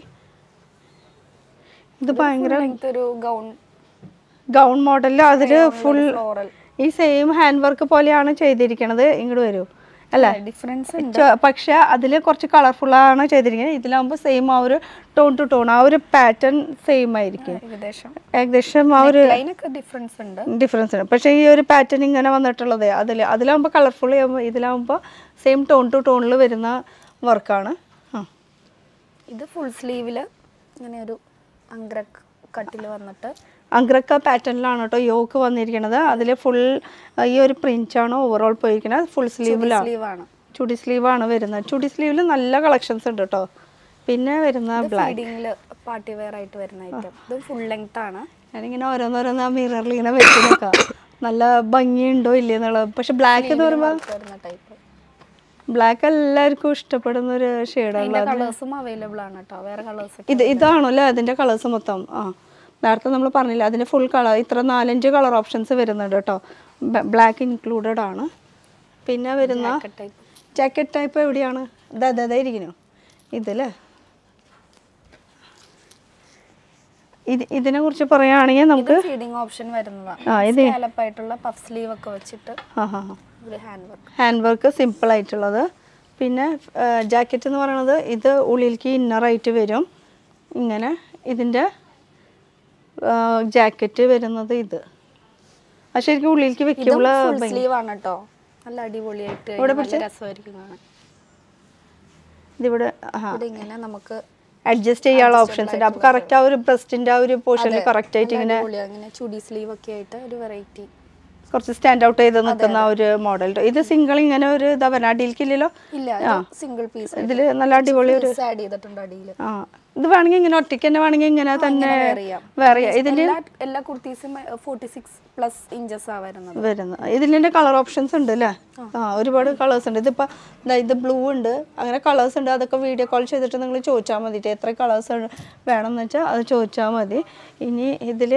ഇത് ഭയങ്കര length ഒരു ഗൗൺ ഗൗൺ മോഡലിൽ അതിൽ ഫുൾ ഫ്ലോറൽ ഈ സെയിം ഹാൻഡ് വർക്ക് പോലെയാണ് ചെയ്തിരിക്കുന്നത് ഇങ്ങോട്ട് വരൂ അല്ലേ ഡിഫറൻസ് ഉണ്ട് ചെ- പക്ഷെ അതിൽ കുറച്ച് കളർഫുള്ളാണ് ചെയ്തിരിക്കുന്നത് ഇതിലാകുമ്പോൾ സെയിം ആ ഒരു ടോൺ ടു ടോൺ ആ ഒരു പാറ്റേൺ സെയിം ആയിരിക്കും ഏകദേശം ഏകദേശം ആ ഒരു ലൈനൊക്കെ ഡിഫറൻസ് ഉണ്ട് ഡിഫറൻസ് ഉണ്ട് പക്ഷേ ഈ ഒരു പാറ്റേൺ ഇങ്ങനെ വന്നിട്ടുള്ളത് അതിൽ അതിലാകുമ്പോൾ കളർഫുൾ ഇതിലാകുമ്പോൾ സെയിം ടോൺ ടു ടോണിൽ വരുന്ന വർക്കാണ് ആ ഇത് ഫുൾ സ്ലീവില് ഇങ്ങനെ ഒരു അങ്ക്രക് കട്ടിൽ വന്നിട്ട് അഗ്രക്ക പാറ്റേണിലാണ് കേട്ടോ യോക്ക് വന്നിരിക്കുന്നത് അതിൽ ഫുൾ ഈ ഒരു പ്രിൻ്റാണ് ഓവറോൾ പോയിരിക്കുന്നത് ഫുൾ സ്ലീവിലാണ് സ്ലീവാണ് ചുടി സ്ലീവാണ് വരുന്നത് ചുടി സ്ലീവിൽ നല്ല കളക്ഷൻസ് ഉണ്ട് കേട്ടോ പിന്നെ വരുന്ന ബ്ലാക്ക് ഫീഡിങ്ങില് പാർട്ടി വെയർ ആയിട്ട് വരുന്ന ഐറ്റം ഇത് ഫുൾ ലെങ്ത് ആണ് ഞാനിങ്ങനെ ഓരോന്നോരോന്ന് ആ മിററിൽ ഇങ്ങനെ വെച്ച് നോക്കാം നല്ല ഭംഗിയുണ്ടോ ഇല്ലേ എന്നുള്ളത് പക്ഷെ ബ്ലാക്ക് എന്ന് പറയുമ്പോൾ വരുന്ന ടൈപ്പ് ബ്ലാക്ക് എല്ലാവർക്കും ഇഷ്ടപ്പെടുന്ന ഒരു ഷെയ്ഡാണ് ഇതിന്റെ കളേഴ്സും അവൈലബിൾ ആണ് കേട്ടോ വേറെ കളേഴ്സ് ഇത് ഇതാണല്ലേ അതിൻ്റെ കളേഴ്സ് മൊത്തം ആ നേരത്തെ നമ്മൾ പറഞ്ഞില്ല അതിൻ്റെ ഫുൾ കളർ ഇത്ര നാലഞ്ച് കളർ ഓപ്ഷൻസ് വരുന്നുണ്ട് കേട്ടോ ബ്ലാക്ക് ഇൻക്ലൂഡഡ് ആണ് പിന്നെ വരുന്ന ടൈപ്പ് ജാക്കറ്റ് ടൈപ്പ് എവിടെയാണ് ഇതാ ഇതാ ഇതാ ഇരിക്കുന്നു ഇതില്ലേ ഇത് ഇതിനെ കുറിച്ച് പറയുകയാണെങ്കിൽ നമുക്ക് ഫീഡിങ് ഓപ്ഷൻ വരുന്നതാണ് ആ ഇത് സ്കാലപ്പ് ആയിട്ടുള്ള പഫ് സ്ലീവ് ഒക്കെ വെച്ചിട്ട് ആ ഹാ ഹാ ഒരു hand work hand work simple ആയിട്ടുള്ളത് പിന്നെ ജാക്കറ്റ് എന്ന് പറയുന്നത് ഇത് ഉള്ളിലേക്ക് ഇന്നറായിട്ട് വരും ഇങ്ങനെ ഇതിൻ്റെ ജാക്കറ്റ് വരുന്നത് ഇത് അത് ശരിക്കും ഉള്ളിലേക്ക് വെക്കുമ്പോൾ ഫുൾ സ്ലീവ് ആണ് കേട്ടോ നല്ല അടിപൊളിയായിട്ട് നല്ല രസമായിരിക്കും കാണാൻ ഇതിവിടെ ആ ഇവിടെ ഇങ്ങനെ നമുക്ക് അഡ്ജസ്റ്റ് ചെയ്യാനുള്ള ഓപ്ഷൻസ് ഉണ്ട് അപ്പോൾ കറക്റ്റ് ആ ഒരു ബ്രസ്റ്റിൻ്റെ ആ ഒരു പോർഷനിൽ കറക്റ്റ് ആയിട്ട് ഇങ്ങനെ അടിപൊളിയാ ഇങ്ങനെ ചുടി സ്ലീവ് ഒക്കെ ആയിട്ട് ഒരു വെറൈറ്റി കുറച്ച് സ്റ്റാൻഡ് ഔട്ട് ചെയ്ത് നിൽക്കുന്ന ആ ഒരു മോഡൽ ഇത് സിംഗിൾ ഇങ്ങനെ ഒരു ഇതാ പറഞ്ഞ അടിയിലേക്കില്ലല്ലോ ഇല്ല സിംഗിൾ പീസ് ഇതിൽ നല്ല അടിപൊളി ഒരു ആഡ് ചെയ്തിട്ടുണ്ട് അടിയിൽ ആ ഇത് വേണമെങ്കിൽ ഇങ്ങനെ ഒറ്റയ്ക്ക് തന്നെ വേണമെങ്കിൽ ഇങ്ങനെ തന്നെ അറിയാം വേറെ ഇതിൻ്റെ എല്ലാ എല്ലാ കുർത്തീസും ഫോർട്ടി സിക്സ് പ്ലസ് ഇഞ്ചസ് ആ വരുന്നത് വരുന്നത് ഇതിൻ്റെ കളർ ഓപ്ഷൻസ് ഉണ്ട് അല്ലേ ആ ഒരുപാട് കളേഴ്സ് ഉണ്ട് ഇതിപ്പോൾ ദാ ഇത് ബ്ലൂ ഉണ്ട് അങ്ങനെ കളേഴ്സ് ഉണ്ട് അതൊക്കെ വീഡിയോ കോൾ ചെയ്തിട്ട് നിങ്ങൾ ചോദിച്ചാൽ മതി എത്ര കളേഴ്സ് വേണമെന്ന് വെച്ചാൽ അത് ചോദിച്ചാൽ മതി ഇനി ഇതിൽ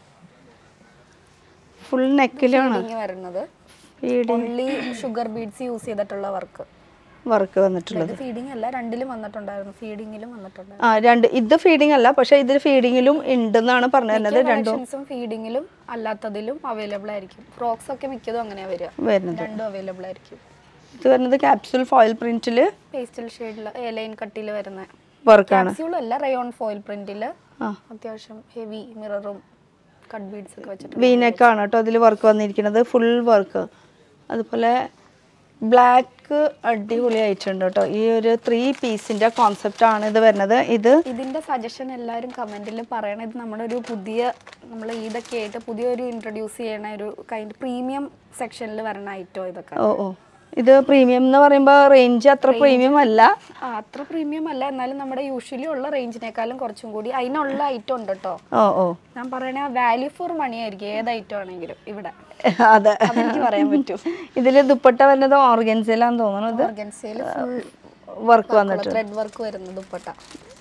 ഫുൾ നെക്കിലാണ് ഇങ്ങനെ വരുന്നത് feeding only sugar beads use ചെയ്തിട്ടുള്ള വർക്ക് വർക്ക് വന്നിട്ടുള്ളത് ഇത് ഫീഡിങ് അല്ല രണ്ടിലും വന്നിട്ടുണ്ടായിരുന്നു ഫീഡിങ്ങിലും വന്നിട്ടുണ്ടായിരുന്നു ആ രണ്ട് ഇത് ഫീഡിംഗ് അല്ല പക്ഷേ ഇതിൽ ഫീഡിങ്ങിലും ഉണ്ടെന്നാണ് പറഞ്ഞു തരുന്നത് രണ്ടും കളക്ഷൻസും ഫീഡിങ്ങിലും അല്ലാത്തതിലും അവൈലബിൾ ആയിരിക്കും ഫ്രോക്സ് ഒക്കെ മിക്കതും അങ്ങനെ വരിക വരുന്നത് രണ്ടും അവൈലബിൾ ആയിരിക്കും ഇത് വരുന്നത് ക്യാപ്സൂൾ ഫോയിൽ പ്രിന്റിൽ പേസ്റ്റൽ ഷെയ്ഡിൽ ലൈൻ കട്ടിൽ വരുന്ന വർക്കാണ് ക്യാപ്സ്യൂൾ അല്ല റയോൺ ഫോയിൽ പ്രിന്റിൽ ആ അത്യാവശ്യം ഹെവി മിററും കട്ട് ബീഡ്സ് ഒക്കെ വെച്ചിട്ട് വീനക്കാണ് കേട്ടോ അതിൽ വർക്ക് വന്നിരിക്കുന്നത് ഫുൾ വർക്ക് അതുപോലെ ബ്ലാക്ക് അടിപൊളിയായിട്ടുണ്ട് കേട്ടോ ഈ ഒരു ത്രീ പീസിൻ്റെ കോൺസെപ്റ്റാണ് ഇത് വരുന്നത് ഇത് ഇതിന്റെ സജഷൻ എല്ലാവരും കമന്റിൽ പറയണം ഇത് നമ്മുടെ ഒരു പുതിയ നമ്മൾ ഇതൊക്കെ ആയിട്ട് പുതിയൊരു ഇൻട്രൊഡ്യൂസ് ചെയ്യണ ഒരു കൈൻഡ് പ്രീമിയം സെക്ഷനിൽ വരണ ഐറ്റം ഇതൊക്കെ ഓ ഓ ഇത് പ്രീമിയം എന്ന് പറയുമ്പോൾ റേഞ്ച് അത്ര പ്രീമിയം അല്ല ആ അത്ര പ്രീമിയം അല്ല എന്നാലും നമ്മുടെ യൂഷ്വലി ഉള്ള റേഞ്ചിനേക്കാളും കുറച്ചും കൂടി അതിനുള്ള ഐറ്റം ഉണ്ട് കേട്ടോ ഓ ഓ ഞാൻ പറയണ വാല്യൂ ഫോർ മണി ആയിരിക്കും ഏത് ഐറ്റം ആണെങ്കിലും ഇവിടെ അതെ അതെനിക്ക് പറയാൻ പറ്റും ഇതിൽ ദുപ്പട്ട വരുന്നത് ഓർഗൻസിലാന്ന് തോന്നുന്നത് ഓർഗൻസയിൽ ഫുൾ വർക്ക് വന്നിട്ട് ത്രെഡ് വർക്ക് വരുന്ന ദുപ്പട്ട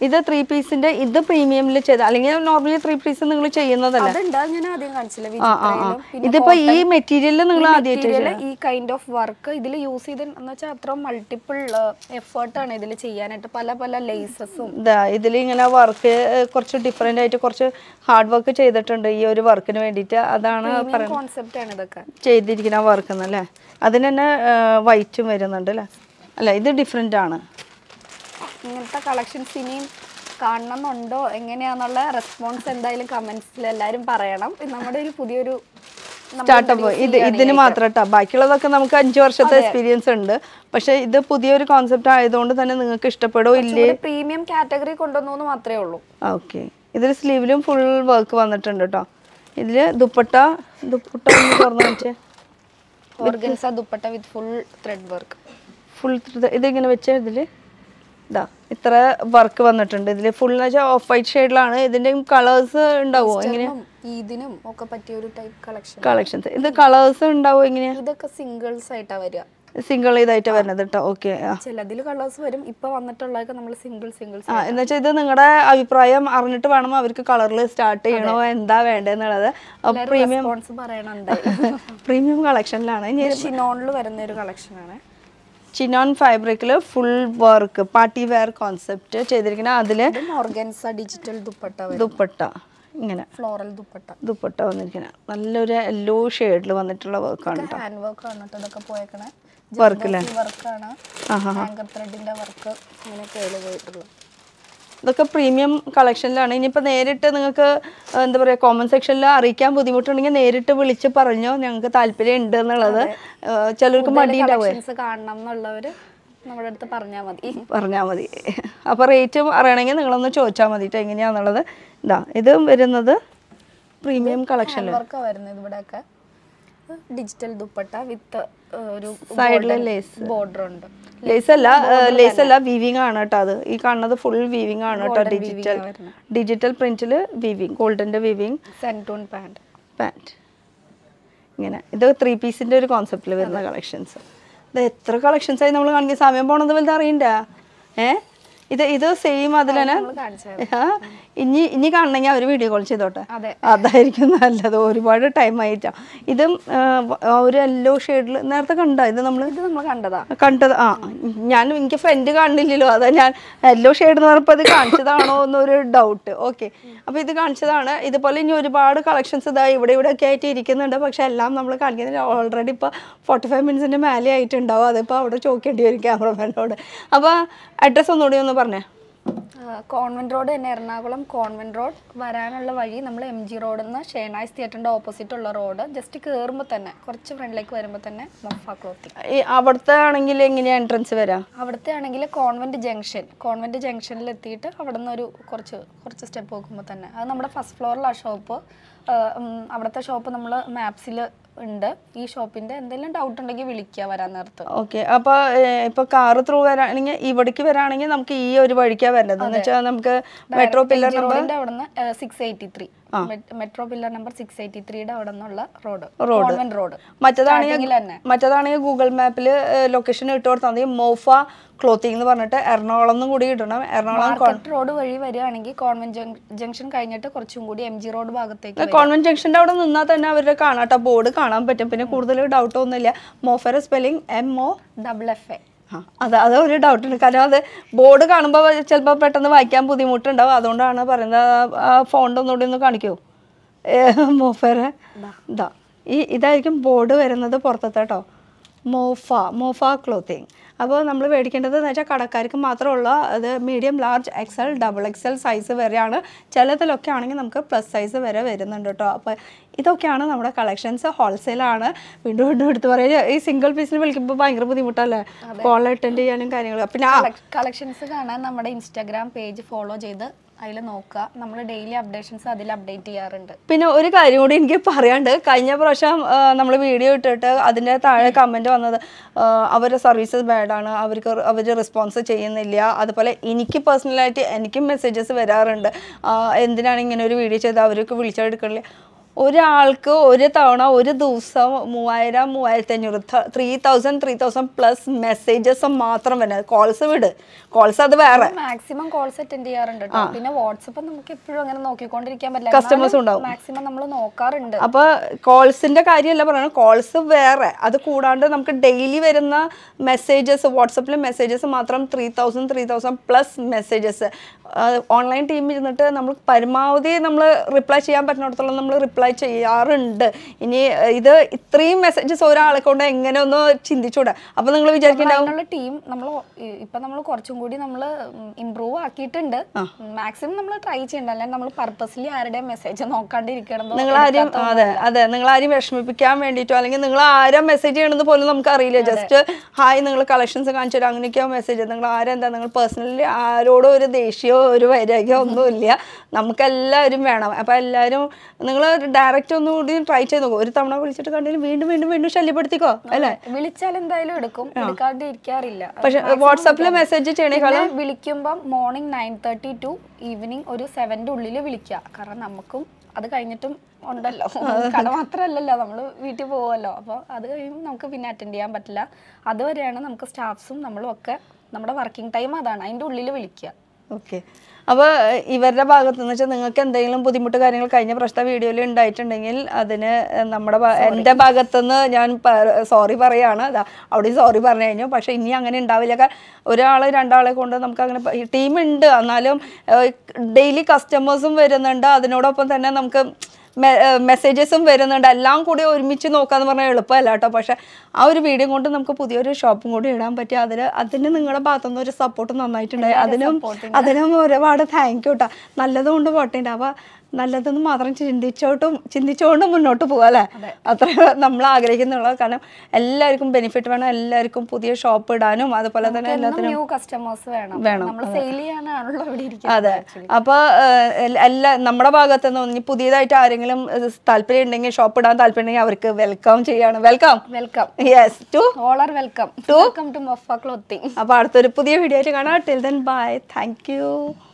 ഇത് ത്രീ പീസിന്റെ ഇത് പ്രീമിയമിൽ ചെയ്ത അല്ലെങ്കിൽ നോർമലി ത്രീ പീസ് നിങ്ങൾ ചെയ്യുന്നതല്ല അതുണ്ട് അത് ഞാൻ ആദ്യം കാണിച്ചില്ല ആ ആ ആ ഇതിപ്പോ ഈ മെറ്റീരിയലിൽ നിങ്ങൾ ആദ്യമായിട്ട് മെറ്റീരിയൽ ഈ കൈൻഡ് ഓഫ് വർക്ക് ഇതിൽ യൂസ് ചെയ്ത് എന്ന് വെച്ചാൽ അത്ര മൾട്ടിപ്പിൾ എഫേർട്ടാണ് ഇതിൽ ചെയ്യാനായിട്ട് പല പല ലേസസും ഇതാ ഇതിൽ ഇങ്ങനെ വർക്ക് കുറച്ച് ഡിഫറെൻ്റ് ആയിട്ട് കുറച്ച് ഹാർഡ് വർക്ക് ചെയ്തിട്ടുണ്ട് ഈ ഒരു വർക്കിന് വേണ്ടിയിട്ട് അതാണ് പറയുന്നത് കോൺസെപ്റ്റ് ആണ് ഇതൊക്കെ ചെയ്തിരിക്കുന്ന വർക്ക് എന്നല്ലേ അതിന് തന്നെ വൈറ്റും വരുന്നുണ്ട് അല്ലേ അല്ല ഇത് ഡിഫറെൻ്റ് ആണ് ഇങ്ങനത്തെ കളക്ഷൻസ് ഇനിയും കാണണമെന്നുണ്ടോ എങ്ങനെയാന്നുള്ള റെസ്പോൺസ് എന്തായാലും കമന്റ്സിൽ എല്ലാവരും പറയണം ഇത് നമ്മുടെ ഒരു പുതിയൊരു നമ്മൾ സ്റ്റാർട്ടപ്പ് introduce ഇത് ചെയ്യാണ് ഇതിന് ഈ മാത്രം കേട്ടോ ബാക്കിയുള്ളതൊക്കെ നമുക്ക് അഞ്ച് വർഷത്തെ എക്സ്പീരിയൻസ് ഉണ്ട് പക്ഷെ ഇത് പുതിയൊരു കോൺസെപ്റ്റ് ആയതുകൊണ്ട് തന്നെ നിങ്ങൾക്ക് ഇഷ്ടപ്പെടുമോ ഇല്ലേ ഒരു പ്രീമിയം കാറ്റഗറി കൊണ്ടുവന്നു എന്ന് മാത്രമേ ഉള്ളൂ ഓക്കെ ഇതിൽ സ്ലീവിലും ഫുൾ വർക്ക് വന്നിട്ടുണ്ട് കേട്ടോ ഇതിൽ ദുപ്പട്ട ദുപ്പട്ട ഒന്ന് തുറന്നു വെച്ചേ organza dupatta with full thread work full ഇതിങ്ങനെ വെച്ച് ഇതിൽ ഇതാ ഇത്ര വർക്ക് വന്നിട്ടുണ്ട് ഇതിൽ ഫുൾ എന്ന് വെച്ചാൽ ഓഫ് വൈറ്റ് ഷെയ്ഡിലാണ് ഇതിൻ്റെയും കളേഴ്സ് ഉണ്ടാവുമോ എങ്ങനെ ഇതിനും ഒക്കെ പറ്റിയ ഒരു ടൈപ്പ് കളക്ഷൻ കളക്ഷൻസ് ഇത് കളേഴ്സ് ഉണ്ടാവുമോ എങ്ങനെയാ ഇതൊക്കെ സിംഗിൾസ് ആയിട്ടാ വരിക സിംഗിൾ ഇതായിട്ട് വരുന്നത് കേട്ടോ ഓക്കെ ആ ചിലതിൽ കളേഴ്സ് വരും ഇപ്പൊ വന്നിട്ടുള്ളതൊക്കെ നമ്മൾ സിംഗിൾ സിംഗിൾസ് ആ എന്ന് വെച്ചാൽ ഇത് നിങ്ങളുടെ അഭിപ്രായം അറിഞ്ഞിട്ട് വേണം അവർക്ക് കളറിൽ സ്റ്റാർട്ട് ചെയ്യണോ എന്താ വേണ്ടതെന്നുള്ളത് പ്രീമിയം റെസ്പോൺസ് പറയണം എന്തായാലും പ്രീമിയം കളക്ഷനിലാണ് ഇനി ഷിനോണിൽ വരുന്ന ഒരു കളക്ഷൻ ആണ് ചിനോൺ ഫാബ്രിക്കിൽ full work party wear concept ചെയ്തിരിക്കുന്ന അതിൽ ഇതും ഓർഗൻസ ഡിജിറ്റൽ ദുപ്പട്ട വരും ദുപ്പട്ട ഇങ്ങനെ ഫ്ലോറൽ ദുപ്പട്ട ദുപ്പട്ട വന്നിരിക്കുന്ന നല്ലൊരു യെല്ലോ ഷെയ്ഡിൽ വന്നിട്ടുള്ള വർക്കാണ് കേട്ടോ ഹാൻഡ് വർക്ക് ആണ് കേട്ടോ ഇതൊക്കെ പോയേക്കണേ വർക്കില്ലേ വർക്കാണ് ഹാങ്കർ ത്രെഡിന്റെ വർക്ക് അങ്ങനെയൊക്കെ അതിൽ പോയിട്ടുള്ളത് ഇതൊക്കെ പ്രീമിയം കളക്ഷനിലാണ് ഇനിയിപ്പോൾ നേരിട്ട് നിങ്ങൾക്ക് ഏഹ്, എന്താ പറയുക കോമന്റ് സെക്ഷനിൽ അറിയിക്കാൻ ബുദ്ധിമുട്ടുണ്ടെങ്കിൽ നേരിട്ട് വിളിച്ച് പറഞ്ഞോ ഞങ്ങൾക്ക് താല്പര്യം ഉണ്ട് എന്നുള്ളത് ഏഹ്, ചിലർക്ക് മടിയുണ്ടാവുക കളക്ഷൻസ് കാണണം എന്നുള്ളവര് നമ്മുടെ അടുത്ത് പറഞ്ഞാൽ മതി പറഞ്ഞാൽ മതി അപ്പോൾ റേറ്റ് അറിയണമെങ്കിൽ നിങ്ങളൊന്ന് ചോദിച്ചാൽ മതിയിട്ട് എങ്ങനെയാണെന്നുള്ളത് ഇതാ ഇത് വരുന്നത് പ്രീമിയം കളക്ഷനിൽ വർക്ക് വരുന്നത് ഇവിടെയൊക്കെ ഡിജിറ്റൽ ദുപ്പട്ട വിത്ത് ഒരു സൈഡിൽ ലേസ് ബോർഡർ ഉണ്ട് ലേസ് അല്ല ലേസ് അല്ല വീവിങ് ആണ് കേട്ടോ അത് ഈ കാണുന്നത് ഫുൾ വീവിങ് ആണ് കേട്ടോ ഡിജിറ്റൽ ഡിജിറ്റൽ പ്രിന്റിൽ വീവിങ് ഗോൾഡൻ്റെ വീവിങ് സെൻറ്റൂൺ പാൻറ് പാൻറ്റ് ഇങ്ങനെ ഇത് ത്രീ പീസിൻ്റെ ഒരു കോൺസെപ്റ്റിൽ വരുന്ന കളക്ഷൻസ് ഇത് എത്ര കളക്ഷൻസ് ആയി നമ്മൾ കാണിക്കുന്ന സമയം പോണത് വലുത് അറിയണ്ട ഏ ഇത് ഇത് സെയിം അതിൽ തന്നെ ആ, ഇനി ഇനി കാണണമെങ്കിൽ അവർ വീഡിയോ കോൾ ചെയ്തോട്ടെ അതെ. അതായിരിക്കും നല്ലത് ഒരുപാട് ടൈം ആയിട്ടാ ഇതും ആ, വ- ഒരു യെല്ലോ ഷെയ്ഡിൽ നേരത്തെ കണ്ട ഇത് നമ്മൾ ഇത് നമ്മൾ കണ്ടതാ കണ്ടത് ആ ഞാൻ എനിക്ക് ഫ്രണ്ട് കാണുന്നില്ലല്ലോ അതാ ഞാൻ യെല്ലോ ഷെയ്ഡ് എന്ന് പറഞ്ഞപ്പോൾ ഇത് കാണിച്ചതാണോ എന്നൊരു ഡൗട്ട് ഓക്കെ അപ്പോൾ ഇത് കാണിച്ചതാണ് ഇതുപോലെ ഇനി ഒരുപാട് കളക്ഷൻസ് ഇതാ ഇവിടെ ഇവിടെ ഒക്കെ ആയിട്ട് ഇരിക്കുന്നുണ്ട് പക്ഷെ എല്ലാം നമ്മൾ കാണിക്കുന്നില്ല ഓൾറെഡി ഇപ്പോൾ ഫോർട്ടി ഫൈവ് മിനിറ്റ്സിൻ്റെ മേലെ ആയിട്ടുണ്ടാവും അതിപ്പോൾ അവിടെ ചോദിക്കേണ്ടി വരും ക്യാമറമാനോട് അപ്പോൾ അഡ്രസ്സ് ഒന്നുകൂടി ഒന്ന് പറഞ്ഞേ കോൺവെന്റ് റോഡ് തന്നെ എറണാകുളം കോൺവെന്റ് റോഡ് വരാനുള്ള വഴി നമ്മൾ എം ജി റോഡിൽ നിന്ന് ഷേണായ്സ് തിയേറ്ററിന്റെ ഓപ്പോസിറ്റ് ഉള്ള റോഡ് ജസ്റ്റ് കയറുമ്പോൾ തന്നെ കുറച്ച് ഫ്രണ്ടിലേക്ക് വരുമ്പോൾ തന്നെ മൊഫ ക്ലോത്തിങ് ഈ അവിടുത്തെ ആണെങ്കിൽ എങ്ങനെയാണ് എൻട്രൻസ് വരാം അവിടുത്തെ ആണെങ്കിൽ കോൺവെന്റ് ജംഗ്ഷൻ കോൺവെന്റ് ജംഗ്ഷനിൽ എത്തിയിട്ട് അവിടെ നിന്ന് ഒരു കുറച്ച് കുറച്ച് സ്റ്റെപ്പ് നോക്കുമ്പോൾ തന്നെ അത് നമ്മുടെ ഫസ്റ്റ് ഫ്ലോറിലാണ് ഷോപ്പ് അവിടുത്തെ ഷോപ്പ് നമ്മൾ മാപ്സിൽ ഉണ്ട് ഈ ഷോപ്പിന്റെ എന്തെങ്കിലും ഡൗട്ട് ഉണ്ടെങ്കിൽ വിളിക്കുക വരാൻ നേരത്ത് ഓക്കെ അപ്പോൾ ഇപ്പോൾ കാറ് ത്രൂ വരാണെങ്കിൽ ഇവിടേക്ക് വരാണെങ്കിൽ നമുക്ക് ഈ ഒരു വഴിക്കാണ് വരുന്നത് എന്ന് വെച്ചാൽ നമുക്ക് മെട്രോ പില്ലർ നമ്പർ റോഡിന്റെ അവിടെ നിന്ന് six eighty three metro pillar number six eighty ത്രീയുടെ അവിടെ നിന്നുള്ള റോഡ് Road. കോൺവെന്റ് റോഡ് മറ്റേതാണെങ്കിൽ Starting ൽ തന്നെ. മറ്റേതാണെങ്കിൽ ഗൂഗിൾ മാപ്പിൽ ലൊക്കേഷൻ ഇട്ട് കൊടുത്താൽ മതി മോഫ ക്ലോത്തിങ് എന്ന് പറഞ്ഞിട്ട് എറണാകുളം എന്നും കൂടി ഇടണം എറണാകുളം മാർക്കറ്റ് റോഡ് വഴി വരികയാണെങ്കിൽ കോൺവെന്റ് ജംഗ്ഷൻ കഴിഞ്ഞിട്ട് കുറച്ചും കൂടി എം ജി റോഡ് ഭാഗത്തേക്ക് കോൺവെന്റ് ജംഗ്ഷന്റെ അവിടെ നിന്നാൽ തന്നെ അവരുടെ കാണാട്ടോ ബോർഡ് കാണാൻ പറ്റും പിന്നെ കൂടുതൽ ഡൗട്ട് ഒന്നുമില്ല മോഫയുടെ spelling M O double F A ആ അത് അത് ഒരു ഡൗട്ട് ഉണ്ട് കാരണം അത് ബോർഡ് കാണുമ്പോൾ ചിലപ്പോൾ പെട്ടെന്ന് വായിക്കാൻ ബുദ്ധിമുട്ടുണ്ടാവും അതുകൊണ്ടാണ് പറയുന്നത് ആ ഫോണ്ട് ഒന്നുകൂടി ഒന്ന് കാണിക്കൂ മോഫേറെ ഇതാ ഈ ഇതായിരിക്കും ബോർഡ് വരുന്നത് പുറത്തത്തെ കേട്ടോ മോഫ മോഫ ക്ലോത്തിങ് അപ്പോൾ നമ്മൾ മേടിക്കേണ്ടത് എന്ന് വെച്ചാൽ കടക്കാർക്ക് മാത്രമുള്ള അത് medium large XL double XL size വരെയാണ് ചിലതിലൊക്കെ ആണെങ്കിൽ നമുക്ക് പ്ലസ് സൈസ് വരെ വരുന്നുണ്ട് കേട്ടോ അപ്പോൾ ഇതൊക്കെയാണ് നമ്മുടെ കളക്ഷൻസ് ഹോൾസെയിലാണ് വീണ്ടും വീണ്ടും എടുത്ത് പറയുക ഈ സിംഗിൾ പീസിന് വിളിക്കുമ്പോൾ ഭയങ്കര ബുദ്ധിമുട്ടല്ലേ കോൾ അറ്റൻഡ് ചെയ്യാനും കാര്യങ്ങളും പിന്നെ ആ കളക്ഷൻസ് കാണാൻ നമ്മുടെ ഇൻസ്റ്റാഗ്രാം പേജ് ഫോളോ ചെയ്ത് അതിൽ നോക്കുക നമ്മൾ ഡെയിലി അപ്ഡേഷൻസ് അതിൽ അപ്ഡേറ്റ് ചെയ്യാറുണ്ട് പിന്നെ ഒരു കാര്യം കൂടി എനിക്ക് പറയാണ്ട് കഴിഞ്ഞ പ്രാവശ്യം നമ്മൾ വീഡിയോ ഇട്ടിട്ട് അതിൻ്റെ താഴെ കമൻറ്റ് വന്നത് ആ, അവരുടെ സർവീസസ് ബാഡാണ് അവർക്ക് അവർ റെസ്പോൺസ് ചെയ്യുന്നില്ല അതുപോലെ എനിക്ക് പേഴ്സണലായിട്ട് എനിക്കും മെസ്സേജസ് വരാറുണ്ട് ആ, എന്തിനാണ് ഇങ്ങനെ ഒരു വീഡിയോ ചെയ്ത് അവർക്ക് വിളിച്ചെടുക്കണില്ല ഒരാൾക്ക് ഒരു തവണ ഒരു ദിവസം മൂവായിരം മൂവായിരത്തി അഞ്ഞൂറ് three thousand three thousand plus messages മാത്രം വരുന്നത് കോൾസ് വിട് കോൾസ് അത് വേറെ മാക്സിമം കോൾസ് അറ്റൻഡ് ചെയ്യാറുണ്ട് ട്ടോ. പിന്നെ വാട്സപ്പ് നമുക്ക് എപ്പോഴും അങ്ങനെ നോക്കിക്കൊണ്ടിരിക്കാൻ Customers ഉണ്ടാവും. മാക്സിമം നമ്മൾ നോക്കാറുണ്ട് അപ്പൊ കോൾസിന്റെ കാര്യമല്ല പറയുന്നത് കോൾസ് വേറെ അത് കൂടാണ്ട് നമുക്ക് ഡെയിലി വരുന്ന മെസ്സേജസ് വാട്സപ്പിൽ മെസ്സേജസ് മാത്രം three thousand three thousand plus messages online team ഇരുന്നിട്ട് നമ്മൾ പരമാവധി നമ്മൾ റിപ്ലൈ ചെയ്യാൻ പറ്റുന്നിടത്തോളം നമ്മൾ റിപ്ലൈ ചെയ്യാറുണ്ട് ഇനി ഏർ, ഇത് ഇത്രയും മെസ്സേജസ് ഒരാളെ കൊണ്ട് എങ്ങനെ ഒന്ന് ചിന്തിച്ചൂടെ അപ്പൊ നിങ്ങൾ വിചാരിക്കുന്നുണ്ടാവും അതിനുള്ള ടീം നമ്മൾ ഇപ്പൊ നമ്മൾ കുറച്ചും കൂടി നമ്മൾ ഇമ്പ്രൂവ് ആക്കിയിട്ടുണ്ട് മാക്സിമം നമ്മൾ ട്രൈ ചെയ്യണ്ട അല്ലാണ്ട് നമ്മൾ പർപ്പസ്ലി ആരുടെയും മെസ്സേജ് നോക്കാണ്ടിരിക്കണം നിങ്ങൾ ആരും അതെ അതെ നിങ്ങൾ ആരും വിഷമിപ്പിക്കാൻ വേണ്ടിയിട്ടോ അല്ലെങ്കിൽ നിങ്ങൾ ആരാ മെസ്സേജ് ചെയ്യണമെന്ന് പോലും നമുക്ക് അറിയില്ല ജസ്റ്റ് ഹായ് നിങ്ങൾ കളക്ഷൻസ് കാണിച്ചു തരാം അങ്ങനെയൊക്കെയോ മെസ്സേജ് നിങ്ങൾ ആരെന്താ നിങ്ങൾ പേഴ്സണലി ആരോടും ഒരു ദേഷ്യമോ ഒരു വൈരാഗ്യമോ ഒന്നുമില്ല നമുക്കെല്ലാവരും വേണം അപ്പം എല്ലാവരും നിങ്ങൾ ഡയറക്റ്റ് ഒന്നുകൂടി ട്രൈ ചെയ്ത് നോക്കും ഒരു തവണ വിളിച്ചിട്ട് കണ്ടെങ്കിൽ വീണ്ടും വീണ്ടും വീണ്ടും ശല്യപ്പെടുത്തിക്കോ അല്ലേ വിളിച്ചാൽ എന്തായാലും എടുക്കും എടുക്കാണ്ട് ഇരിക്കാറില്ല പക്ഷെ വാട്സാപ്പിൽ മെസ്സേജ് ചെയ്യണേക്കാളും പിന്നെ വിളിക്കുമ്പോൾ morning nine thirty to evening ഒരു സെവൻ്റെ ഉള്ളിൽ വിളിക്കുക കാരണം നമുക്കും അത് കഴിഞ്ഞിട്ടും ഉണ്ടല്ലോ കട മാത്രമല്ലല്ലോ നമ്മൾ വീട്ടിൽ പോവുമല്ലോ അപ്പോൾ അത് കഴിയുമ്പോൾ നമുക്ക് പിന്നെ അറ്റൻഡ് ചെയ്യാൻ പറ്റില്ല അതുവരെയാണ് നമുക്ക് സ്റ്റാഫ്സും നമ്മളും ഒക്കെ നമ്മുടെ വർക്കിംഗ് ടൈം അതാണ് അതിൻ്റെ ഉള്ളിൽ വിളിക്കുക ഓക്കെ അപ്പോൾ ഇവരുടെ ഭാഗത്ത് നിന്ന് വെച്ചാൽ നിങ്ങൾക്ക് എന്തെങ്കിലും ബുദ്ധിമുട്ട് കാര്യങ്ങൾ കഴിഞ്ഞ പ്രാവശ്യത്തെ വീഡിയോയിൽ ഉണ്ടായിട്ടുണ്ടെങ്കിൽ അതിന് നമ്മുടെ ഭാ- എൻ്റെ ഭാഗത്തുനിന്ന് ഞാൻ സോറി പറയാണ് അതാ അവിടെ സോറി പറഞ്ഞു കഴിഞ്ഞു പക്ഷേ ഇനി അങ്ങനെ ഉണ്ടാവില്ല കാരണം ഒരാൾ രണ്ടാളെ കൊണ്ട് നമുക്ക് അങ്ങനെ ടീം ഉണ്ട് എന്നാലും ഡെയിലി കസ്റ്റമേഴ്സും വരുന്നുണ്ട് അതിനോടൊപ്പം തന്നെ നമുക്ക് മെസ്സേജസും വരുന്നുണ്ട് എല്ലാം കൂടി ഒരുമിച്ച് നോക്കാന്ന് പറഞ്ഞാൽ എളുപ്പമല്ല കേട്ടോ പക്ഷെ ആ ഒരു വീഡിയോ കൊണ്ട് നമുക്ക് പുതിയൊരു ഷോപ്പും കൂടി ഇടാൻ പറ്റി അതിന് അതിന് നിങ്ങളുടെ ഭാഗത്തുനിന്ന് ഒരു സപ്പോർട്ട് നന്നായിട്ടുണ്ടായി അതിനും അതിനും ഒരുപാട് താങ്ക് യു കേട്ടോ നല്ലതുകൊണ്ട് പോട്ടെ അപ്പോൾ നല്ലതെന്ന് മാത്രം ചിന്തിച്ചോട്ടും ചിന്തിച്ചുകൊണ്ട് മുന്നോട്ട് പോകാം അല്ലേ അത്ര നമ്മൾ ആഗ്രഹിക്കുന്നുള്ളത് കാരണം എല്ലാവർക്കും ബെനിഫിറ്റ് വേണം എല്ലാവർക്കും പുതിയ ഷോപ്പ് ഇടാനും അതുപോലെ തന്നെ എല്ലാത്തിനും ന്യൂ കസ്റ്റമേഴ്സ് വേണം വേണം, നമ്മൾ സെയിൽ ചെയ്യാനാണല്ലോ ഇവിടെ ഇരിക്കുന്നത് അതെ അപ്പൊ ഏഹ്, എല്ലാ നമ്മുടെ ഭാഗത്ത് നിന്ന് ഇനി പുതിയതായിട്ട് ആരെങ്കിലും ഏഹ്, താല്പര്യം ഉണ്ടെങ്കിൽ ഷോപ്പ് ഇടാൻ താല്പര്യം ഉണ്ടെങ്കിൽ അവർക്ക് വെൽക്കം ചെയ്യാണ് welcome welcome yes to all are welcome welcome to Moffa clothing അപ്പൊ അടുത്തൊരു പുതിയ വീഡിയോ ആയിട്ട് കാണാം till then bye thank U